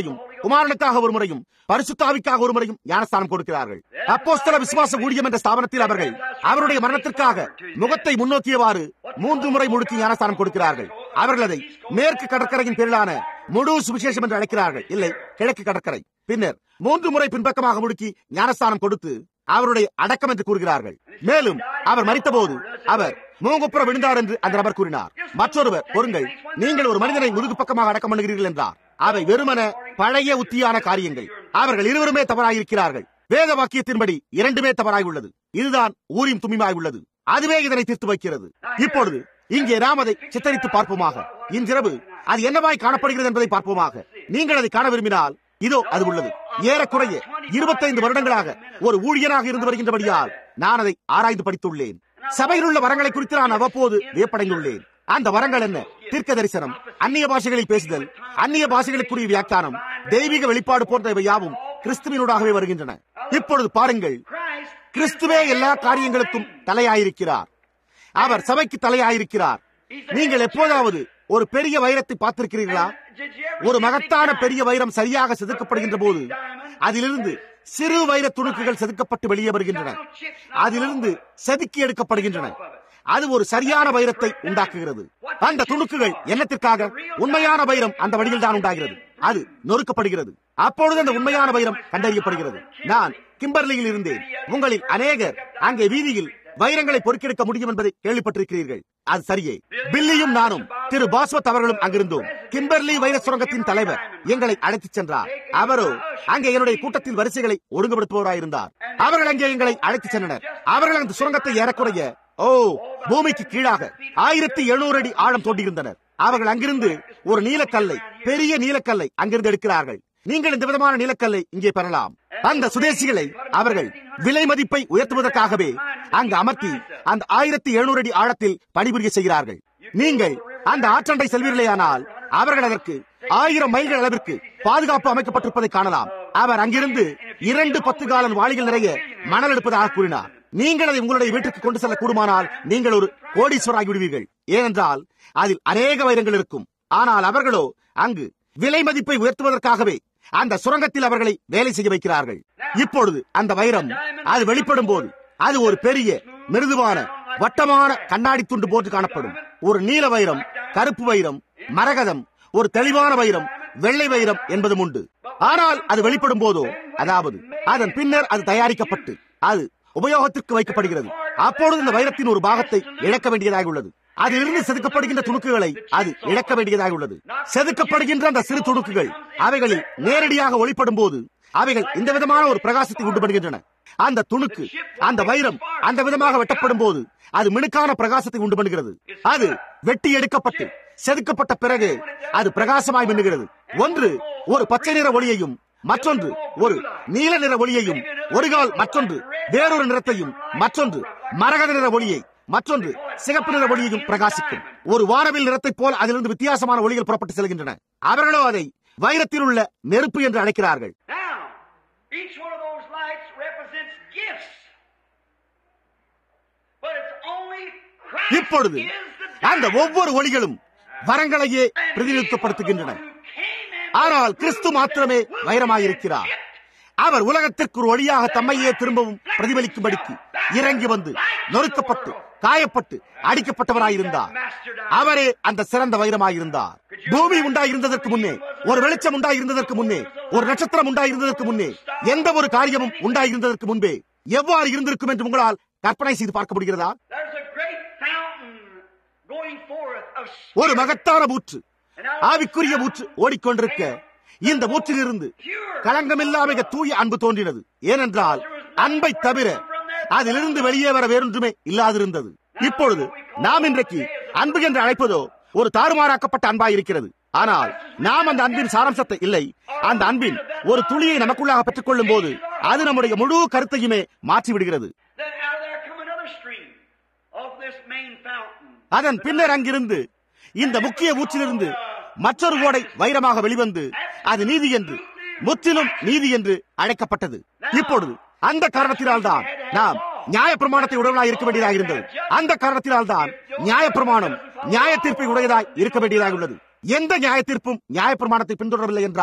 குமாரனுக்காக ஒரு முறையும் பரிசுத்தாவிக்காக ஒரு முறையும் ஞானஸ்தானம் கொடுக்கிறார்கள் அப்போஸ்தல விசுவாச ஊழியம் என்ற ஸ்தாபனத்தில் அவர்கள் அவருடைய மரணத்திற்காக முகத்தை முன்னோக்கியவாறு மூன்று முறை முழுக்கி ஞானஸ்தானம் கொடுக்கிறார்கள் அவர்கள் அதை மேற்கு கடற்கரையின் பேரிலான முழு சுவிசேஷம் என்று அழைக்கிறார்கள் இல்லை கிழக்கு கடற்கரை பின்னர் மூன்று முறை பின்பக்கமாக முடுக்கி ஞானஸ்தானம் கொடுத்து அவருடைய அடக்கம் என்று கூறுகிறார்கள் மேலும் அவர் மறித்தபோது அவர் மூங்குப்புற விழுந்தார் என்று அந்த நபர் கூறினார் மற்றொருவர் பொருங்கள் நீங்கள் ஒரு மனிதனை முதுகு பக்கமாக அடக்கம் பண்ணுகிறீர்கள் என்றார் அவை வெறுமன பழைய உத்தியான காரியங்கள் அவர்கள் இருவருமே தவறாயிருக்கிறார்கள் வேத வாக்கியத்தின்படி இரண்டுமே தவறாய் உள்ளது இதுதான் ஊரின் துமிமாய் உள்ளது அதுவே இதனை தீர்த்து வைக்கிறது இப்பொழுது இங்கே நாம் அதை சித்தரித்து பார்ப்போமாக இன்றிரவு அது என்னவாய் காணப்படுகிறது என்பதை பார்ப்போமாக நீங்கள் அதை காண விரும்பினால் இதோ அது உள்ளது ஏறக்குறைய இருபத்தைந்து வருடங்களாக ஒரு ஊழியராக இருந்து வருகின்றபடியால் நான் அதை ஆராய்ந்து படித்துள்ளேன் சபையில் உள்ள வரங்களை குறித்து நான் அவ்வப்போது வியப்படைந்துள்ளேன் அந்த வரங்கள் என்ன தீர்க்க தரிசனம் அந்நிய பாஷைகளில் பேசுதல் அந்நிய பாஷைகளுக்குரிய வியாக்கியானம் தெய்வீக வெளிப்பாடு போன்ற இவை யாவும் கிறிஸ்துவினூடாகவே வருகின்றன இப்பொழுது பாருங்கள் கிறிஸ்துவே எல்லா காரியங்களுக்கும் தலையாயிருக்கிறார் அவர் சபைக்கு தலையாயிருக்கிறார் நீங்கள் எப்போதாவது ஒரு பெரிய வைரத்தை பார்த்திருக்கிறீர்களா ஒரு மகத்தான பெரிய வைரம் சரியாக செதுக்கப்படுகின்ற போது அதிலிருந்து சிறு வைர துணுக்குகள் செதுக்கப்பட்டு வெளியே வருகின்றன அதிலிருந்து செதுக்கி எடுக்கப்படுகின்றன அது ஒரு சரியான வைரத்தை உண்டாக்குகிறது அந்த துணுக்குகள் என்னத்திற்காக உண்மையான வைரம் அந்த வழியில் தான் உண்டாகிறது அது நொறுக்கப்படுகிறது அப்பொழுது அந்த உண்மையான வைரம் கண்டறியப்படுகிறது நான் கிம்பர்லியில் இருந்தேன் உங்களில் அநேகர் அங்கே வீதியில் வைரங்களை பொறுக்கெடுக்க முடியும் என்பதை கேள்விப்பட்டிருக்கிறீர்கள் அது சரியே பில்லியும் நானும் திரு பாஸ்வத் அவர்களும் அங்கிருந்தோம் கிம்பர்லி வைர சுரங்கத்தின் தலைவர் எங்களை அழைத்துச் சென்றார் அவரோ அங்கே என்னுடைய கூட்டத்தில் வரிசைகளை ஒழுங்குபடுத்துபவராயிருந்தார் அவர்கள் அங்கே எங்களை அழைத்துச் சென்றனர் அவர்கள் அந்த சுரங்கத்தை ஏறக்குறைய ஓ பூமிக்கு கீழாக ஆயிரத்தி எழுநூறு அடி ஆழம் தோண்டியிருந்தனர் அவர்கள் அங்கிருந்து ஒரு நீலக்கல்லை பெரிய நீலக்கல்லை அங்கிருந்து எடுக்கிறார்கள் நீங்கள் இந்த விதமான நீலக்கல்லை இங்கே பெறலாம் அந்த சுதேசிகளை அவர்கள் விலை மதிப்பை உயர்த்துவதற்காகவே அங்கு அமர்த்தி அந்த ஆயிரத்தி எழுநூறு அடி ஆழத்தில் பணிபுரிய செய்கிறார்கள் நீங்கள் அந்த ஆற்றண்டை செல்வீர்களேயானால் அவர்கள் அதற்கு ஆயிரம் மைல்கள் அளவிற்கு பாதுகாப்பு அமைக்கப்பட்டிருப்பதை காணலாம் அவர் அங்கிருந்து இரண்டு பத்து காலன் வாளிகள் நிறைய மணல் எடுப்பதாக கூறினார் நீங்கள் அதை உங்களுடைய வீட்டுக்கு கொண்டு செல்ல கூடுமானால் நீங்கள் ஒரு கோடீஸ்வராகி விடுவீர்கள் ஏனென்றால் அதில் அநேக வைரங்கள் இருக்கும் ஆனால் அவர்களோ அங்கு விலை மதிப்பை உயர்த்துவதற்காகவே அந்த சுரங்கத்தில் அவர்களை வேலை செய்ய வைக்கிறார்கள் இப்பொழுது அந்த வைரம் அது வெளிப்படும் போது அது ஒரு பெரிய மிருதுவான வட்டமான கண்ணாடி துண்டு போட்டு காணப்படும் ஒரு நீல வைரம் கருப்பு வைரம் மரகதம் ஒரு தெளிவான வைரம் வெள்ளை வைரம் என்பதும் உண்டு ஆனால் அது வெளிப்படும் போதோ அதாவது அதன் பின்னர் அது தயாரிக்கப்பட்டு அது உபயோகத்திற்கு வைக்கப்படுகிறது அப்பொழுது இந்த வைரத்தின் ஒரு பாகத்தை இழக்க வேண்டியதாக உள்ளது அதிலிருந்து செதுக்கப்படுகின்ற துணுக்குகளை அது இழக்க வேண்டியதாக உள்ளது செதுக்கப்படுகின்ற அந்த சிறு துணுக்குகள் அவைகளில் நேரடியாக ஒளிப்படும் போது அவைகள் இந்த விதமான ஒரு பிரகாசத்தை உண்டு பண்ணுகின்றன அந்த துணுக்கு அந்த வைரம் அந்த விதமாக வெட்டப்படும் போது அது மினுக்கான பிரகாசத்தை உண்டு பண்ணுகிறது அது வெட்டி எடுக்கப்பட்டு செதுக்கப்பட்ட பிறகு அது பிரகாசமாய் மின்னுகிறது ஒன்று ஒரு பச்சை நிற ஒளியையும் மற்றொன்று ஒரு நீல நிற ஒளியையும் ஒரு கால் மற்றொன்று வேறொரு நிறத்தையும் மற்றொன்று மரகத நிற ஒளியை மற்றொன்று சிகப்பு நிற ஒளியையும் பிரகாசிக்கும் ஒரு வானவில் நிறத்தைப் போல் அதிலிருந்து வித்தியாசமான ஒளிகள் புறப்பட்டு செல்கின்றன அவர்களோ அதை வைரத்தில் உள்ள நெருப்பு என்று அழைக்கிறார்கள் Now, each one of those lights represents gifts. But it's only Christ இப்பொழுது is the அந்த ஒவ்வொரு ஒளிகளும் வரங்களையே பிரதிநிதித்துவப்படுத்துகின்றன ஆனால் கிறிஸ்து மாத்திரமே வைரமாயிருக்கிறார் அவர் உலகத்திற்கு ஒரு ஒளியாக தம்மையே திரும்பவும் பிரதிபலிக்கும்படிக்கு இறங்கி வந்து நொறுக்கப்பட்டு காயப்பட்டு அடிக்கப்பட்டவராயிருந்தார் அவரே அந்த சிறந்த வைரமாயிருந்தார் பூமி உண்டாயிருந்ததற்கு முன்னே ஒரு வெளிச்சம் உண்டாயிருந்ததற்கு முன்னே ஒரு நட்சத்திரம் உண்டாயிருந்ததற்கு முன்னே எந்த ஒரு காரியமும் உண்டாயிருந்ததற்கு முன்பே எவ்வாறு இருந்திருக்கும் என்று உங்களால் கற்பனை செய்து பார்க்க முடிகிறதா There's a great fountain going forth of ஒரு மகத்தான ஊற்று ஆவிக்குரிய ஊற்று ஓடிக்கொண்டிருக்க இந்த ஊற்றிலிருந்து களங்கமில்லா மிக தூய அன்பு தோன்றினது ஏனென்றால் அன்பை தவிர அதிலிருந்து வெளியே வர வேறொன்றுமே இல்லாதிருந்தது இப்பொழுது நாம் இன்றைக்கு அன்பு என்று அழைப்பதோ ஒரு தாறுமாறாக்கப்பட்ட அன்பாய் இருக்கிறது ஆனால் நாம் அந்த அன்பின் சாராம்சத்தை இல்லை அந்த அன்பின் ஒரு துளியை நமக்குள்ளாக பெற்றுக் கொள்ளும் போது அது நம்முடைய முழு கருத்தையுமே மாற்றி விடுகிறது Then out of there come another stream of this main fountain. அதன் பின்னர் அங்கிருந்து இந்த முக்கிய ஊற்றிலிருந்து மற்றொரு ஓடை வைரமாக வெளிவந்து அது நீதி என்று முற்றிலும் நீதி என்று அழைக்கப்பட்டது இப்பொழுது அந்த காரணத்தினால் தான் நாம் நியாய பிரமாணத்தை உடனாய் இருக்க வேண்டியதாக இருந்தது அந்த காரணத்தினால் தான் நியாய பிரமாணம் நியாய தீர்ப்பை உடையதாய் இருக்க வேண்டியதாக உள்ளது எந்த நியாய தீர்ப்பும் நியாய பிரமாணத்தை பின்தொடரவில்லை என்றால்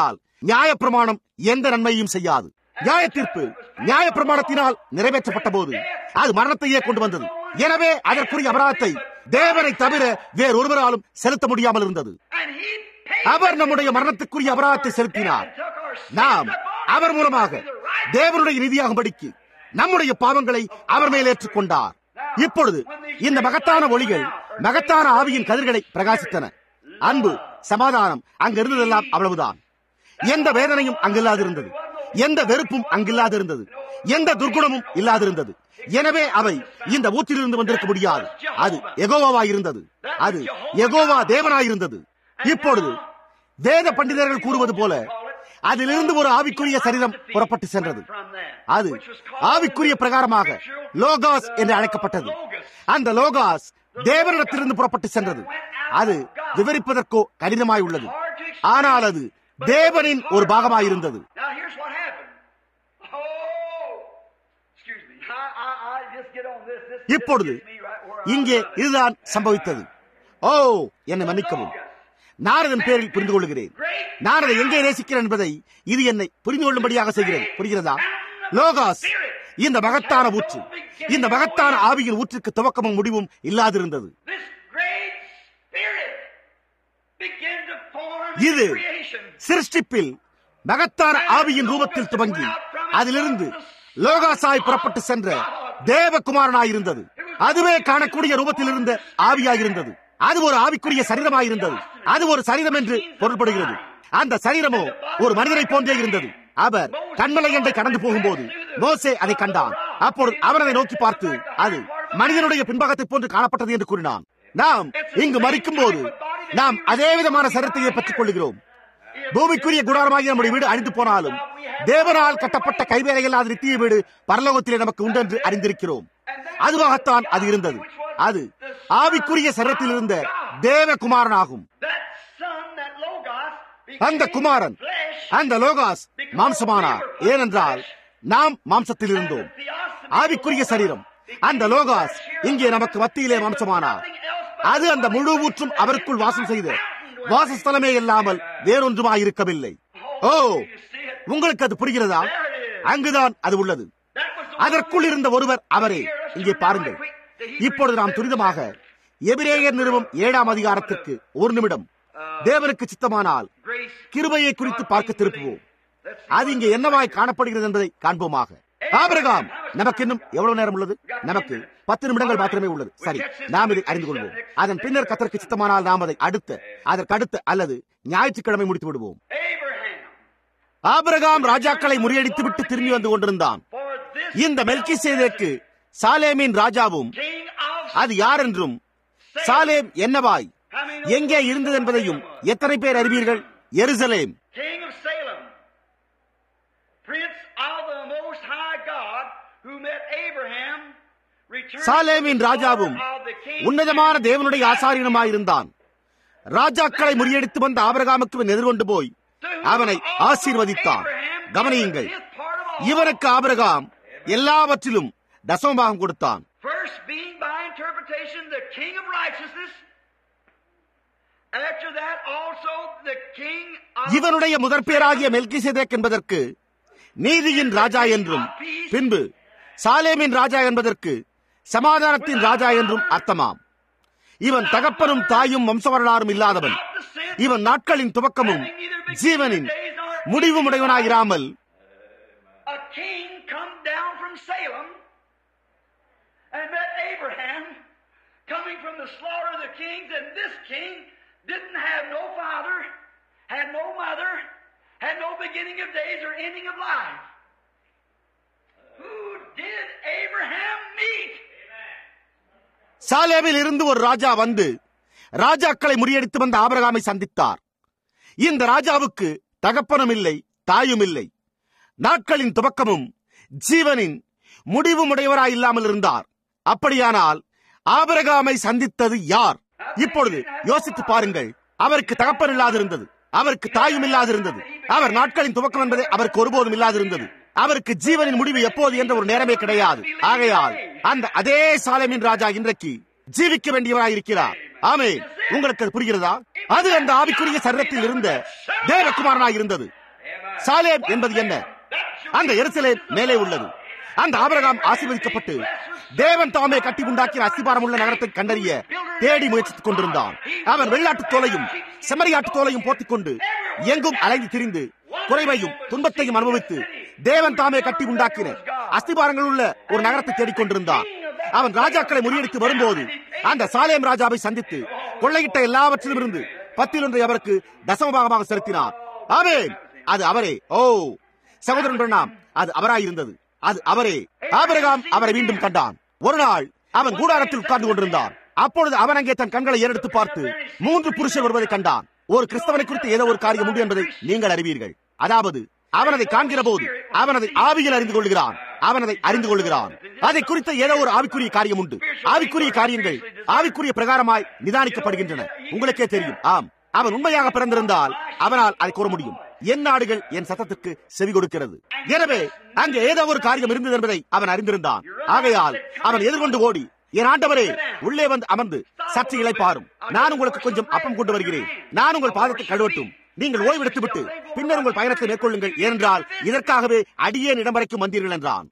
நியாயப்பிரமாணம் எந்த நன்மையும் செய்யாது நியாய தீர்ப்பு நியாயப்பிரமாணத்தினால் நிறைவேற்றப்பட்ட போது அது மரணத்தையே கொண்டு வந்தது எனவே அதற்குரிய அபராதத்தை தேவனை தவிர வேறொருவராலும் செலுத்த முடியாமல் இருந்தது அவர் நம்முடைய மரணத்துக்குரிய அபராதத்தை செலுத்தினார் நாம் அவர் மூலமாக தேவனுடைய நிதியாகும்படிக்கு நம்முடைய பாவங்களை அவர் மேல் ஏற்றுக்கொண்டார் இப்பொழுது இந்த மகத்தான ஒளிகள் மகத்தான ஆவியின் கதிர்களை பிரகாசித்தன அன்பு சமாதானம் அங்க இருந்ததெல்லாம் அவ்வளவுதான் எந்த வேதனையும் அங்கில்லாதிருந்தது எந்த வெறுப்பும் அங்கில்லாதிருந்தது எந்த துர்குணமும் இல்லாதிருந்தது எனவே அவை இந்த ஊற்றிலிருந்து வந்திருக்க முடியாது அது எகோவாவா இருந்தது அது எகோவா தேவனாயிருந்தது இப்பொழுது வேத பண்டிதர்கள் கூறுவது போல அதிலிருந்து ஒரு ஆவிக்குரிய சரீரம் புறப்பட்டு சென்றது அது ஆவிக்குரிய பிரகாரமாக லோகாஸ் என்று அழைக்கப்பட்டது அந்த லோகாஸ் தேவனிடத்திலிருந்து புறப்பட்டு சென்றது அது விவரிப்பதற்கோ கடினமாய் உள்ளது ஆனால் அது தேவனின் ஒரு பாகமாயிருந்தது இப்பொழுது இங்கே இதுதான் சம்பவித்தது ஓ என்னை மன்னிக்கவும் நான் அதன் பேரில் புரிந்து கொள்கிறேன் நான் அதை எங்கே நேசிக்கிறேன் என்பதை இது என்னை புரிந்து கொள்ளும்படியாக செய்கிறது புரிகிறதா லோகாஸ் இந்த மகத்தான ஊற்று இந்த மகத்தான ஆவியின் ஊற்றுக்கு துவக்கமும் முடிவும் இல்லாதிருந்தது இது சிருஷ்டிப்பில் மகத்தான ஆவியின் ரூபத்தில் துவங்கி அதிலிருந்து லோகாசாய் புறப்பட்டு சென்ற தேவகுமாரனாயிருந்தது அதுவே காணக்கூடிய ரூபத்தில் இருந்த ஆவியாயிருந்தது அது ஒரு ஆவிக்குரிய சரீரமாயிருந்தது அது ஒரு சரீரம் என்று பொருள்படுகிறது அந்த சரீரமோ ஒரு மனிதனை போன்றே இருந்தது அவர் கண்மலை என்றை கடந்து போகும்போது மோசே அதை கண்டான் அப்பொழுது அவர் அதை நோக்கி பார்த்து அது மனிதனுடைய பின்பகத்தை போன்று காணப்பட்டது என்று கூறினான் நாம் இங்கு மறிக்கும் போது நாம் அதே விதமான சரத்தையே பெற்றுக் கொள்கிறோம் பூமிக்குரிய குடாரமாகி நம்முடைய வீடு அழிந்து போனாலும் தேவனால் கட்டப்பட்ட கைவேலையில்லாத நித்திய வீடு பரலோகத்திலே நமக்கு உண்டென்று அறிந்திருக்கிறோம் அதுவாகத்தான் அது இருந்தது அது ஆவிக்குரிய சரத்தில் இருந்த தேவகுமாரனாகும் அந்த குமாரன் அந்த லோகாஸ் மாம்சமானார் ஏனென்றால் நாம் மாம்சத்தில் இருந்தோம் ஆவிக்குரிய சரீரம் அந்த லோகாஸ் இங்கே நமக்கு மத்தியிலே மாம்சமானார் அது அந்த முழு ஊற்றும் அவருக்குள் வாசம் செய்த வாசஸ்தலமே இல்லாமல் வேறொன்றுமாய் இருக்கவில்லை ஓ உங்களுக்கு அது புரிகிறதா அங்குதான் அது உள்ளது அதற்குள் இருந்த ஒருவர் அவரே இங்கே பாருங்கள் இப்பொழுது நாம் துரிதமாக எபிரேயர் நிறுவம் ஏழாம் அதிகாரத்திற்கு ஒரு நிமிடம் தேவனுக்கு சித்தமானால் கிருபையை குறித்து பார்க்க திருப்புவோம் அது இங்கே என்னவாய் காணப்படுகிறது என்பதை காண்போமாக ஆபிரகாம் நமக்கு இன்னும் எவ்வளவு நேரம் உள்ளது நமக்கு பத்து நிமிடங்கள் மாத்திரமே உள்ளது சரி நாம் இதை அறிந்து கொள்வோம் அதன் பின்னர் கத்தருக்கு சித்தமானால் நாம் அதை அடுத்த அதற்கு அடுத்த அல்லது ஞாயிற்றுக்கிழமை முடித்து விடுவோம் ஆபிரகாம் ராஜாக்களை முறியடித்து விட்டு திரும்பி வந்து கொண்டிருந்தான் இந்த மெல்கி சேதேக்கு சாலேமின் ராஜாவும் அது யார் என்றும் சாலேம் என்னவாய் எங்கே இருந்தது என்பதையும் எத்தனை பேர் அறிவீர்கள் எருசலேம் சாலேமின் ராஜாவும் உன்னதமான தேவனுடைய ஆசாரியனுமாயிருந்தான் ராஜாக்களை முறியடித்து வந்த ஆபரகாமுக்கு எதிர்கொண்டு போய் அவனை ஆசீர்வதித்தான் கவனியுங்கள் இவனுக்கு ஆபரகாம் எல்லாவற்றிலும் தசமபாகம் கொடுத்தான் இவனுடைய முதற் பேராகிய மெல்கிசேதேக் என்பதற்கு நீதியின் ராஜா என்றும் பின்பு சாலேமின் ராஜா என்பதற்கு சமாதானத்தின் ராஜா என்றும் அர்த்தமாம் இவன் தகப்பனும் தாயும் வம்சவரலாறும் இல்லாதவன் இவன் நாட்களின் துவக்கமும் ஜீவனின் முடிவும் உடையவனாயிராமல் coming from the slaughter of the kings, and this king didn't have no father, had no mother, had no beginning of days or ending of life. Who did Abraham meet? சாலேமில் இருந்து ஒரு ராஜா வந்து ராஜாக்களை முறியடித்து வந்த ஆபரகாமை சந்தித்தார் இந்த ராஜாவுக்கு தகப்பனும் இல்லை தாயும் இல்லை நாட்களின் துவக்கமும் ஜீவனின் முடிவும் உடையவராய் இல்லாமல் இருந்தார் அப்படியானால் ஆபரகாமை சந்தித்தது யார் இப்பொழுது யோசித்து பாருங்கள் அவருக்கு தகப்பன் இல்லாதிருந்தது அவருக்கு தாயும் இல்லாதிருந்தது அவர் நாட்களின் துவக்கம் என்பது அவருக்கு ஒருபோதும் இல்லாதிருந்தது அவருக்கு ஜீவனின் முடிவு எப்போது என்ற ஒரு நேரமே கிடையாது ஆகையால் அந்த அதே சாலேமின் ராஜா இன்றைக்கு ஜீவிக்க வேண்டியவராய் இருக்கிறார் ஆமே உங்களுக்கு அது புரிகிறதா அது அந்த ஆவிக்குரிய சரீரத்தில் இருந்த தேவகுமாரனாய் இருந்தது சாலேம் என்பது என்ன அந்த எருசலேம் மேலே உள்ளது அந்த ஆபரகாம் ஆசீர்வதிக்கப்பட்டு தேவன் தாமே கட்டி உண்டாக்கிய அஸ்திபாரம் உள்ள நகரத்தை கண்டறிய தேடி முயற்சித்துக் கொண்டிருந்தான் அவன் வெள்ளாட்டு தோலையும் செம்மறியாட்டு தோலையும் போத்திக் கொண்டு எங்கும் அலைந்து திரிந்து குறைவையும் துன்பத்தையும் அனுபவித்து தேவன் தாமே கட்டி உண்டாக்கின அஸ்திபாரங்கள் உள்ள ஒரு நகரத்தை தேடிக்கொண்டிருந்தான் அவன் ராஜாக்களை முறியடித்து வரும்போது அந்த சாலேம் ராஜாவை சந்தித்து கொள்ளையிட்ட எல்லாவற்றிலும் இருந்து பத்தில் ஒன்றை அவருக்கு தசமபாகமாக செலுத்தினார் ஆமென் அது அவரே ஓ சகோதரன் பிரணாம் அது அவராயிருந்தது அது அவரே ஆபிரகாம் அவரை மீண்டும் கண்டான் ஒரு நாள் அவன் கூடாரத்தில் உட்கார்ந்து கொண்டிருந்தான் அப்பொழுது அவன் அங்கே தன் கண்களை ஏறெடுத்து பார்த்து மூன்று புருஷர் வருவதை கண்டான் ஒரு கிறிஸ்தவனை குறித்து ஏதோ ஒரு காரியம் உண்டு என்பதை நீங்கள் அறிவீர்கள் அதாவது அவன் அதை காண்கிற போது அவன் அதை ஆவியில் அறிந்து கொள்கிறான் அவன் அதை அறிந்து கொள்கிறான் அதை குறித்த ஏதோ ஒரு ஆவிக்குரிய காரியம் உண்டு ஆவிக்குரிய காரியங்கள் ஆவிக்குரிய பிரகாரமாய் நிதானிக்கப்படுகின்றன உங்களுக்கே தெரியும் ஆம் அவன் உண்மையாக பிறந்திருந்தால் அவனால் அதை கூற முடியும் என் நாடுகள் என் சத்தத்திற்கு செவி கொடுக்கிறது எனவே அங்கே ஏதோ ஒரு காரியம் இருந்தது என்பதை அவன் அறிந்திருந்தான் ஆகையால் அவன் எதிர்கொண்டு ஓடி என் ஆண்டவரே உள்ளே வந்து அமர்ந்து சற்று இளைப்பாரும் நான் உங்களுக்கு கொஞ்சம் அப்பம் கொண்டு வருகிறேன் நான் உங்கள் பாதத்தை கழுவட்டும் நீங்கள் ஓய்வெடுத்து விட்டு பின்னர் உங்கள் பயணத்தை மேற்கொள்ளுங்கள் ஏனென்றால் இதற்காகவே அடியேன் இடம் வரைக்கும் வந்தீர்கள் என்றான்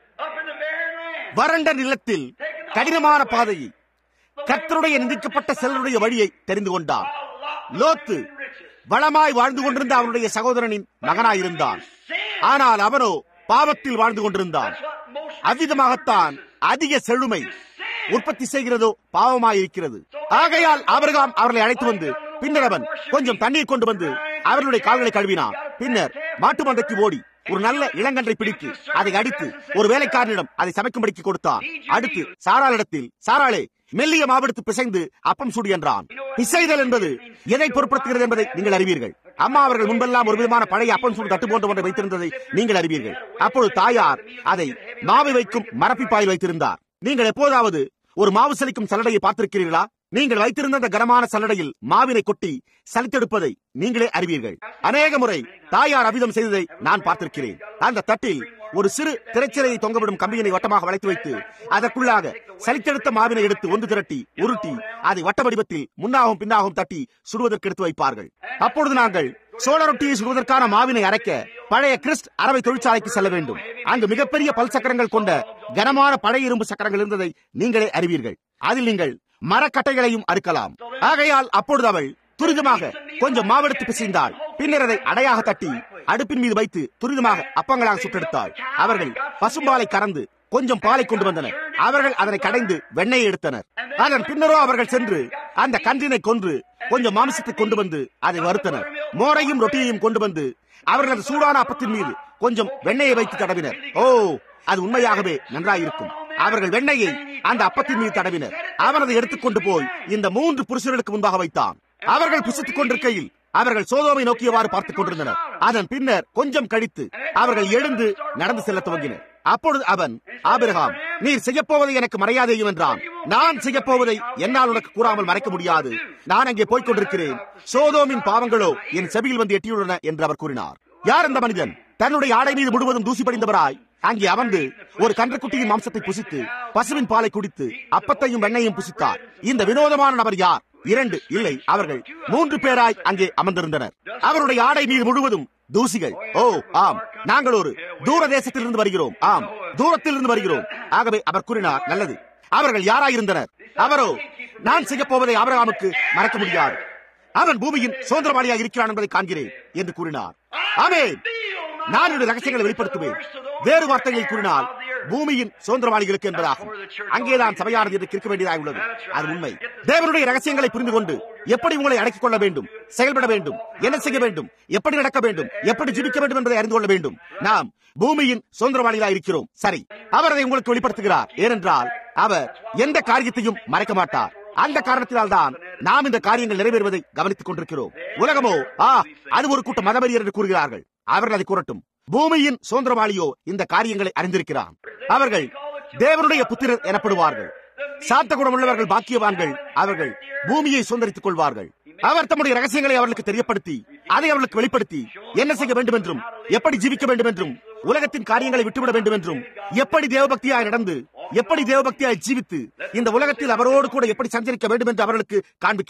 வறண்ட நிலத்தில் கடினமான பாதையை கர்த்தருடைய நிந்திக்கப்பட்ட செல்வருடைய வழியை தெரிந்து கொண்டான் லோத்து வளமாய் வாழ்ந்து கொண்டிருந்த அவனுடைய சகோதரனின் மகனாயிருந்தான் ஆனால் அவனோ பாவத்தில் வாழ்ந்து கொண்டிருந்தான் அவ்விதமாகத்தான் அதிக செழுமை உற்பத்தி செய்கிறதோ பாவமாயிருக்கிறது ஆகையால் அவர்காம் அவர்களை அழைத்து வந்து பின்னர் அவன் கொஞ்சம் தண்ணீர் கொண்டு வந்து அவர்களுடைய கால்களை கழுவினான் பின்னர் மாட்டு மந்தைக்கு ஓடி ஒரு நல்ல இளங்கன்றை பிடித்து அதை அடித்து ஒரு வேலைக்காரனிடம் அதை சமைக்கும்படிக்கு கொடுத்தான் அடுத்து சாராளிடத்தில் சாராளே மெல்லிய மாவெடுத்து பிசைந்து அப்பம் சுடி என்றான் பிசைதல் என்பது எதை பொருட்படுத்துகிறது என்பதை நீங்கள் அறிவீர்கள் அம்மா அவர்கள் முன்பெல்லாம் ஒரு விதமான பழைய அப்பம் சுடு தட்டு போன்ற ஒன்றை வைத்திருந்ததை நீங்கள் அறிவீர்கள் அப்பொழுது தாயார் அதை மாவை வைக்கும் மரப்பிப்பாயில் வைத்திருந்தார் நீங்கள் எப்போதாவது ஒரு மாவு சலிக்கும் சல்லடையை பார்த்திருக்கிறீர்களா நீங்கள் வைத்திருந்த அந்த கனமான சல்லடையில் மாவினை கொட்டி சலித்தெடுப்பதை நீங்களே அறிவீர்கள் அநேக முறை தாயார் அவிதம் செய்ததை நான் பார்த்திருக்கிறேன் அந்த தட்டில் ஒரு சிறு திரைச்சிலையை தொங்கவிடும் கம்பியினை வட்டமாக வளைத்து வைத்து அதற்குள்ளாக சலித்தெடுத்த மாவினை எடுத்து ஒன்று திரட்டி உருட்டி அதை வட்ட வடிவத்தில் முன்னாகவும் பின்னாகவும் தட்டி சுடுவதற்கு எடுத்து வைப்பார்கள் அப்பொழுது நாங்கள் சோழ ரொட்டியை சுடுவதற்கான மாவினை அரைக்க பழைய கிறிஸ்ட் அரவை தொழிற்சாலைக்கு செல்ல வேண்டும் அங்கு மிகப்பெரிய பல் சக்கரங்கள் கொண்ட கனமான பழைய இரும்பு சக்கரங்கள் இருந்ததை நீங்களே அறிவீர்கள் அதில் நீங்கள் மரக்கட்டைகளையும் அறுக்கலாம் ஆகையால் அப்பொழுது அவள் துரிதமாக கொஞ்சம் மாவெடுத்து பிசைந்தாள் பின்னர் அதை அடையாக தட்டி அடுப்பின் மீது வைத்து துரிதமாக அப்பங்களாக சுட்டெடுத்தாள் அவர்கள் பசும்பாலை கறந்து கொஞ்சம் பாலை கொண்டு வந்தனர் அவர்கள் அதனை கடைந்து வெண்ணெயை எடுத்தனர் அதன் பின்னரோ அவர்கள் சென்று அந்த கன்றினை கொன்று கொஞ்சம் மாமிசத்தை கொண்டு வந்து அதை வறுத்தனர் மோரையும் ரொட்டியையும் கொண்டு வந்து அவர்கள் அந்த சூடான அப்பத்தின் மீது கொஞ்சம் வெண்ணெயை வைத்து தடவினர் ஓ அது உண்மையாகவே நன்றாயிருக்கும் அவர்கள் வெண்ணெயை அந்த அப்பத்தின் மீது தடவினர் அவன் அதை எடுத்துக்கொண்டு போய் இந்த மூன்று புருஷர்களுக்கு முன்பாக வைத்தான் அவர்கள் புசித்துக் கொண்டிருக்கையில் அவர்கள் சோதோமை நோக்கியவாறு பார்த்துக் கொண்டிருந்தனர் அதன் பின்னர் கொஞ்சம் கழித்து அவர்கள் எழுந்து நடந்து செல்ல துவங்கினர் அப்பொழுது அவன் ஆபிரகாம் நீர் செய்யப்போவதை எனக்கு மறையாதேயும் என்றான் நான் செய்யப்போவதை என்னால் உனக்கு கூறாமல் மறைக்க முடியாது நான் அங்கே போய்க் கொண்டிருக்கிறேன் சோதோமின் பாவங்களோ என் செவியில் வந்து எட்டியுள்ளன என்று அவர் கூறினார் யார் அந்த மனிதன் தன்னுடைய ஆடை மீது முழுவதும் தூசி படிந்தவராய் அங்கே அமர்ந்து ஒரு கன்றுக்குட்டியின் மாம்சத்தை புசித்து பசுவின் பாலை குடித்து அப்பத்தையும் வெண்ணையும் புசித்தார் இந்த வினோதமான நபர் யார் இரண்டு இல்லை அவர்கள் மூன்று பேராய் அங்கே அமர்ந்திருந்தனர் அவருடைய ஆடை மீது முழுவதும் தூசிகள் ஓ ஆம் நாங்கள் ஒரு தூர தேசத்திலிருந்து வருகிறோம் ஆம் தூரத்திலிருந்து வருகிறோம் ஆகவே அவர் கூறினார் நல்லது அவர்கள் யாராயிருந்தனர் அவரோ நான் செய்ய போவதை ஆபிரகாமுக்கு மறக்க முடியாது அவன் பூமியின் சுதந்திரவாளியாக இருக்கிறான் என்பதை காண்கிறேன் என்று கூறினார் ஆமென் நான் என்னுடைய ரகசியங்களை வெளிப்படுத்துவேன் வேறு வார்த்தைகளில் கூறினால் பூமியின் சுதந்திரவாளிகளுக்கு என்பதாகும் அங்கேதான் சபையானது என்று இருக்க வேண்டியதாக உள்ளது அது உண்மை தேவனுடைய ரகசியங்களை புரிந்து கொண்டு எப்படி உங்களை அடக்கிக் கொள்ள வேண்டும் செயல்பட வேண்டும் என்ன செய்ய வேண்டும் எப்படி நடக்க வேண்டும் எப்படி ஜீவிக்க வேண்டும் என்பதை அறிந்து கொள்ள வேண்டும் நாம் பூமியின் சுதந்திரவாளிகளாக இருக்கிறோம் சரி அவர் அதை உங்களுக்கு வெளிப்படுத்துகிறார் ஏனென்றால் அவர் எந்த காரியத்தையும் மறைக்க மாட்டார் அந்த காரணத்தினால் தான் நாம் இந்த காரியங்கள் நிறைவேறுவதை கவனித்துக் கொண்டிருக்கிறோம் உலகமோ ஆ அது ஒரு கூட்ட மதவெறியர் என்று கூறுகிறார்கள் அவர்கள் அதை கூறட்டும் பூமியின் சுதந்திரவாளியோ இந்த காரியங்களை அறிந்திருக்கிறான் அவர்கள் தேவனுடைய புத்திரர் எனப்படுவார்கள் சாத்த குணமுள்ளவர்கள் பாக்கியவான்கள் அவர்கள் பூமியை சுதந்திரித்துக் கொள்வார்கள் அவர் தம்முடைய ரகசியங்களை அவர்களுக்கு தெரியப்படுத்தி அதை அவர்களுக்கு வெளிப்படுத்தி என்ன செய்ய வேண்டும் என்றும் எப்படி ஜீவிக்க வேண்டும் என்றும் உலகத்தின் காரியங்களை விட்டுவிட வேண்டும் என்றும் எப்படி தேவபக்தியாய் நடந்து எப்படி தேவபக்தியாய் ஜீவித்து இந்த உலகத்தில் அவரோடு கூட எப்படி சஞ்சரிக்க வேண்டும் என்று அவர்களுக்கு காண்பிக்கிறார்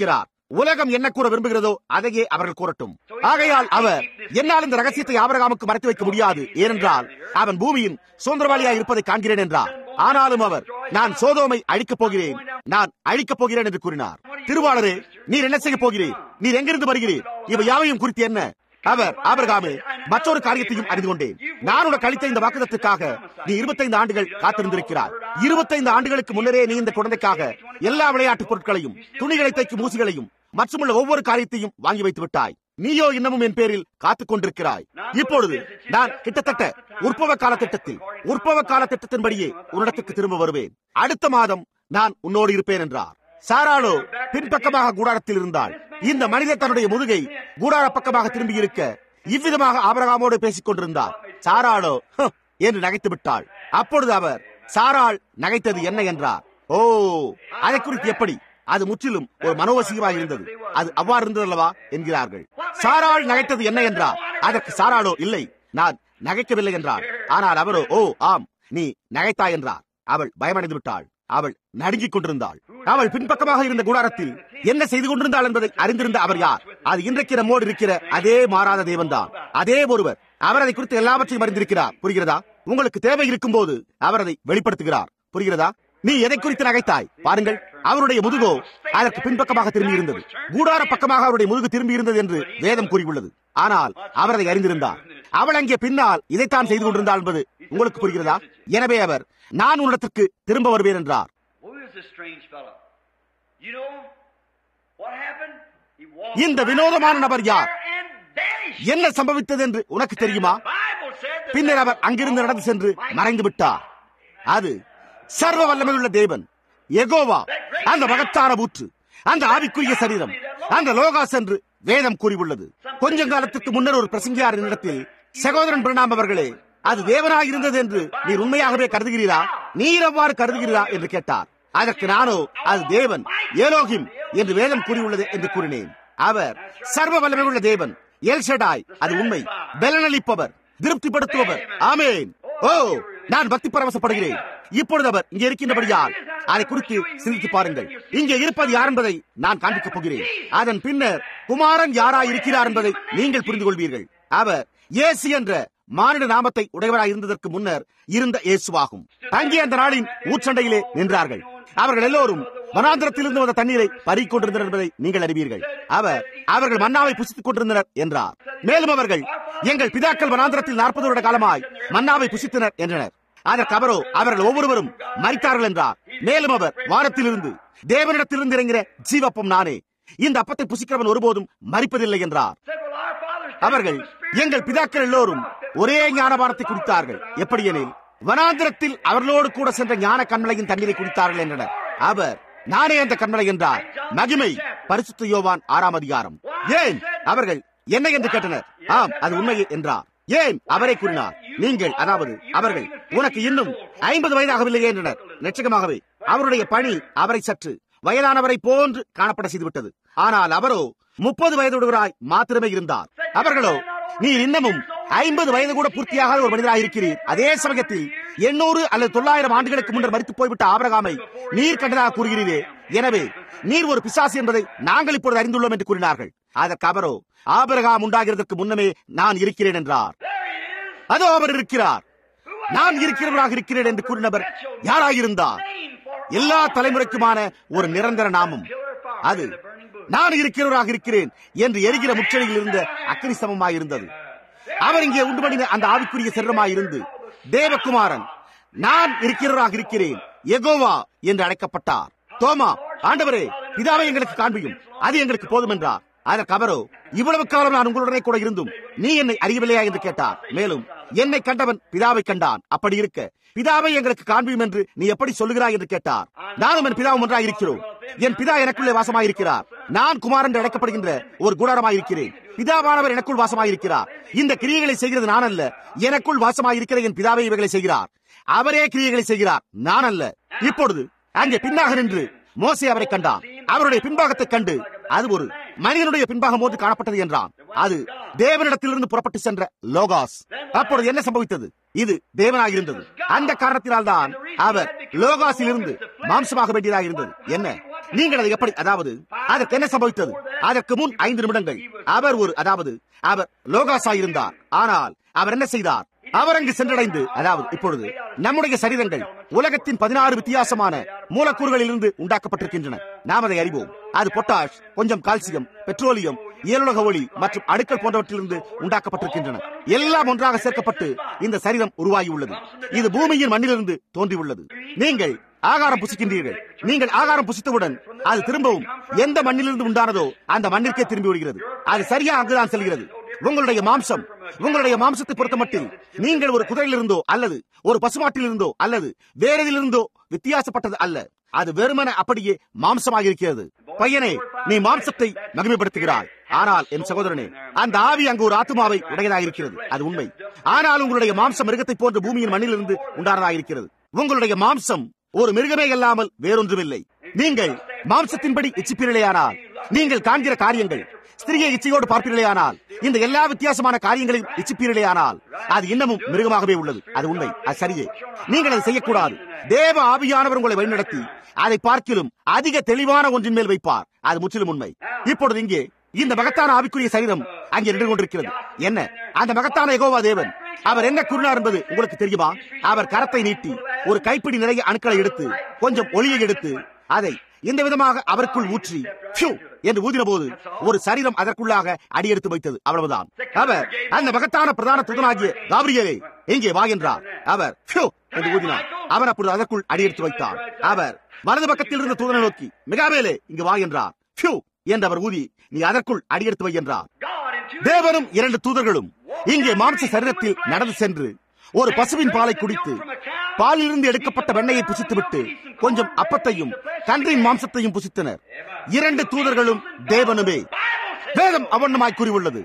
உலகம் என்ன கூற விரும்புகிறதோ அதையே அவர்கள் கூறட்டும் ஆகையால் அவர் என்னால் இந்த ரகசியத்தை ஆபரகாமுக்கு மறைத்து வைக்க முடியாது ஏனென்றால் அவன் பூமியின் சுதந்திரவாளியாக இருப்பதை காண்கிறேன் என்றார் ஆனாலும் அவர் நான் சோதோமை அழிக்கப் போகிறேன் நான் அழிக்கப் போகிறேன் என்று கூறினார் திருவாளரே நீர் என்ன செய்ய போகிறீர் நீர் எங்கிருந்து வருகிறீர் இவை யாவையும் குறித்து என்ன அவர் ஆபரகாமே மற்றொரு காரியத்தையும் அறிந்து கொண்டேன் நான் உனக்கு அளித்த இந்த வாக்குதத்துக்காக நீ இருபத்தைந்து ஆண்டுகள் காத்திருந்திருக்கிறார் இருபத்தைந்து ஆண்டுகளுக்கு முன்னரே நீ இந்த குழந்தைக்காக எல்லா விளையாட்டு பொருட்களையும் துணிகளை தைக்கும் ஊசிகளையும் மற்றுமுள்ள ஒவ்வொரு காரியத்தையும் வாங்கி வைத்து விட்டாய் நீயோ இன்னமும் என் பேரில் காத்துக் கொண்டிருக்கிறாய் இப்பொழுது நான் கிட்டத்தட்ட உற்பவ கால திட்டத்தில் உற்பவ கால திட்டத்தின்படியே உன்னிடத்துக்கு திரும்ப வருவேன் அடுத்த மாதம் நான் உன்னோடு இருப்பேன் என்றார் சாராளோ பின்பக்கமாக கூடாரத்தில் இருந்தாள் இந்த மனிதர் தன்னுடைய முதுகை கூடார பக்கமாக திரும்பி இருக்க இவ்விதமாக ஆபரகாமோடு பேசிக் கொண்டிருந்தார் சாராளோ "ஹ்" என்று நகைத்து விட்டாள் அப்பொழுது அவர் சாராள் நகைத்தது என்ன என்றார் ஓ அதை குறித்து எப்படி அது முற்றிலும் ஒரு மனோவசியமாக இருந்தது அது அவ்வாறு இருந்தது அல்லவா என்கிறார்கள் சாராள் நகைத்தது என்ன என்றார் அதற்கு சாராளோ இல்லை நான் நகைக்கவில்லை என்றாள் ஆனால் அவரோ ஓ ஆம் நீ நகைத்தாய் என்றார் அவள் பயமடைந்து விட்டாள் அவள் நடுங்கிக் கொண்டிருந்தாள் அவள் பின்பக்கமாக இருந்த கூடாரத்தில் என்ன செய்து கொண்டிருந்தாள் என்பதை அறிந்திருந்த அவர் யார் அது இன்றைக்கு நம்மோடு இருக்கிற அதே மாறாத தேவன்தான் அதே ஒருவர் அவர் அதை குறித்து எல்லாவற்றையும் அறிந்திருக்கிறார் புரிகிறதா உங்களுக்கு தேவை இருக்கும் போது அவர் அதை வெளிப்படுத்துகிறார் புரிகிறதா நீ எதை குறித்து நகைத்தாய் பாருங்கள் அவருடைய முதுகோ அதற்கு பின்பக்கமாக திரும்பி இருந்தது கூடார பக்கமாக அவருடைய முதுகு திரும்பி இருந்தது என்று வேதம் கூறியுள்ளது ஆனால் அவர் அதை அறிந்திருந்தார் அவள் அங்கே பின்னால் இதைத்தான் செய்து கொண்டிருந்தாள் என்பது உங்களுக்கு புரிகிறதா எனவே அவர் நான் உன்னிடத்திற்கு திரும்ப வருவேன் என்றார் Who is this strange fellow? You know what happened? He walked இந்த right வினோதமான நபர் யார் there and vanished. என்ன சம்பவித்தது என்று உனக்கு தெரியுமா The Bible said that பின்னர் there அவர் was அங்கிருந்து all நடந்து சென்று mighty மறைந்து விட்டார் அது சர்வ வல்லமையுள்ள தேவன் எகோவா அந்த மகத்தான ஊற்று அந்த ஆவிக்குரிய சரீரம் அந்த லோகாஸ் என்று வேதம் கூறியுள்ளது கொஞ்ச காலத்துக்கு முன்னர் ஒரு பிரசங்கியார் என்னிடத்தில் சகோதரன் பிரணாம் அவர்களே அது தேவனாக இருந்தது என்று நீர் உண்மையாகவே கருதுகிறீரா நீர் அவ்வாறு கருதுகிறீரா என்று கேட்டார் அதற்கு நானோ அது தேவன் ஏலோகிம் என்று வேதம் கூறியுள்ளது என்று கூறினேன் அவர் சர்வ வல்லமையுள்ள தேவன் எல்ஷடாய் அது உண்மை பலனளிப்பவர் திருப்திப்படுத்துபவர் ஆமேன் ஓ நான் பக்தி பரவசப்படுகிறேன் இப்பொழுது அவர் இங்கே இருக்கின்றபடியால் அதை குறித்து சிந்தித்து பாருங்கள் இங்கே இருப்பது யார் என்பதை நான் காண்பிக்கப் போகிறேன் அதன் பின்னர் குமாரன் யாராய் இருக்கிறார் என்பதை நீங்கள் புரிந்து கொள்வீர்கள் அவர் இயேசு என்ற மானிட நாமத்தை உடையவராய் இருந்ததற்கு முன்னர் இருந்த இயேசுவாகும் அங்கே அந்த நாளின் ஊற்றண்டையிலே நின்றார்கள் அவர்கள் எல்லோரும் வனாந்திரத்திலிருந்து வந்த தண்ணீரை பறிக் கொண்டிருந்தனர் என்பதை நீங்கள் அறிவீர்கள் அவர் அவர்கள் மன்னாவை புசித்துக் கொண்டிருந்தனர் என்றார் மேலும் அவர்கள் எங்கள் பிதாக்கள் வனாந்திரத்தில் நாற்பது வருட காலமாய் மன்னாவை புசித்தனர் என்றனர் அதற்கு அவரோ அவர்கள் ஒவ்வொருவரும் மறித்தார்கள் என்றார் மேலும் அவர் வானத்திலிருந்து தேவனிடத்திலிருந்து இறங்கிற ஜீவப்பம் நானே இந்த அப்பத்தை புசிக்கிறவன் ஒருபோதும் மறிப்பதில்லை என்றார் said, well, our fathers அவர்கள் எங்கள் பிதாக்கள் எல்லோரும் ஒரே ஞானபானத்தை குடித்தார்கள் எப்படியெனில் வனாந்திரத்தில் அவர்களோடு கூட சென்ற ஞான கண்மலையின் தண்ணீரை குடித்தார்கள் என்றனர் அவர் நானே அந்த கண்மலை என்றார் மகிமை பரிசுத்த யோவான் ஆறாம் அதிகாரம் ஏன் அவர்கள் என்ன என்று கேட்டனர் ஆம் அது உண்மையே என்றார் ஏன் அவரை கூறினார் நீங்கள் அதாவது அவர்கள் உனக்கு இன்னும் ஐம்பது வயதாகவில்லையே என்றனர் நிச்சயமாகவே அவருடைய பணி அவரை சற்று வயதானவரை போன்று காணப்பட செய்துவிட்டது ஆனால் அவரோ முப்பது வயதுடையவராய் மாத்திரமே இருந்தார் அவர்களோ நீர் இன்னமும் ஐம்பது வயது கூட பூர்த்தியாகாத ஒரு மனிதராக இருக்கிறீர் அதே சமயத்தில் எண்ணூறு அல்லது தொள்ளாயிரம் ஆண்டுகளுக்கு முன்னர் மறித்து போய்விட்ட ஆபரகாமை நீர் கண்டதாக கூறுகிறீரே எனவே நீர் ஒரு பிசாசு என்பதை நாங்கள் இப்பொழுது அறிந்துள்ளோம் என்று கூறினார்கள் அதற்கு அவரோ ஆபரகாம் உண்டாகிறதற்கு முன்னமே நான் இருக்கிறேன் என்றார் அதோ அவர் இருக்கிறார் நான் இருக்கிறவராக இருக்கிறேன் என்று கூறினவர் யாராயிருந்தார் எல்லா தலைமுறைக்குமான ஒரு நிரந்தர நாமம் அது நான் இருக்கிறவராக இருக்கிறேன் என்று எரிகிற முச்சடியில் இருந்த அக்னி சமமாயிருந்தது அவர் இங்கே உண்டு பண்ணின அந்த ஆவிக்குரிய செல்வமாயிருந்து தேவகுமாரன் நான் இருக்கிறவராக இருக்கிறேன் எகோவா என்று அழைக்கப்பட்டார் தோமா ஆண்டவரே பிதாவை எங்களுக்கு காண்பியும் அது எங்களுக்கு போதும் என்றார் அதற்கு அவரோ இவ்வளவு காலம் நான் உங்களுடனே கூட இருந்தும் நீ என்னை அறியவில்லையா என்று கேட்டார் மேலும் என்னை கண்டவன் பிதாவை கண்டான் அப்படி இருக்க பிதாவை எங்களுக்கு காண்பியும் என்று நீ எப்படி சொல்லுகிறாய் என்று கேட்டார் நானும் என் பிதாவும் ஒன்றாக இருக்கிறோம் என் பிதா எனக்குள்ளே வாசமாயிருக்கிறார் நான் குமார் என்று அழைக்கப்படுகின்ற ஒரு குடாரமாயிருக்கிறேன் பிதாவானவர் எனக்குள் வாசமாயிருக்கிறார் இந்த கிரியைகளை செய்கிறது நான் அல்ல எனக்குள் வாசமாயிருக்கிற என் பிதாவை இவைகளை செய்கிறார் அவரே கிரியைகளை செய்கிறார் நான் அல்ல இப்பொழுது அங்கே பின்னாக நின்று மோசே அவரை கண்டான் அவருடைய பின்பாகத்தை கண்டு அது ஒரு மனிதனுடைய பின்பாகம் போன்று காணப்பட்டது என்றான் அது தேவனிடத்திலிருந்து புறப்பட்டு சென்ற லோகாஸ் அப்பொழுது என்ன சம்பவித்தது இது தேவனாக இருந்தது அந்த காரணத்தினால் தான் அவர் லோகாஸில் இருந்து மாம்சமாக வேண்டியதாக இருந்தது என்ன நீங்கள் அதை எப்படி அதாவது அதற்கு என்ன சம்பவித்தது அதற்கு முன் ஐந்து நிமிடங்கள் அவர் ஒரு அதாவது அவர் லோகாசா இருந்தார் ஆனால் அவர் என்ன செய்தார் அவர் அங்கு சென்றடைந்து அதாவது இப்பொழுது நம்முடைய சரீரங்கள் உலகத்தின் பதினாறு வித்தியாசமான மூலக்கூறுகளிலிருந்து உண்டாக்கப்பட்டிருக்கின்றன நாம் அதை அறிவோம் அது பொட்டாஷ் கொஞ்சம் கால்சியம் பெட்ரோலியம் இயலுலக ஒளி மற்றும் அணுக்கள் போன்றவற்றிலிருந்து உண்டாக்கப்பட்டிருக்கின்றன எல்லாம் ஒன்றாக சேர்க்கப்பட்டு இந்த சரீரம் உருவாகியுள்ளது இது பூமியின் மண்ணிலிருந்து தோன்றியுள்ளது நீங்கள் ஆகாரம் புசிக்கின்றீர்கள் நீங்கள் ஆகாரம் புசித்தவுடன் அது திரும்பவும் எந்த மண்ணிலிருந்து உண்டானதோ அந்த மண்ணிற்கே திரும்பி விடுகிறது அது சரியா அங்குதான் செல்கிறது உங்களுடைய மாம்சம் உங்களுடைய மாம்சத்தை பொறுத்த மட்டில் நீங்கள் ஒரு குதிரையிலிருந்தோ அல்லது ஒரு பசுமாட்டிலிருந்தோ அல்லது வேற எதிலிருந்தோ வித்தியாசப்பட்டது அல்ல அது வெறுமன அப்படியே மாம்சமாக இருக்கிறது பையனே நீ மாம்சத்தை மகிமைப்படுத்துகிறாய் ஆனால் என் சகோதரனே அந்த ஆவி அங்கு ஒரு ஆத்மாவை உடையதாக இருக்கிறது அது உண்மை ஆனால் உங்களுடைய மாம்சம் மிருகத்தை போன்ற பூமியின் மண்ணிலிருந்து உண்டானதாக இருக்கிறது உங்களுடைய மாம்சம் ஒரு மிருகமே இல்லாமல் வேறொன்றுமில்லை நீங்கள் மாம்சத்தின்படி இச்சிப்பீர்களேயானால் நீங்கள் காண்கிற காரியங்கள் ஸ்திரியை இச்சையோடு பார்ப்பீர்களேயானால் இந்த எல்லா வித்தியாசமான காரியங்களையும் இச்சிப்பீர்களேயானால் அது இன்னமும் மிருகமாகவே உள்ளது அது உண்மை அது சரியே நீங்கள் அதை செய்யக்கூடாது தேவ ஆவியானவர் உங்களை வழிநடத்தி அதை பார்க்கிலும் அதிக தெளிவான ஒன்றின் மேல் வைப்பார் அது முற்றிலும் உண்மை இப்பொழுது இங்கே இந்த மகத்தான ஆவிக்குரிய சரீரம் அங்கே நின்று கொண்டிருக்கிறது என்ன அந்த மகத்தான எகோவா தேவன் அவர் என்ன கூறினார் என்பது உங்களுக்கு தெரியுமா அவர் கரத்தை நீட்டி ஒரு கைப்பிடி நிறைய அணுக்களை எடுத்து கொஞ்சம் ஒளியை எடுத்து அதை இந்த விதமாக அவருக்குள் ஊற்றி பியூ என்று ஊதின போது ஒரு சரீரம் அதற்குள்ளாக அடியெடுத்து வைத்தது அவ்வளவுதான் அவர் அந்த மகத்தான பிரதான துதனாகிய காபிரியலே இங்கே வா என்றார் அவர் பியூ என்று ஊதினார் அவர் அப்பொழுது அதற்குள் அடியெடுத்து வைத்தார் அவர் வலது பக்கத்தில் இருந்த தூதனை நோக்கி மிகாவேலே இங்கு வா என்றார் பியூ என்று அவர் ஊதி நீ அதற்குள் அடியெடுத்து வை என்றார் தேவனும் இரண்டு தூதர்களும் இங்கே மாம்ச சரீரத்தில் நடந்து சென்று ஒரு பசுவின் பாலை குடித்து பாலிலிருந்து எடுக்கப்பட்ட வெண்ணையை புசித்துவிட்டு கொஞ்சம் அப்பத்தையும் கன்றின் மாம்சத்தையும் புசித்தனர் இரண்டு தூதர்களும் தேவனுமே வேதம் அவண்ணமாய் கூறியுள்ளது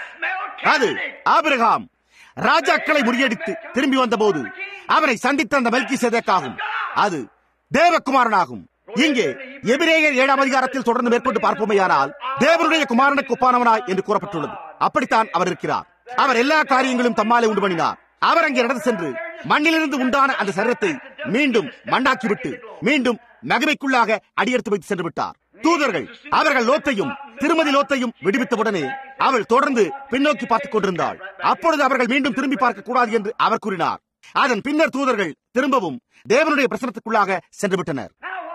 அது ஆபிரகாம் ராஜாக்களை முறியடித்து திரும்பி வந்தபோது அவனை சந்தித்த அந்த மெல்கி சேதக்காகும் அது தேவகுமாரனாகும் இங்கே எபிரேயர் ஏழாம் அதிகாரத்தில் தொடர்ந்து மேற்கொண்டு பார்ப்போமேயானால் தேவனுடைய குமாரனுக்கு ஒப்பானவனாய் என்று கூறப்பட்டுள்ளது அப்படித்தான் அவர் இருக்கிறார் அவர் எல்லா காரியங்களும் தம்மாலே உண்டு பண்ணினார் அவர் அங்கே நடந்து சென்று மண்ணிலிருந்து உண்டான அந்த சரீரத்தை மீண்டும் மண்ணாக்கிவிட்டு மீண்டும் மகிமைக்குள்ளாக அடியெடுத்து வைத்து சென்று விட்டார் தூதர்கள் அவர்கள் லோத்தையும் திருமதி லோத்தையும் விடுவித்தவுடனே அவள் தொடர்ந்து பின்னோக்கி பார்த்துக் கொண்டிருந்தாள் அப்பொழுது அவர்கள் மீண்டும் திரும்பி பார்க்க கூடாது என்று அவர் கூறினார் அதன் பின்னர் தூதர்கள் திரும்பவும் தேவனுடைய பிரசனத்துக்குள்ளாக சென்று விட்டனர்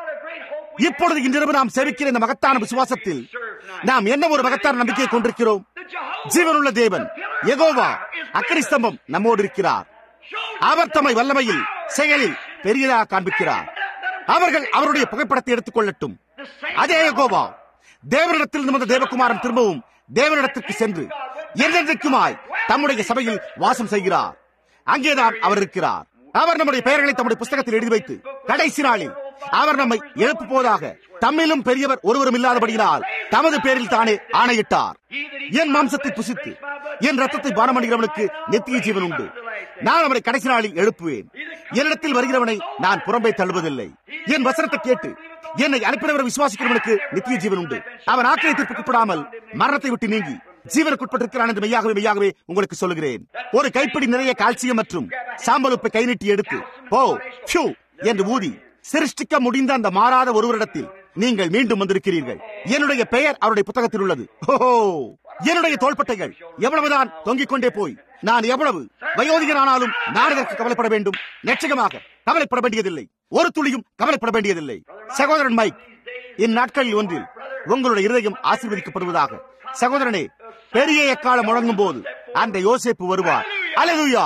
இப்பொழுது இன்றிரவு நாம் சேவிக்கிற இந்த மகத்தான விசுவாசத்தில் நாம் என்ன ஒரு மகத்தான நம்பிக்கையை கொண்டிருக்கிறோம் ஜீவனுள்ள தேவன் எகோவா அக்கரி ஸ்தம்பம் நம்மோடு இருக்கிறார் அவர் தம்மை வல்லமையில் செயலில் பெரியதாக காண்பிக்கிறார் அவர்கள் அவருடைய புகைப்படத்தை எடுத்துக் கொள்ளட்டும் அதே யகோவா தேவனிடத்தில் வந்த தேவகுமாரன் திரும்பவும் தேவனிடத்திற்கு சென்று என்றென்றைக்குமாய் தம்முடைய சபையில் வாசம் செய்கிறார் அங்கேதான் அவர் இருக்கிறார் அவர் நம்முடைய பெயர்களை தம்முடைய புஸ்தகத்தில் எழுதி வைத்து கடைசி நாளில் அவர் நம்மை எழுப்பு போதாக தம்மிலும் பெரியவர் ஒருவரும் இல்லாதபடியினால் தமது பேரில் தானே ஆணையிட்டார் என் மாம்சத்தை புசித்து என் ரத்தத்தை பானம் பண்ணுகிறவனுக்கு நித்திய ஜீவன் உண்டு நான் அவனை கடைசி நாளில் எழுப்புவேன் என்னிடத்தில் வருகிறவனை நான் புறம்பே தள்ளுவதில்லை என் வசனத்தை கேட்டு என்னை அனுப்பினவரை விசுவாசிக்கிறவனுக்கு நித்திய ஜீவன் உண்டு அவன் ஆக்கிரத்திற்குட்படாமல் மரணத்தை விட்டு நீங்கி ஜீவனுக்குட்பட்டிருக்கிறான் என்று மெய்யாகவே மெய்யாகவே உங்களுக்கு சொல்லுகிறேன் ஒரு கைப்பிடி நிறைய கால்சியம் மற்றும் சாம்பலுப்பை கை நீட்டி எடுத்து போ ஷூ என்று ஊதி சிருஷ்டிக்க முடிந்த அந்த மாறாத ஒருவரிடத்தில் நீங்கள் மீண்டும் வந்திருக்கிறீர்கள் என்னுடைய பெயர் அவருடைய புத்தகத்தில் உள்ளது ஓஹோ என்னுடைய தோள்பட்டைகள் எவ்வளவுதான் தொங்கிக் கொண்டே போய் நான் எவ்வளவு வயோதிகனானாலும் நான் இதற்கு கவலைப்பட வேண்டும் நிச்சயமாக கவலைப்பட வேண்டியதில்லை ஒரு துளியும் கவலைப்பட வேண்டியதில்லை சகோதரன் மைக் இந்நாட்களில் ஒன்றில் உங்களுடைய இருதயம் ஆசீர்வதிக்கப்படுவதாக சகோதரனே பெரிய எக்காலம் முழங்கும் போது அந்த யோசேப்பு வருவார் அலலுயா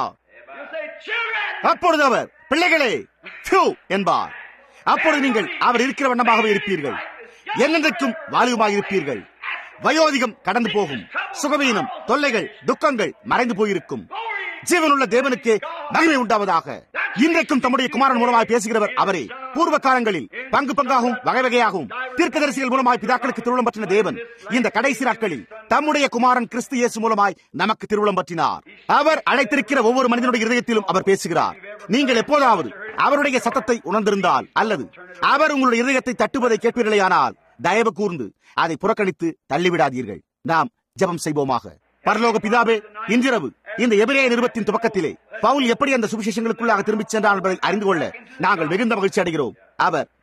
அப்பொழுது அவர் பிள்ளைகளே என்பார் அப்பொழுது நீங்கள் அவர் இருக்கிற வண்ணமாகவே இருப்பீர்கள் என்னென்றைக்கும் வாலிபமாக இருப்பீர்கள் வயோதிகம் கடந்து போகும் சுகவீனம் தொல்லைகள் துக்கங்கள் மறைந்து போயிருக்கும் ஜீவனுள்ள தேவனுக்கு மகிமை உண்டாவதாக இன்றைக்கும் தம்முடைய குமாரன் மூலமாய் பேசுகிறவர் அவரே பூர்வ காலங்களில் பங்கு பங்காகவும் வகை வகையாகவும் தீர்க்கதரிசிகள் மூலமாய் பிதாக்களுக்கு திருவிழம் பற்றின தேவன் இந்த கடைசி நாட்களில் தம்முடைய குமாரன் கிறிஸ்து இயேசு மூலமாய் நமக்கு திருவிழம் பற்றினார் அவர் அழைத்திருக்கிற ஒவ்வொரு மனிதனுடைய இருதயத்திலும் அவர் பேசுகிறார் நீங்கள் எப்போதாவது அவருடைய சத்தத்தை உணர்ந்திருந்தால் அல்லது அவர் உங்களுடைய இருதயத்தை தட்டுவதை கேட்பீர்களேயானால் தயவு கூர்ந்து அதை புறக்கணித்து தள்ளிவிடாதீர்கள் நாம் ஜெபம் செய்வோமாக பரலோக பிதாவே இன்றிரவு இந்த எபிரேய நிறுவத்தின் துவக்கத்திலே பவுல் எப்படி அந்த சுவிசேஷங்களுக்குள்ளாக திரும்பிச் சென்றார் என்பதை அறிந்து கொள்ள நாங்கள் மிகுந்த மகிழ்ச்சி அடைகிறோம் அவர்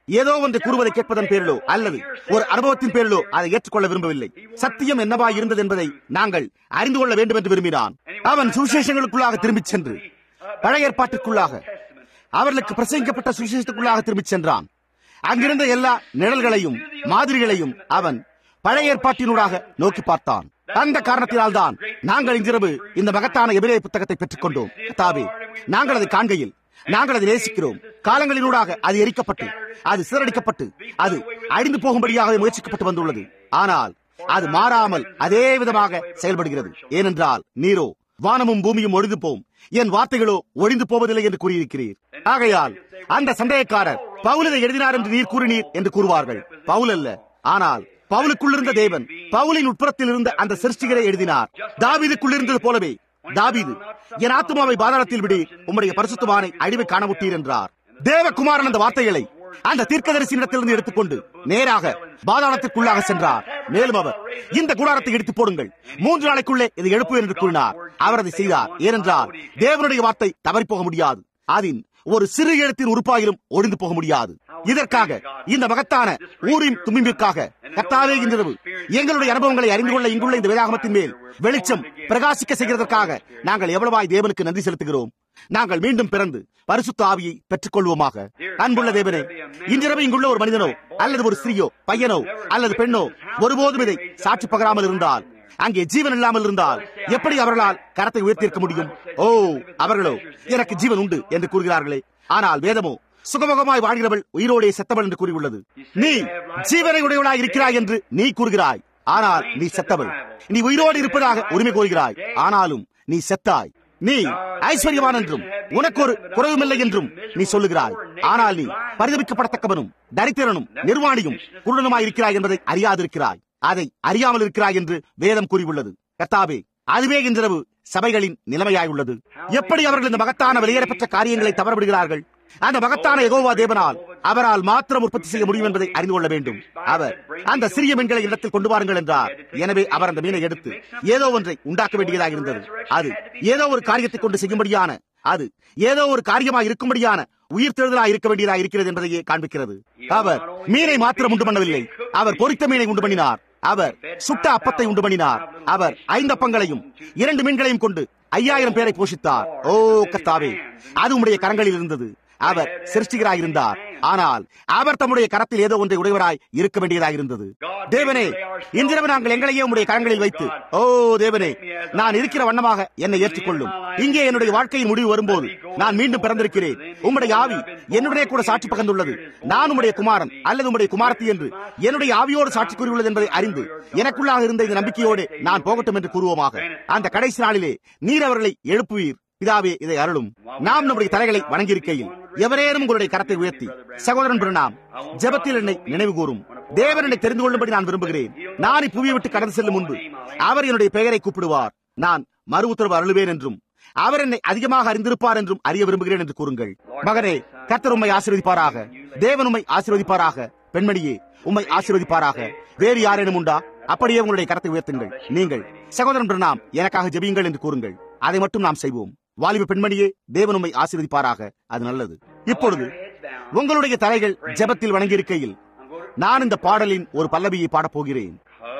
ஏதோ ஒன்று கூறுவதை கேட்பதன் பேரிலோ அல்லது ஒரு அனுபவத்தின் பேரிலோ அதை ஏற்றுக்கொள்ள விரும்பவில்லை சத்தியம் என்னவா இருந்தது என்பதை நாங்கள் அறிந்து கொள்ள வேண்டும் என்று விரும்பினான் அவன் சுவிசேஷங்களுக்குள்ளாக திரும்பிச் சென்று பழைய ஏற்பாட்டுக்குள்ளாக அவர்களுக்கு பிரசங்கிக்கப்பட்ட சுவிசேஷத்துக்குள்ளாக திரும்பிச் சென்றான் அங்கிருந்த எல்லா நிழல்களையும் மாதிரிகளையும் அவன் பழைய ஏற்பாட்டினூடாக நோக்கி பார்த்தான் அந்த காரணத்தினால் தான் நாங்கள் இன்றிரவு இந்த மகத்தான எபிரே புத்தகத்தை பெற்றுக் கொண்டோம் தாவே நாங்கள் அதை காண்கையில் நாங்கள் அதை நேசிக்கிறோம் காலங்களினூடாக அது எரிக்கப்பட்டு அது சிதறடிக்கப்பட்டு அது அழிந்து போகும்படியாக முயற்சிக்கப்பட்டு வந்துள்ளது ஆனால் அது மாறாமல் அதே விதமாக செயல்படுகிறது ஏனென்றால் நீரோ வானமும் பூமியும் ஒழிந்து போம் என் வார்த்தைகளோ ஒழிந்து போவதில்லை என்று கூறியிருக்கிறீர் ஆகையால் அந்த சந்தேகக்காரர் பவுல் இதை எழுதினார் என்று நீர் கூறினீர் என்று கூறுவார்கள் பவுல் அல்ல ஆனால் பவுலுக்குள் இருந்த தேவன் பவுலின் உட்புறத்தில் இருந்த அந்த சிருஷ்டிகரை எழுதினார் தாவீதுக்குள் இருந்தது போலவே தாவீது என் ஆத்மாவை பாதாளத்தில் விடு உம்முடைய பரிசுத்தவானை அழிவை காணமுட்டீர் என்றார் தேவகுமாரன் அந்த வார்த்தைகளை அந்த தீர்க்கதரிசியிடத்திலிருந்து எடுத்துக்கொண்டு நேராக பாதாளத்திற்குள்ளாக சென்றார் மேலும் அவர் இந்த கூடாரத்தை எடுத்து போடுங்கள் மூன்று நாளைக்குள்ளே இதை எழுப்பு என்று கூறினார் அவர் அதை செய்தார் ஏனென்றால் தேவனுடைய வார்த்தை தவறி போக முடியாது அதின் ஒரு சிறு எழுத்தின் உறுப்பாயிலும் ஒழிந்து போக முடியாது இதற்காக இந்த மகத்தான ஊரின் தும்பிற்காக கத்தாவே இன்றிரவு எங்களுடைய அனுபவங்களை அறிந்து கொள்ள இங்குள்ள இந்த வேதாகமத்தின் மேல் வெளிச்சம் பிரகாசிக்க செய்கிறதற்காக நாங்கள் எவ்வளவாய் தேவனுக்கு நன்றி செலுத்துகிறோம் நாங்கள் மீண்டும் பிறந்து பரிசுத்த ஆவியை பெற்றுக் கொள்வோமாக அன்புள்ள தேவனே இன்றிரவு இங்குள்ள ஒரு மனிதனோ அல்லது ஒரு ஸ்திரீயோ பையனோ அல்லது பெண்ணோ ஒருபோதும் இதை சாட்சி பகராமல் இருந்தால் அங்கே ஜீவன் இல்லாமல் இருந்தால் எப்படி அவர்களால் கரத்தை உயர்த்தியிருக்க முடியும் ஓ அவர்களோ எனக்கு ஜீவன் உண்டு என்று கூறுகிறார்களே ஆனால் வேதமோ சுகமுகமாய் வாழ்கிறவள் உயிரோடே செத்தவள் என்று கூறியுள்ளது நீ ஜீவனை உடையவளாய் இருக்கிறாய் என்று நீ கூறுகிறாய் ஆனால் நீ செத்தவள் நீ உயிரோடு இருப்பதாக உரிமை கோருகிறாய் ஆனாலும் நீ செத்தாய் நீ ஐஸ்வர்யவான் என்றும் உனக்கு ஒரு குறைவுமில்லை என்றும் நீ சொல்லுகிறாய் ஆனால் நீ பரிதவிக்கப்படத்தக்கவனும் தரித்திரனும் நிர்வாணியும் குருடனுமாய் இருக்கிறாய் என்பதை அறியாதிருக்கிறாய் அதை அறியாமல் இருக்கிறாய் என்று வேதம் கூறியுள்ளது கர்த்தாவே அதுவே இன்றிரவு சபைகளின் நிலைமையாயுள்ளது எப்படி அவர்கள் இந்த மகத்தான வெளியேறப்பட்ட காரியங்களை தவறவிடுகிறார்கள் அந்த மகத்தான எகோவா தேவனால் அவரால் மாத்திரம் உற்பத்தி செய்ய முடியும் என்பதை அறிந்து கொள்ள வேண்டும் அவர் அந்த சிறிய மீன்களை இடத்தில் கொண்டு வாருங்கள் என்றார் எனவே அவர் அந்த மீனை எடுத்து ஏதோ ஒன்றை உண்டாக்க வேண்டியதாக இருந்தது அது ஏதோ ஒரு காரியத்தை கொண்டு செய்யும்படியான அது ஏதோ ஒரு காரியமாக இருக்கும்படியான உயிர் தேர்தலா இருக்க வேண்டியதா இருக்கிறது என்பதையே காண்பிக்கிறது அவர் மீனை மாத்திரம் உண்டு பண்ணவில்லை அவர் பொறித்த மீனை உண்டு பண்ணினார் அவர் சுட்ட அப்பத்தை உண்டு பண்ணினார் அவர் ஐந்து அப்பங்களையும் இரண்டு மீன்களையும் கொண்டு ஐயாயிரம் பேரை போஷித்தார் ஓ கத்தாவே அது உடைய கரங்களில் இருந்தது அவர் சிருஷ்டிகராய் இருந்தார் ஆனால் அவர் தம்முடைய கரத்தில் ஏதோ ஒன்றை உடையவராய் இருக்க வேண்டியதாக இருந்தது தேவனே இன்றிரவு நாங்கள் எங்களையே உடைய கரங்களில் வைத்து ஓ தேவனே நான் இருக்கிற வண்ணமாக என்னை ஏற்றுக்கொள்ளும் இங்கே என்னுடைய வாழ்க்கையின் முடிவு வரும்போது நான் மீண்டும் பிறந்திருக்கிறேன் உம்முடைய ஆவி என்னுடைய கூட சாட்சி பகர்ந்துள்ளது நான் உம்முடைய குமாரன் அல்லது உம்முடைய குமாரத்தி என்று என்னுடைய ஆவியோடு சாட்சி கூறியுள்ளது என்பதை அறிந்து எனக்குள்ளாக இருந்த இந்த நம்பிக்கையோடு நான் போகட்டும் என்று கூறுவோமாக அந்த கடைசி நாளிலே நீர் அவர்களை எழுப்புவீர் பிதாவே இதை அருளும் நாம் நம்முடைய தலைகளை வணங்கியிருக்கையில் எவரேனும் உங்களுடைய கரத்தை உயர்த்தி சகோதரன் பிரணாம் ஜெபத்தில் என்னை நினைவு கூறும் தேவன் என்னை தெரிந்து கொள்ளும்படி நான் விரும்புகிறேன் நான் இப்புவியை விட்டு கடந்து செல்லும் முன்பு அவர் என்னுடைய பெயரை கூப்பிடுவார் நான் மறு உத்தரவு அருளுவேன் என்றும் அவர் என்னை அதிகமாக அறிந்திருப்பார் என்றும் அறிய விரும்புகிறேன் என்று கூறுங்கள் மகனே கர்த்தர் உண்மை ஆசீர்வதிப்பாராக தேவன் உண்மை ஆசீர்வதிப்பாராக பெண்மணியே உண்மை ஆசீர்வதிப்பாராக வேறு யாரேனும் உண்டா அப்படியே உங்களுடைய கரத்தை உயர்த்துங்கள் நீங்கள் சகோதரன் பிரணாம் எனக்காக ஜெபியுங்கள் என்று கூறுங்கள் அதை மட்டும் நாம் செய்வோம் வாலிப பெண்மணியே தேவன் உண்மை ஆசீர்வதிப்பாராக அது நல்லது இப்பொழுது உங்களுடைய தலைகள் ஜெபத்தில் வணங்கியிருக்கையில் நான் இந்த பாடலின் ஒரு பல்லவியை பாடப் போகிறேன்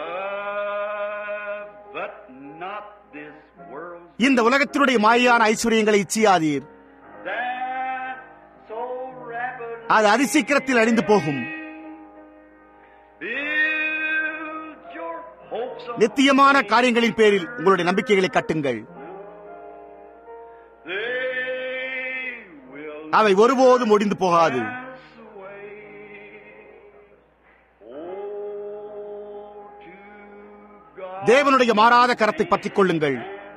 but not this world இந்த உலகத்தினுடைய மாயான ஐஸ்வர்யங்களை இச்சியாதீர் that so rapid அது அதிசீக்கிரத்தில் அழிந்து போகும் build your hopes on நித்தியமான காரியங்களின் பேரில் உங்களுடைய நம்பிக்கைகளை கட்டுங்கள் they will அவை ஒருபோதும் ஒடிந்து போகாது pass away. Oh, to God. தேவனுடைய மாறாத கரத்தை பற்றிக் கொள்ளுங்கள்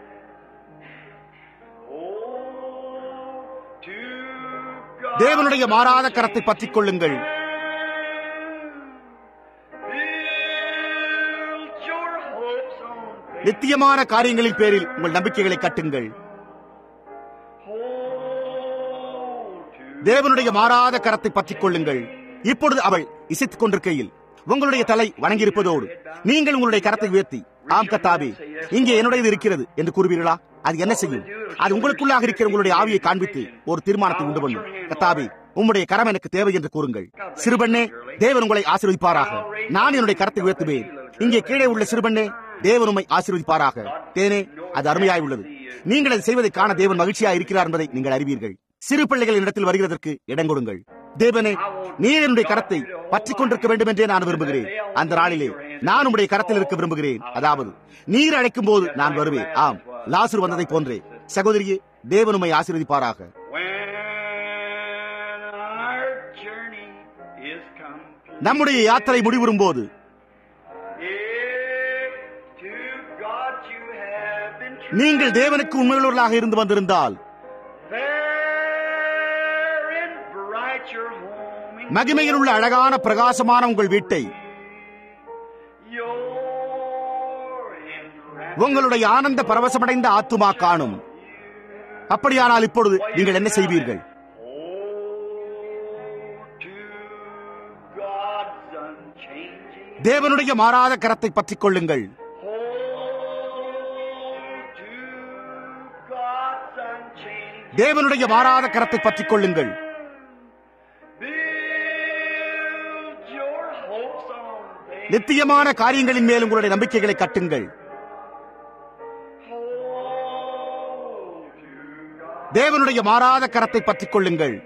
Oh, to God. தேவனுடைய மாறாத கரத்தை பற்றிக் கொள்ளுங்கள் Build your hopes on faith. நித்தியமான காரியங்களின் பேரில் உங்கள் நம்பிக்கைகளை கட்டுங்கள் Oh, to தேவனுடைய மாறாத கரத்தை பற்றிக் கொள்ளுங்கள் இப்பொழுது அவள் இசைத்துக் கொண்டிருக்கையில் உங்களுடைய தலை வணங்கியிருப்பதோடு நீங்கள் உங்களுடைய கரத்தை உயர்த்தி ஆம் கத்தாபி இங்கே என்னுடையது இருக்கிறது என்று கூறுவீர்களா அது என்ன செய்யும் அது உங்களுக்குள்ளாக இருக்கிற உங்களுடைய ஆவியை காண்பித்து ஒரு தீர்மானத்தை உண்டு பண்ணும் கத்தாபி உம்முடைய கரம் எனக்கு தேவை என்று கூறுங்கள் சிறுபண்ணே தேவன் உங்களை ஆசீர்வதிப்பாராக நான் என்னுடைய கரத்தை உயர்த்துவேன் இங்கே கீழே உள்ள சிறுபண்ணே தேவன் உம்மை ஆசீர்வதிப்பாராக தேனே அது அருமையாய் உள்ளது நீங்கள் அதை செய்வதை காண தேவன் மகிழ்ச்சியாக இருக்கிறார் என்பதை நீங்கள் அறிவீர்கள் சிறு பிள்ளைகள் இடத்தில் வருகிறதற்கு இடம் கொடுங்கள் தேவனே நீர் என்னுடைய கரத்தை பற்றிக் கொண்டிருக்க வேண்டும் என்றே நான் விரும்புகிறேன் அந்த நாளிலே நான் உடைய கரத்தில் இருக்க விரும்புகிறேன் அதாவது நீர் அழைக்கும் போது நான் வருவேன் ஆம் லாசர் வந்ததை போன்றே சகோதரியே தேவன் உம்மை ஆசீர்வதிப்பாராக நம்முடைய யாத்திரை முடிவுறும் போது நீங்கள் தேவனுக்கு உண்மையுள்ளவர்களாக இருந்து வந்திருந்தால் மகிமையில் உள்ள அழகான பிரகாசமான உங்கள் வீட்டை உங்களுடைய ஆனந்த பரவசமடைந்த ஆத்துமா காணும் அப்படியானால் இப்பொழுது நீங்கள் என்ன செய்வீர்கள் தேவனுடைய மாறாத கரத்தை பற்றிக் கொள்ளுங்கள் தேவனுடைய மாறாத கரத்தை பற்றிக் கொள்ளுங்கள் நித்தியமான காரியங்களின் மேல் உங்களுடைய நம்பிக்கைகளை கட்டுங்கள் தேவனுடைய மாறாத கரத்தை பற்றிக் கொள்ளுங்கள்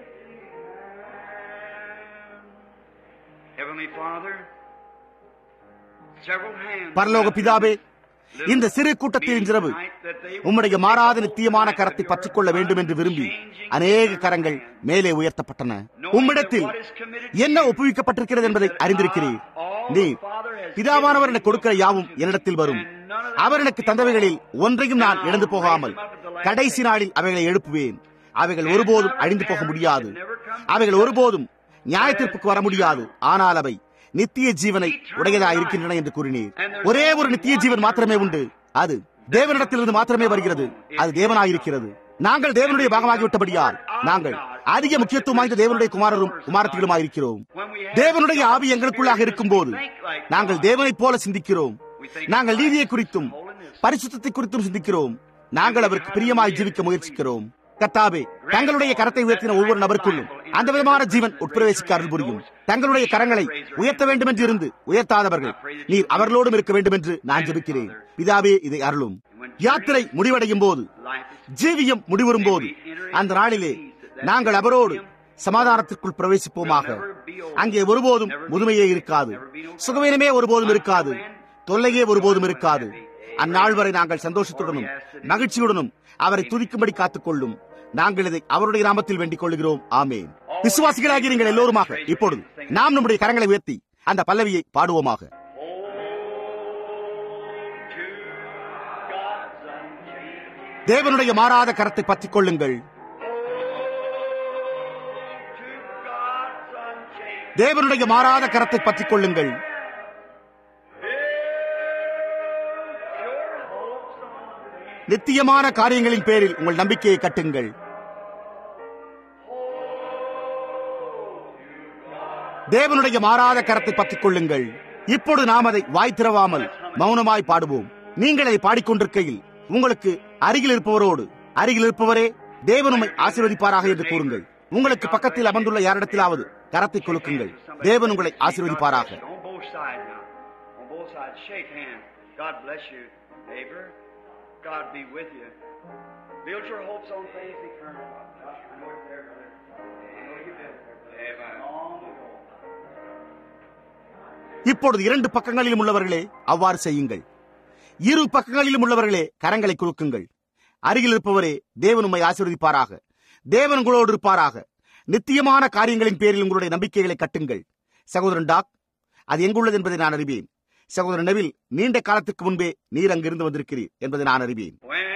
பரலோக பிதாவே இந்த சிறு கூட்டத்தின் இரவு உம்முடைய மாறாத நித்தியமான கரத்தை பற்றிக் கொள்ள வேண்டும் என்று விரும்பி அநேக கரங்கள் மேலே உயர்த்தப்பட்டன உம்மிடத்தில் என்ன ஒப்புவிக்கப்பட்டிருக்கிறது என்பதை அறிந்திருக்கிறீர் நீ பிதாவானவர் எனக்கு கொடுக்கிற யாவும் என்னிடத்தில் வரும் அவர் எனக்கு தந்தவைகளில் ஒன்றையும் நான் இழந்து போகாமல் கடைசி நாளில் அவைகளை எழுப்புவேன் அவைகள் ஒருபோதும் அழிந்து போக முடியாது அவைகள் ஒருபோதும் நியாயத்திற்கு வர முடியாது ஆனால் அவை நித்திய ஜீவனை உடையதா இருக்கின்றன என்று கூறினீர் ஒரே ஒரு நித்திய ஜீவன் மாத்திரமே உண்டு அது தேவனிடத்திலிருந்து மாத்திரமே வருகிறது அது தேவனாயிருக்கிறது நாங்கள் தேவனுடைய பாகமாகிவிட்டபடியால் நாங்கள் அதிக முக்கியத்துவம் வாய்ந்த தேவனுடைய குமாரரும் குமாரத்திகளுமாயிருக்கிறோம் தேவனுடைய ஆவி எங்களுக்குள்ளாக இருக்கும் போது நாங்கள் தேவனைப் போல சிந்திக்கிறோம் நாங்கள் நீதியை குறித்தும் பரிசுத்தத்தை குறித்தும் சிந்திக்கிறோம் நாங்கள் அவருக்கு பிரியமாய் ஜீவிக்க முயற்சிக்கிறோம் கத்தாவே தங்களுடைய கரத்தை உயர்த்தின ஒவ்வொரு நபருக்குள்ளும் அந்த விதமான ஜீவன் உட்பிரவேசிக்க அருள் புரியும் தங்களுடைய கரங்களை உயர்த்த வேண்டும் என்று இருந்து உயர்த்தாதவர்கள் நீர் அவர்களோடும் இருக்க வேண்டும் என்று நான் ஜெபிக்கிறேன் பிதாவே இதை அருளும் யாத்திரை முடிவடையும் போது ஜீவியம் முடிவரும் போது அந்த நாளிலே நாங்கள் அவரோடு சமாதானத்திற்குள் பிரவேசிப்போமாக அங்கே ஒருபோதும் முதுமையே இருக்காது சுகவீனமே ஒருபோதும் இருக்காது தொல்லையே ஒருபோதும் இருக்காது அந்நாள் வரை நாங்கள் சந்தோஷத்துடனும் மகிழ்ச்சியுடனும் அவரை துதிக்கும்படி காத்துக்கொள்ளும் நாங்கள் இதை அவருடைய நாமத்தில் வேண்டிக் கொள்கிறோம் ஆமேன் விசுவாசிகளாகி நீங்கள் எல்லோருமாக இப்பொழுது நாம் நம்முடைய கரங்களை உயர்த்தி அந்த பல்லவியை பாடுவோமாக தேவனுடைய மாறாத கரத்தை பற்றிக் கொள்ளுங்கள் தேவனுடைய மாறாத கரத்தை பற்றிக் கொள்ளுங்கள் நித்தியமான காரியங்களின் பேரில் உங்கள் நம்பிக்கையை கட்டுங்கள் தேவனுடைய மாறாத கரத்தை பற்றிக் கொள்ளுங்கள் இப்பொழுது நாம் அதை வாய் திறவாமல் மௌனமாய் பாடுவோம் நீங்கள் அதை பாடிக்கொண்டிருக்கையில் உங்களுக்கு அருகில் இருப்பவரோடு அருகில் இருப்பவரே தேவனுமை ஆசீர்வதிப்பாராக என்று கூறுங்கள் உங்களுக்கு பக்கத்தில் அமர்ந்துள்ள யாரிடத்திலாவது கரத்தை கொலுக்குங்கள் தேவன் உங்களை ஆசீர்வதிப்பாராக God be with you. Build your hopes on things eternal. I know it's there, brother. I know you've been there. Amen. Long ago. இப்பொழுது இரண்டு பக்கங்களிலும் உள்ளவர்களே அவ்வாறு செய்யுங்கள் இரு பக்கங்களிலும் உள்ளவர்களே கரங்களை குலுக்குங்கள் அருகில் இருப்பவரே தேவன் உம்மை ஆசீர்வதிப்பாராக தேவன் உங்களோடு இருப்பாராக நித்தியமான காரியங்களின் பேரில் உங்களுடைய நம்பிக்கைகளை கட்டுங்கள் சகோதரன் டாக் அது எங்குள்ளது என்பதை நான் அறிவேன் சகோதரன் நெவில் நீண்ட காலத்திற்கு முன்பே நீர் அங்கிருந்து வந்திருக்கிறீர் என்பதை நான் அறிவேன்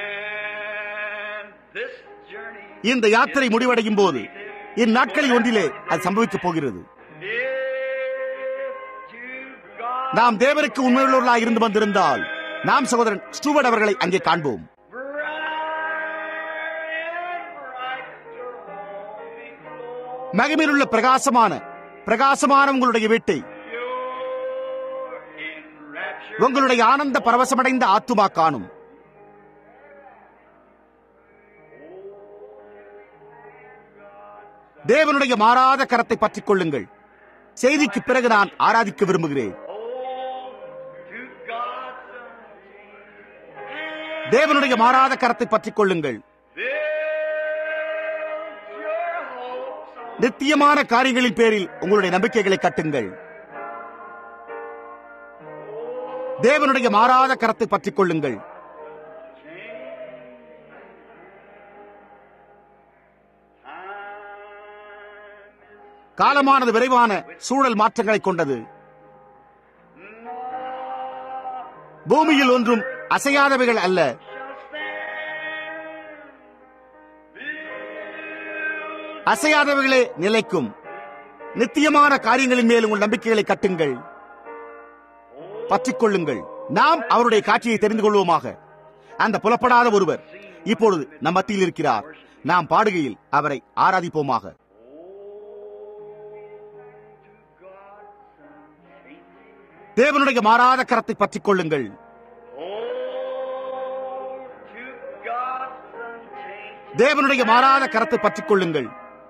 இந்த யாத்திரை முடிவடையும் போது இந்நாட்களில் ஒன்றிலே அது சம்பவிக்கப் போகிறது நாம் தேவனுக்கு உண்மையுள்ளவர்களாக இருந்து வந்திருந்தால் நாம் சகோதரன் ஸ்டூவர்ட் அவர்களை அங்கே காண்போம் மகிமையிலுள்ள பிரகாசமான பிரகாசமான உங்களுடைய வீட்டை உங்களுடைய ஆனந்த பரவசமடைந்த ஆத்துமா காணும் தேவனுடைய மாறாத கரத்தை பற்றிக் கொள்ளுங்கள் செய்திக்கு பிறகு நான் ஆராதிக்க விரும்புகிறேன் தேவனுடைய மாறாத கரத்தை பற்றிக் கொள்ளுங்கள் நித்தியமான காரியங்களின் பேரில் உங்களுடைய நம்பிக்கைகளை கட்டுங்கள் தேவனுடைய மாறாத கரத்தை பற்றிக் கொள்ளுங்கள் காலமானது விரைவான சூழல் மாற்றங்களை கொண்டது பூமியில் ஒன்றும் அசையாதவைகள் அல்ல அசையாதவைகளே நிலைக்கும் நித்தியமான காரியங்களின் மேல் உங்கள் நம்பிக்கைகளை கட்டுங்கள் பற்றிக் கொள்ளுங்கள் நாம் அவருடைய காட்சியை தெரிந்து கொள்வோமாக அந்த புலப்படாத ஒருவர் இப்பொழுது நம் மத்தியில் இருக்கிறார் நாம் பாடுகையில் அவரை ஆராதிப்போமாக தேவனுடைய மாறாத கரத்தை பற்றிக் கொள்ளுங்கள் தேவனுடைய மாறாத கரத்தை பற்றிக் கொள்ளுங்கள்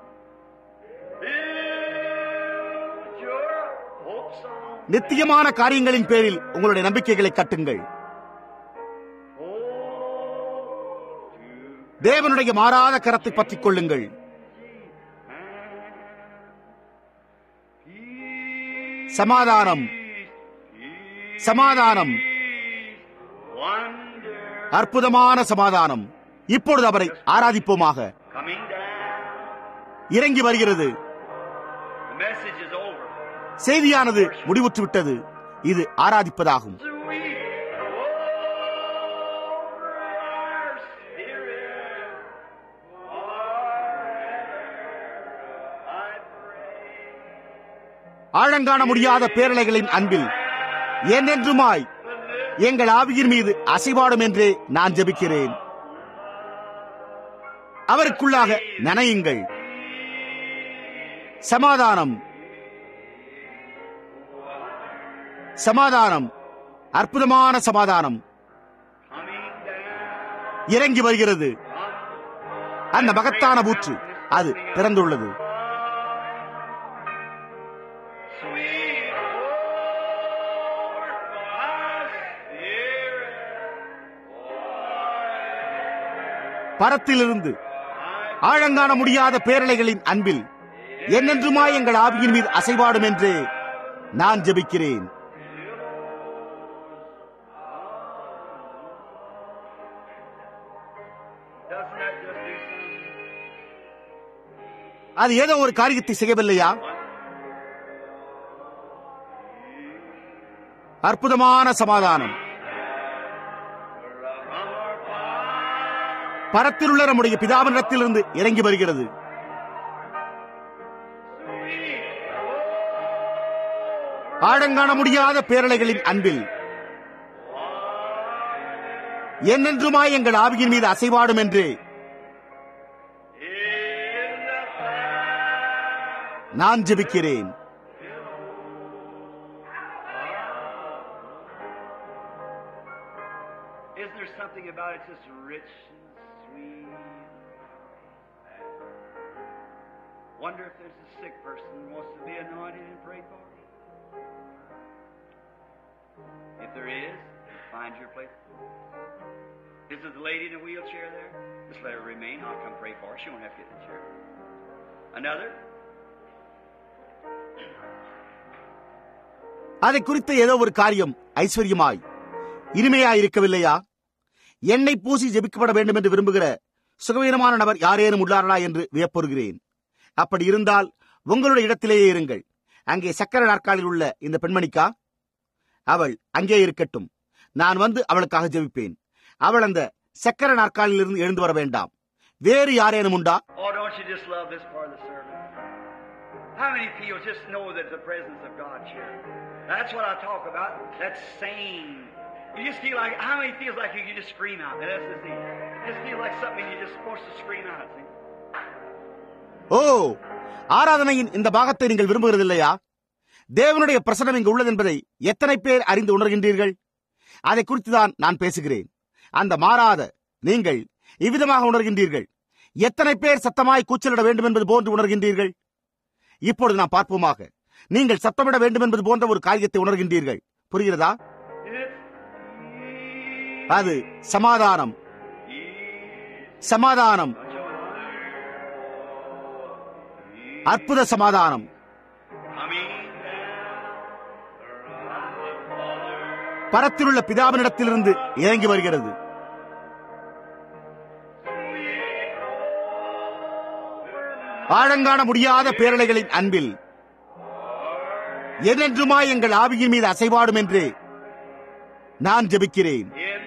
நித்தியமான காரியங்களின் பேரில் உங்களுடைய நம்பிக்கைகளை கட்டுங்கள் தேவனுடைய மாறாத கரத்தை பற்றிக் கொள்ளுங்கள் சமாதானம் சமாதானம் அற்புதமான சமாதானம் இப்பொழுது அவரை ஆராதிப்போமாக இறங்கி வருகிறது செய்தியானது முடிவுற்று விட்டது இது ஆராதிப்பதாகும் ஆழங்காண முடியாத பேரலைகளின் அன்பில் என்றென்றுமாய் எங்கள் ஆவியின் மீது அசைவாடும் என்றே நான் ஜெபிக்கிறேன் அவருக்குள்ளாக நனையுங்கள் சமாதானம் சமாதானம் அற்புதமான சமாதானம் இறங்கி வருகிறது அந்த மகத்தான ஊற்று அது திறந்துள்ளது பரத்திலிருந்து ஆழங்காண முடியாத பேரலைகளின் அன்பில் என்னென்றுமாய் எங்கள் ஆவியின் மீது அசைவாடும் என்று நான் ஜெபிக்கிறேன் அது ஏதோ ஒரு காரியத்தை செய்யவில்லையா அற்புதமான சமாதானம் பரத்திலுள்ள நம்முடைய பிதாவினிடத்திலிருந்து இறங்கி வருகிறது ஆழங்காண முடியாத பேரலைகளின் அன்பில் என்னென்றுமாய் எங்கள் ஆவியின் மீது அசைவாடும் என்று நான் ஜெபிக்கிறேன் Isn't there something about it just rich and sweet? Wonder if there's a sick person who wants to be anointed and prayed for. If there is, find your place. Is there the lady in a wheelchair there? Just let her remain. I'll come pray for her. She won't have to get in the chair. Another? அதை குறித்த ஏதோ ஒரு காரியம் ஐஸ்வர்யமாய் இனிமையாய் இருக்கவில்லையா எண்ணெய் பூசி ஜெபிக்கப்பட வேண்டும் என்று விரும்புகிற சுகவீனமான நபர் யாரேனும் உள்ளார்களா என்று வியப்பொறுகிறேன் அப்படி இருந்தால் உங்களுடைய இடத்திலேயே இருங்கள் அங்கே சக்கர நாற்காலில் உள்ள இந்த பெண்மணிக்கா அவள் அங்கே இருக்கட்டும் நான் வந்து அவளுக்காக ஜெபிப்பேன் அவள் அந்த சக்கர நாற்காலிலிருந்து எழுந்து வர வேண்டாம் வேறு யாரேனும் உண்டா Oh, don't you just love this part of the service? How many people just know that the presence of God's here? That's what I talk about. That's sane. You just feel like, how many feels like you can just scream out? That's the thing. Just feel like something you're just supposed to scream out. See? ஓ ஆராதனையின் இந்த பாகத்தை நீங்கள் விரும்புகிறதில்லையா தேவனுடைய பிரசனம் இங்கு உள்ளது என்பதை எத்தனை பேர் அறிந்து உணர்கின்றீர்கள் அதை குறித்து தான் நான் பேசுகிறேன் அந்த மாறாத நீங்கள் இவ்விதமாக உணர்கின்றீர்கள் எத்தனை பேர் சத்தமாய் கூச்சலிட வேண்டும் என்பது போன்று உணர்கின்றீர்கள் இப்பொழுது நாம் பார்ப்போமாக நீங்கள் சத்தமிட வேண்டும் என்பது போன்ற ஒரு காரியத்தை உணர்கின்றீர்கள் புரிகிறதா அது சமாதானம் சமாதானம் அற்புத சமாதானம் பரத்திலுள்ள பிதாவினிடத்திலிருந்து இறங்கி வருகிறது ஆழங்காண முடியாத பேரலைகளின் அன்பில் என்னென்றுமாய் எங்கள் ஆவியின் மீது அசைவாடும் என்று நான் ஜெபிக்கிறேன்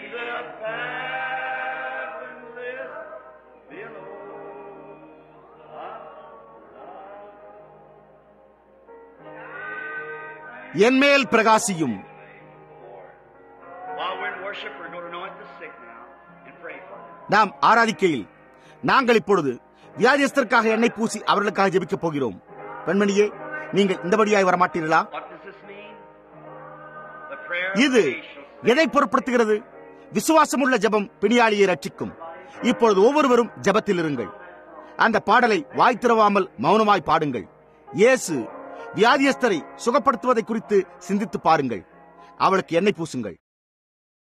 என்மேல் பிரகாசியும் While we're in worship, we're going to anoint the sick now and pray for them. நாம் ஆராதிக்கையில் நாங்கள் இப்பொழுது வியாதியஸ்தருக்காக எண்ணெய் பூசி அவர்களுக்காக ஜெபிக்கப் போகிறோம் பெண்மணியே நீங்கள் இந்தபடியாய் வரமாட்டீர்களா What does this mean? The prayer of இது faith shall எதை பொருட்படுத்துகிறது விசுவாசமுள்ள ஜெபம் பிணியாளியை ரட்சிக்கும் இப்பொழுது ஒவ்வொருவரும் ஜெபத்தில் இருங்கள் அந்த பாடலை வாய் திறவாமல் மௌனமாய் பாடுங்கள் இயேசு வியாதியஸ்தரை சுகப்படுத்துவதை குறித்து சிந்தித்து பாருங்கள் அவளுக்கு எண்ணெய் பூசுங்கள்